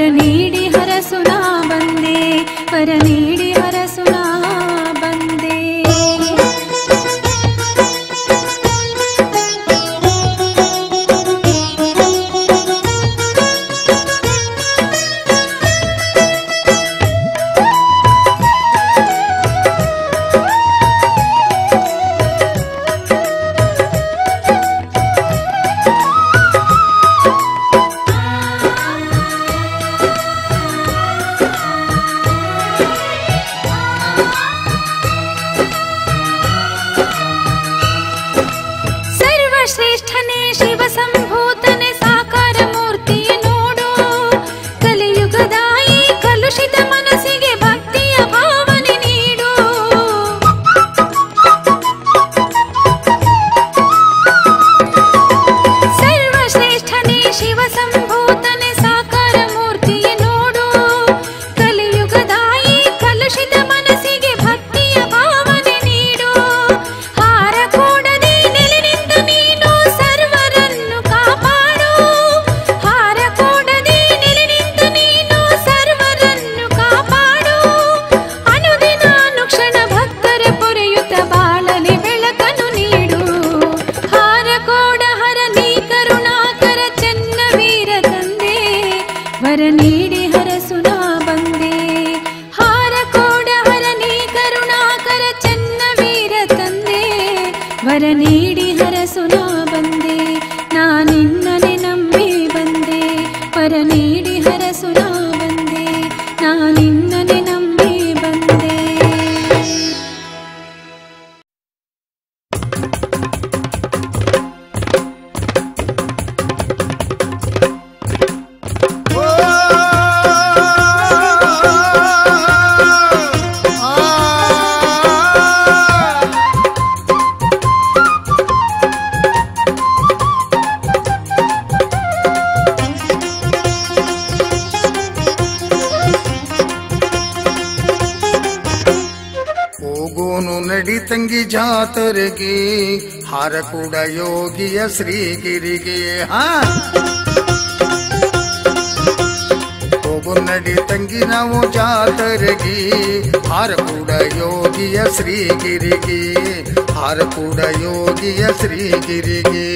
ನೀಡಿ ಹರಸುನಾ ಬಂದೆ ವರ ನೀಡಿ ಹರಸುನಾ ಬಂದೆ ಸರ್ವಶ್ರೇಷ್ಠನೇ ಶಿವ ಸಂಭೂತನೆ ಸಾಕಾರ ಮೂರ್ತಿಯ ನೋಡು ಕಲಿಯುಗದ ಈ ಕಲುಷಿತ ಮನಸ್ಸಿಗೆ ಭಕ್ತಿಯ ಭಾವನೆ ನೀಡು ಸರ್ವಶ್ರೇಷ್ಠನೇ ಶಿವ ಸಂಭೂತನೆ ಸಾಕಾರ ಮೂರ್ತಿಯ ನೋಡು ಕಲಿಯುಗದ ಈ ಕಲುಷಿತ ಮನಸ್ಸಿಗೆ ಭಕ್ತಿಯ ಭಾವನೆ ನೀಡು ಹಾರ ಕೂಡದೆ ನೆಲೆ ನಿಂತು ನೀನು ಸರ್ವರನ್ನು ಕಾಪಾಡು ಹಾರ ಕೂಡದೆ ನೆಲೆ ನಿಂತು ನೀನು ಸರ್ವರನ್ನು ಕಾಪಾಡು ಅನುದಿನ ಅನುಕ್ಷಣ ಭಕ್ತರ ಪೊರೆಯುತ್ತ ಬಾಳಲಿ ಬೆಳಕನ್ನು ನೀಡು ಹಾರ ಕೋಡ ಹರ ನೀ ಕರುಣಾಕರ ಚೆನ್ನ ವೀರ ತಂದೆ ವರ ನೀಡಿ ಹರಸುನಾ ಬಂದೆ ಹಾರ ಕೋಡ ಹರ ನೀ ಕರುಣಾಕರ ಚೆನ್ನ ವೀರ ತಂದೆ ವರ ನೀಡಿ ಹರಸುನಾ ಬಂದೆ ನಾನಿನ್ನನೆ ನಂಬಿ ಬಂದೆ ವರ ನೀಡಿ ಹರಸುನಾ ಬಂದೆ ನಾನಿನ್ನನೆ ನಂಬಿ ಬಂದೆ ಹೋಗೋನು ನಡಿ ತಂಗಿ ಜಾತರೆಗೆ ಹಾರ ಕೂಡ ಯೋಗಿಯ ಶ್ರೀಗಿರಿಗೆ ಹಾ ಹೋಗು ನಡಿ ತಂಗಿ ನಾವು ಜಾತರೆಗೆ ಹಾರ ಕೂಡ ಯೋಗಿಯ ಶ್ರೀಗಿರಿಗೆ ಹಾರ ಕೂಡ ಯೋಗಿಯ ಶ್ರೀಗಿರಿಗೆ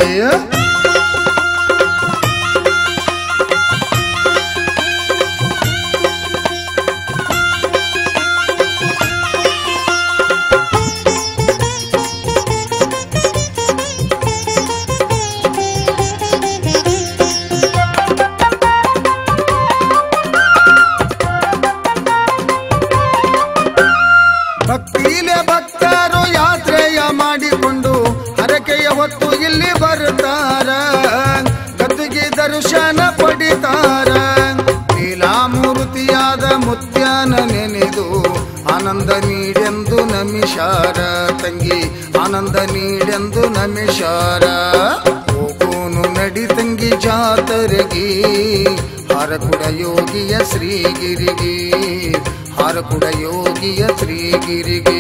ಭಕ್ತಿಲೆ ಭಕ್ತರು ಯಾತ್ರೆಯ ಮಾಡಿಕೊಂಡು ಹರಕೆಯ ಹೊತ್ತು ಇಲ್ಲಿ ಬರ್ತಾರ ಗದ್ದುಗೆ ದರ್ಶನ ಪಡಿತಾರ ಲೀಲಾಮೂರ್ತಿಯಾದ ಮುತ್ಯಾನ ನೆನೆದು ಆನಂದ ನೀಡೆಂದು ನಮಿಷಾರ ತಂಗಿ ಆನಂದ ನೀಡೆಂದು ನಮಿಷಾರ ಹೋಗೋನು ನಡಿ ತಂಗಿ ಜಾತರೆಗೆ ಹಾರಕುಡ ಯೋಗಿಯ ಶ್ರೀಗಿರಿಗೆ ಹಾರಕುಡ ಯೋಗಿಯ ಶ್ರೀಗಿರಿಗೆ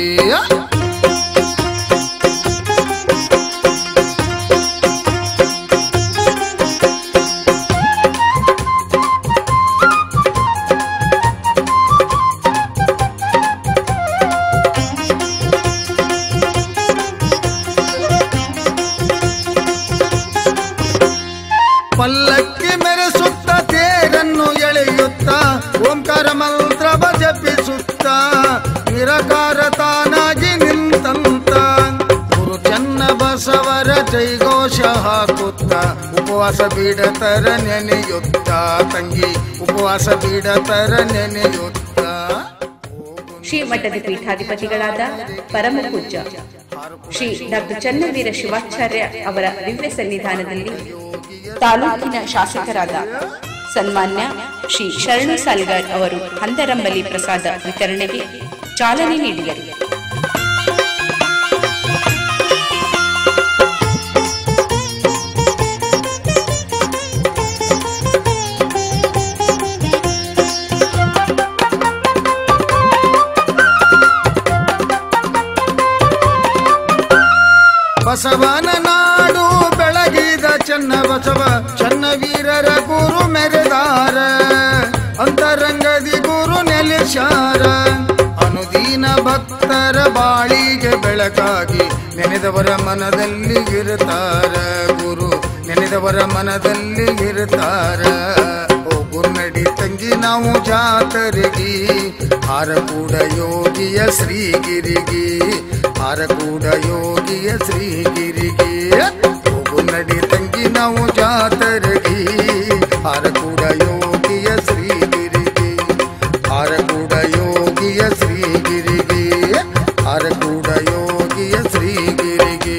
ಪಲ್ಲಕ್ಕಿ ಮೆರೆಸುತ್ತ ತೇರನ್ನು ಎಳೆಯುತ್ತ ಓಂಕಾರ ಮಂತ್ರವ ಜಪಿಸುತ್ತ ನಿರಕಾರ ತಾನಾಗಿ ನಿಂತಂತ ಗುರು ಚನ್ನ ಬಸವರ ಜೈಘೋಷ ಹಾಕುತ್ತ ಉಪವಾಸ ಬಿಡತರ ನೆನೆಯುತ್ತ ತಂಗಿ ಉಪವಾಸ ಬಿಡತರ ನೆನೆಯುತ್ತ ಶ್ರೀಮಠದ ಪೀಠಾಧಿಪತಿಗಳಾದ ಪರಮ ಪೂಜ್ಯ ಶ್ರೀ ಡಾಕ್ಟರ್ ಚನ್ನವೀರ ಶಿವಾಚಾರ್ಯ ಅವರ ದಿವ್ಯ ಸನ್ನಿಧಾನದಲ್ಲಿ ತಾಲೂಕಿನ ಶಾಸಕರಾದ ಸನ್ಮಾನ್ಯ ಶ್ರೀ ಶರಣು ಸಾಲ್ಗರ್ ಅವರು ಹಂದರಂಬಲಿ ಪ್ರಸಾದ ವಿತರಣೆಗೆ ಚಾಲನೆ ನೀಡಿದರು ಬಸವನ ನಾಡು ಬೆಳಗಿದ ಚನ್ನ ಬಸವ ಚನ್ನ ವೀರರ ಗುರು ಮೆರೆದಾರ ಅಂತರಂಗದಿ ಗುರು ನೆಲೆಸಾರ ಅನುದೀನ ಭಕ್ತರ ಬಾಳಿಗೆ ಬೆಳಕಾಗಿ ನೆನೆದವರ ಮನದಲ್ಲಿ ಇರುತ್ತಾರ ಗುರು ನೆನೆದವರ ಮನದಲ್ಲಿ ಇರುತ್ತಾರ ಹೋಗು ನಡಿ ತಂಗಿ ನಾವು ಜಾತರೆಗಿ ಹಾರಕೂಡ ಯೋಗಿಯ ಶ್ರೀಗಿರಿಗೆ ಹಾರಕೂಡ ಯೋಗಿಯ ಶ್ರೀಗಿರಿಗೆ ಹೋಗು ನಡಿ ತಂಗಿ ನಾವು ಜಾತರೆಗಿ ಹಾರಕೂಡ ಯೋಗಿಯ ಶ್ರೀಗಿರಿಗೆ ಹಾರಕೂಡ ಯೋಗಿಯ ಶ್ರೀಗಿರಿಗೆ ಹಾರಕೂಡ ಯೋಗಿಯ ಶ್ರೀಗಿರಿಗೆ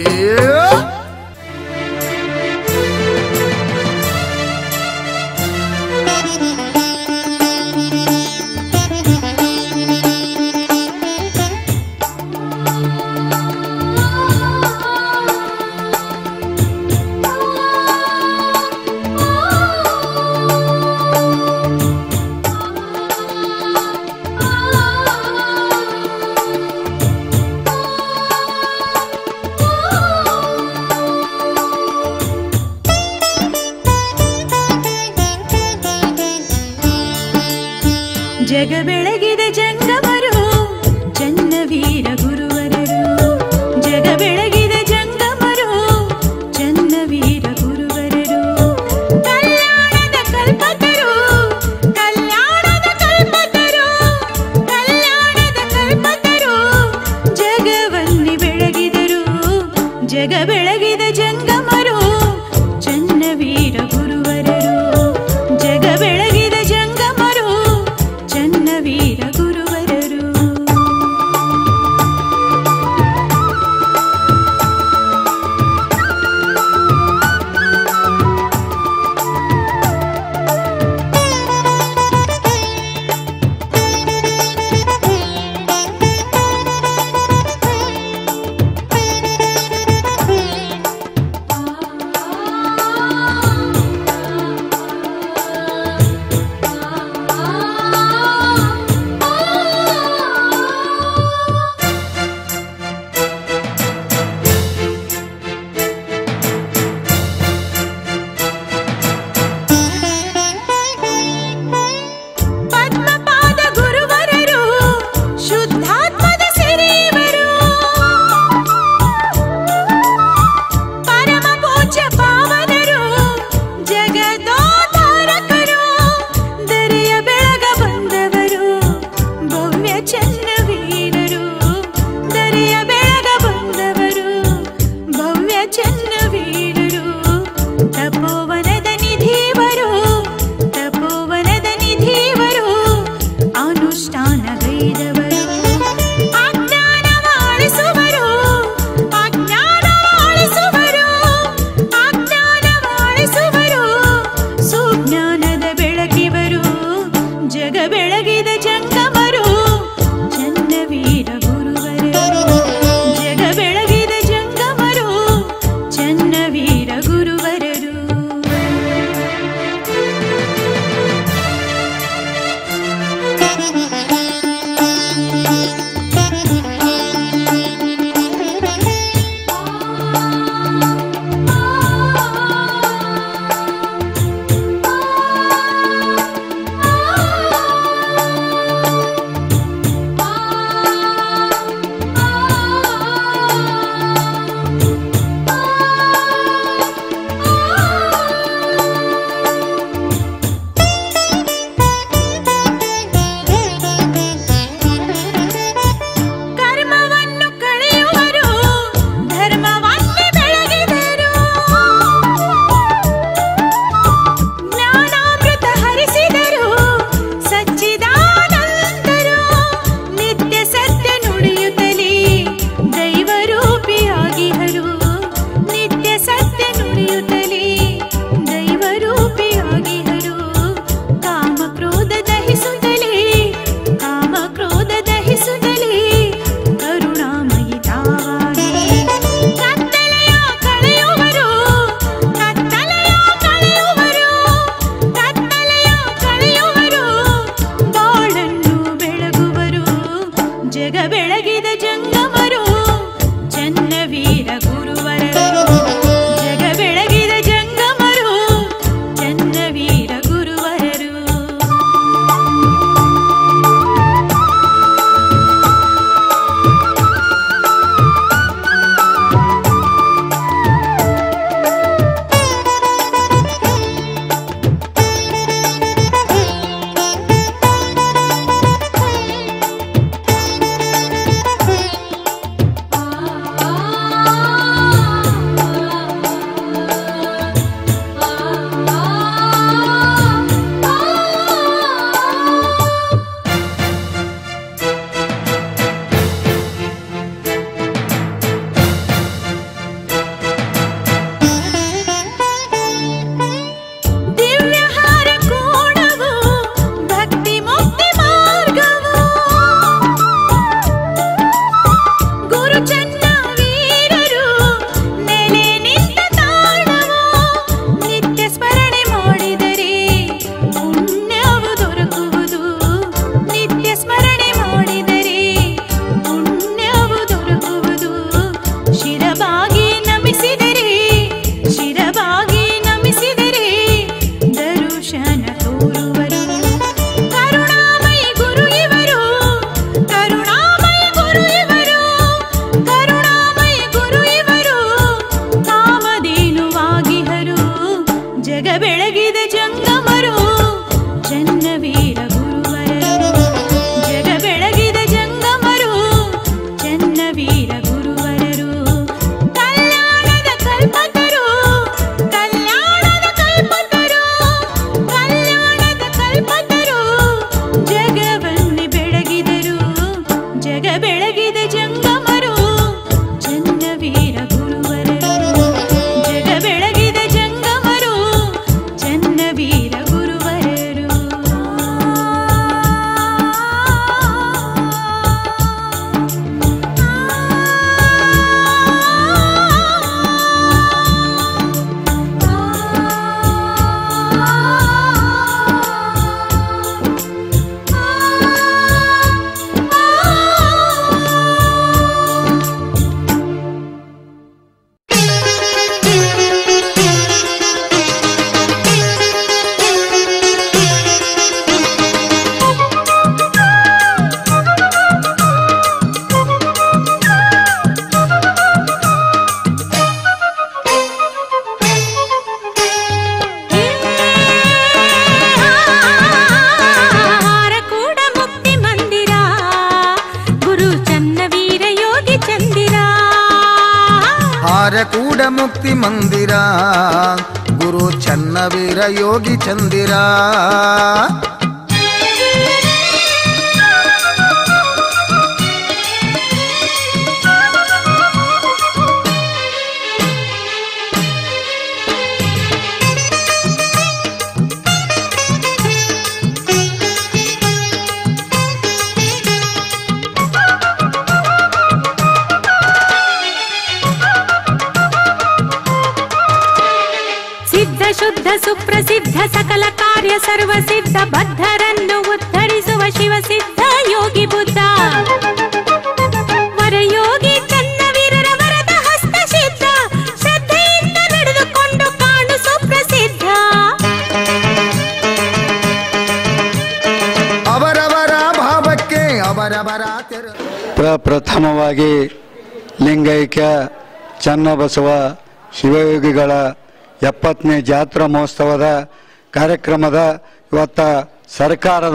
ಜಗ ಬೆಳಗಿದ ಜಂಗಮರು ಚನ್ನವೀರ ಗುರುವರರು ಜಗ ಬೆಳಗಿದ ಜಂಗಮರು ಚನ್ನವೀರ ಗುರುವರರು ಕಲ್ಯಾಣದ ಕಲ್ಪತರು ಕಲ್ಯಾಣದ ಕಲ್ಪತರು ಕಲ್ಯಾಣದ ಕಲ್ಪತರು ಜಗವನ್ನಿ ಬೆಳಗಿದರು ಜಗ ಬೆಳಗಿದ ಜಂಗಮರು ಚನ್ನವೀರ ಗುರುವರರು ಜಗ ಬೆಳಗಿದ ಜಂಗಮರು ಚನ್ನವೀರ ಬೆಳಗಿದೆ ಜಂಗಮರು ಚನ್ನವೀರ ಗುರುವರರು ಜಗ ಬೆಳಗಿದೆ ಜಂಗಮರು ಚನ್ನವೀರ ಗುರುವರರು ಕಲ್ಯಾಣದ ಕಲ್ಪತರು ಕಲ್ಯಾಣದ ಕಲ್ಪತರು ಕಲ್ಯಾಣದ ಕಲ್ಪತರು ಜಗವನ್ನೇ ಬೆಳಗಿದರು ಜಗ ಬೆಳಗಿದೆ ಜಂಗಮರು ಚನ್ನವೀರ ಗುರುವರರು ಜಗ ಬೆಳಗಿದೆ ಜಂಗಮರು ಚನ್ನವೀರ ಗುರುವರರು ಹಾರಕೂಡ ಮುಕ್ತಿ ಮಂದಿರ ಗುರು ಚನ್ನವೀರ ಯೋಗಿ ಚಂದಿರ ಹಾರಕೂಡ ಮುಕ್ತಿ ಮಂದಿರ ಗುರು ಚನ್ನವೀರ ಯೋಗಿ ಚಂದಿರ ಸಿದ್ಧ ಶುದ್ಧ ಸುಪ್ರಸಿದ್ಧ ಸಕಲ ಕಾರ್ಯ ಸರ್ವ ಸಿದ್ಧ ಬದ್ಧರನ್ನು ಉದ್ಧರಿಸುವ ಶಿವ ಸಿದ್ಧ ಯೋಗಿ ಬುದ್ಧ ವರಯೋಗಿ ಚನ್ನವೀರರ ವರದ ಹಸ್ತ ಸಿದ್ಧ ಶ್ರದ್ಧೆಯಿಂದ ನಡೆದುಕೊಂಡು ಕಾಣು ಸುಪ್ರಸಿದ್ಧ ಅವರವರ ಭಾವಕ್ಕೆ ಅವರವರ ತೆರ ಪ್ರಪ್ರಥಮವಾಗಿ ಲಿಂಗೈಕ್ಯ ಚನ್ನಬಸವ ಶಿವಯೋಗಿಗಳ ಎಪ್ಪತ್ತನೇ ಜಾತ್ರಾ ಮಹೋತ್ಸವದ ಕಾರ್ಯಕ್ರಮದ ಇವತ್ತ ಸರ್ಕಾರದ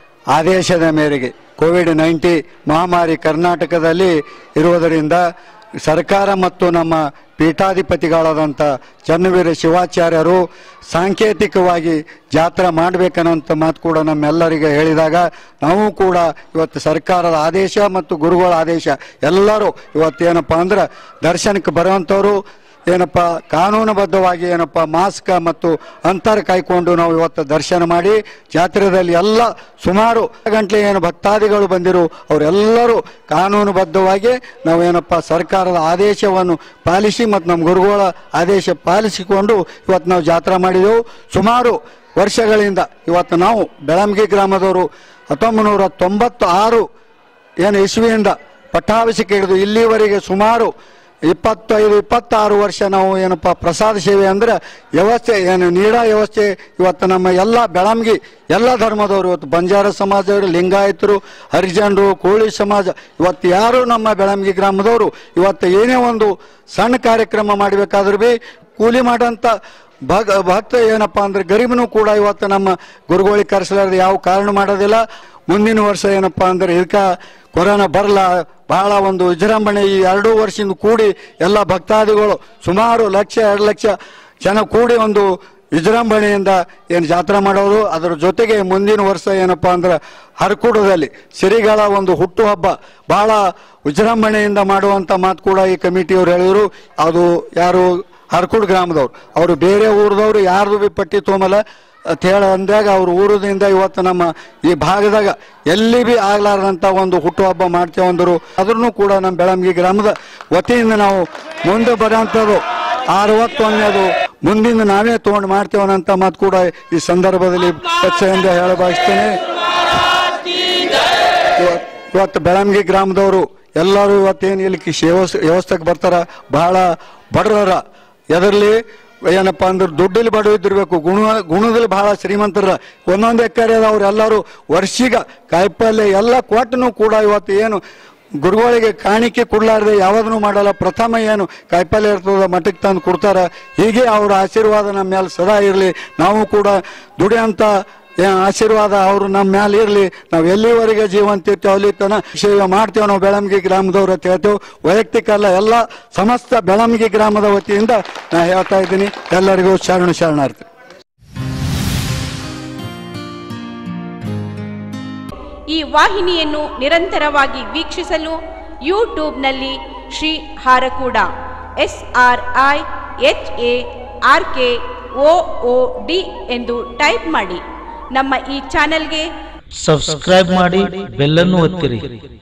ಆದೇಶದ ಮೇರೆಗೆ ಕೋವಿಡ್ ನೈನ್ಟಿ ಮಹಾಮಾರಿ ಕರ್ನಾಟಕದಲ್ಲಿ ಇರುವುದರಿಂದ ಸರ್ಕಾರ ಮತ್ತು ನಮ್ಮ ಪೀಠಾಧಿಪತಿಗಳಾದಂಥ ಚನ್ನವೀರ ಶಿವಾಚಾರ್ಯರು ಸಾಂಕೇತಿಕವಾಗಿ ಜಾತ್ರೆ ಮಾಡಬೇಕನ್ನೋಂಥ ಮಾತು ಕೂಡ ನಮ್ಮೆಲ್ಲರಿಗೆ ಹೇಳಿದಾಗ ನಾವು ಕೂಡ ಇವತ್ತು ಸರ್ಕಾರದ ಆದೇಶ ಮತ್ತು ಗುರುಗಳ ಆದೇಶ ಎಲ್ಲರೂ ಇವತ್ತೇನಪ್ಪ ಅಂದ್ರೆ ದರ್ಶನಕ್ಕೆ ಬರುವಂಥವ್ರು ಏನಪ್ಪ ಕಾನೂನುಬದ್ಧವಾಗಿ ಏನಪ್ಪ ಮಾಸ್ಕ್ ಮತ್ತು ಅಂತರ ಕಾಯ್ಕೊಂಡು ನಾವು ಇವತ್ತು ದರ್ಶನ ಮಾಡಿ ಜಾತ್ರೆಯಲ್ಲಿ ಎಲ್ಲ ಸುಮಾರು ಗಂಟೆ ಏನು ಭಕ್ತಾದಿಗಳು ಬಂದಿರು ಅವರೆಲ್ಲರೂ ಕಾನೂನುಬದ್ಧವಾಗಿ ನಾವು ಏನಪ್ಪ ಸರ್ಕಾರದ ಆದೇಶವನ್ನು ಪಾಲಿಸಿ ಮತ್ತು ನಮ್ಮ ಗುರುಗಳ ಆದೇಶ ಪಾಲಿಸಿಕೊಂಡು ಇವತ್ತು ನಾವು ಜಾತ್ರೆ ಮಾಡಿದೆವು ಸುಮಾರು ವರ್ಷಗಳಿಂದ ಇವತ್ತು ನಾವು ಬೆಳಂಗಿ ಗ್ರಾಮದವರು ಹತ್ತೊಂಬತ್ತು ನೂರ ತೊಂಬತ್ತು ಆರು ಏನು ಇಸ್ವಿಯಿಂದ ಪಟ್ಟಾಭಿಷೇಕ ಹಿಡಿದು ಇಲ್ಲಿವರೆಗೆ ಸುಮಾರು ಇಪ್ಪತ್ತೈದು ಇಪ್ಪತ್ತಾರು ವರ್ಷ ನಾವು ಏನಪ್ಪ ಪ್ರಸಾದ ಸೇವೆ ಅಂದ್ರೆ ವ್ಯವಸ್ಥೆ ಏನು ನೀಡಾ ವ್ಯವಸ್ಥೆ ಇವತ್ತು ನಮ್ಮ ಎಲ್ಲ ಬೆಳಂಗಿ ಎಲ್ಲ ಧರ್ಮದವರು ಇವತ್ತು ಬಂಜಾರ ಸಮಾಜದವರು ಲಿಂಗಾಯತರು ಹರಿಜನರು ಕೋಳಿ ಸಮಾಜ ಇವತ್ತು ಯಾರು ನಮ್ಮ ಬೆಳಂಗಿ ಗ್ರಾಮದವರು ಇವತ್ತು ಏನೇ ಒಂದು ಸಣ್ಣ ಕಾರ್ಯಕ್ರಮ ಮಾಡಬೇಕಾದ್ರೂ ಬಿ ಕೂಲಿ ಮಾಡೋಂಥ ಭಗ ಭಕ್ತ ಏನಪ್ಪ ಅಂದ್ರೆ ಗರೀಬನು ಕೂಡ ಇವತ್ತು ನಮ್ಮ ಗುರುಗಳಿಗೆ ಕರೆಸಲಾರ್ದು ಯಾವ ಕಾರಣ ಮಾಡೋದಿಲ್ಲ ಮುಂದಿನ ವರ್ಷ ಏನಪ್ಪ ಅಂದ್ರೆ ಇದಕ್ಕ ಕೊರೋನಾ ಬರಲ್ಲ ಬಹಳ ಒಂದು ವಿಜೃಂಭಣೆ ಈ ಎರಡೂ ವರ್ಷದಿಂದ ಕೂಡಿ ಎಲ್ಲ ಭಕ್ತಾದಿಗಳು ಸುಮಾರು ಲಕ್ಷ ಎರಡು ಲಕ್ಷ ಜನ ಕೂಡಿ ಒಂದು ವಿಜೃಂಭಣೆಯಿಂದ ಏನು ಜಾತ್ರೆ ಮಾಡೋರು ಅದರ ಜೊತೆಗೆ ಮುಂದಿನ ವರ್ಷ ಏನಪ್ಪಾ ಅಂದ್ರೆ ಹರಕೂಡದಲ್ಲಿ ಸಿರಿಗಳ ಒಂದು ಹುಟ್ಟುಹಬ್ಬ ಬಹಳ ವಿಜೃಂಭಣೆಯಿಂದ ಮಾಡುವಂತ ಮಾತು ಕೂಡ ಈ ಕಮಿಟಿಯವರು ಹೇಳಿದ್ರು ಅದು ಯಾರು ಹರ್ಕುಡ್ ಗ್ರಾಮದವ್ರು ಅವರು ಬೇರೆ ಊರದವ್ರು ಯಾರ್ದು ಬಿ ಪಟ್ಟಿ ತೊಗೊಂಬಲ್ಲ ಅಂತ ಹೇಳಿ ಅಂದಾಗ ಅವ್ರ ಊರದಿಂದ ಇವತ್ತು ನಮ್ಮ ಈ ಭಾಗದಾಗ ಎಲ್ಲಿ ಬಿ ಆಗ್ಲಾರ್ದಂತ ಒಂದು ಹುಟ್ಟುಹಬ್ಬ ಮಾಡ್ತೇವೆ ಅಂದರು ಅದನ್ನು ಕೂಡ ನಮ್ಮ ಬೆಳಂಗಿ ಗ್ರಾಮದ ವತಿಯಿಂದ ನಾವು ಮುಂದೆ ಬರೋಂಥದ್ದು ಅರವತ್ತೊಂದನೇದು ಮುಂದಿನ ನಾವೇ ತಗೊಂಡು ಮಾಡ್ತೇವೆ ಅನ್ನೋಂಥ ಮಾತು ಕೂಡ ಈ ಸಂದರ್ಭದಲ್ಲಿ ಸ್ವಚ್ಛೆಯಿಂದ ಹೇಳ ಬಯಸ್ತೇನೆ ಇವತ್- ಇವತ್ತು ಬೆಳಂಗಿ ಗ್ರಾಮದವರು ಎಲ್ಲರೂ ಇವತ್ತೇನು ಇಲ್ಲಿ ಕೃಷಿ ವ್ಯವಸ್ಥೆ ವ್ಯವಸ್ಥೆಗೆ ಬರ್ತಾರ ಬಹಳ ಬಡವರ ಎದರ್ಲಿ ಏನಪ್ಪ ಅಂದ್ರೆ ದುಡ್ಡಲ್ಲಿ ಬಡವ ಇದ್ದಿರ್ಬೇಕು ಗುಣ ಗುಣದಲ್ಲಿ ಬಹಳ ಶ್ರೀಮಂತರ ಒಂದೊಂದು ಎಕರೆ ಅವ್ರೆಲ್ಲರೂ ವರ್ಷಿಗ ಕಾಯಿಪಲ್ಯ ಎಲ್ಲ ಕೊಟ್ಟನು ಕೂಡ ಇವತ್ತು ಏನು ಗುರುಗಳಿಗೆ ಕಾಣಿಕೆ ಕೊಡ್ಲಾರ್ದೆ ಯಾವ್ದನ್ನು ಮಾಡಲ್ಲ ಪ್ರಥಮ ಏನು ಕಾಯಿಪಲ್ಯ ಇರ್ತದ ಮಠಕ್ಕೆ ತಂದು ಕೊಡ್ತಾರ ಹೀಗೆ ಅವರ ಆಶೀರ್ವಾದ ನಮ್ಮ ಮೇಲೆ ಸದಾ ಇರಲಿ ನಾವು ಕೂಡ ದುಡಿಯಂತ ಏ- ಆಶೀರ್ವಾದ ಅವರು ನಮ್ಮ ಮೇಲೆ ಇರಲಿ ನಾವು ಎಲ್ಲಿವರೆಗೆ ಜೀವಂತ ಇರ್ತೇವೆ ಅಲ್ಲಿ ತನ ಸೇವೆ ಮಾಡ್ತೇವೆ ನಾವು ಬೆಳಂಗಿ ಗ್ರಾಮದವ್ರು ಅಂತ ಹೇಳ್ತೇವೆ ವೈಯಕ್ತಿಕ ಅಲ್ಲ ಎಲ್ಲ ಸಮಸ್ತ ಬೆಳಂಗಿ ಗ್ರಾಮದ ವತಿಯಿಂದ ನಾ ಹೇಳ್ತಾ ಇದ್ದೀನಿ ಎಲ್ಲರಿಗೂ ಶರಣ ಶರಣಾರ್ಥಿ ಈ ವಾಹಿನಿಯನ್ನು ನಿರಂತರವಾಗಿ ವೀಕ್ಷಿಸಲು ಯೂಟ್ಯೂಬ್ನಲ್ಲಿ Shri Harakuda S R I H A R K O O D ಎಂದು ಟೈಪ್ ಮಾಡಿ ನಮ್ಮ ಈ ಚಾನೆಲ್ಗೆ ಸಬ್ಸ್ಕ್ರೈಬ್ ಮಾಡಿ ಬೆಲ್ಲನ್ನು ಒತ್ತಿರಿ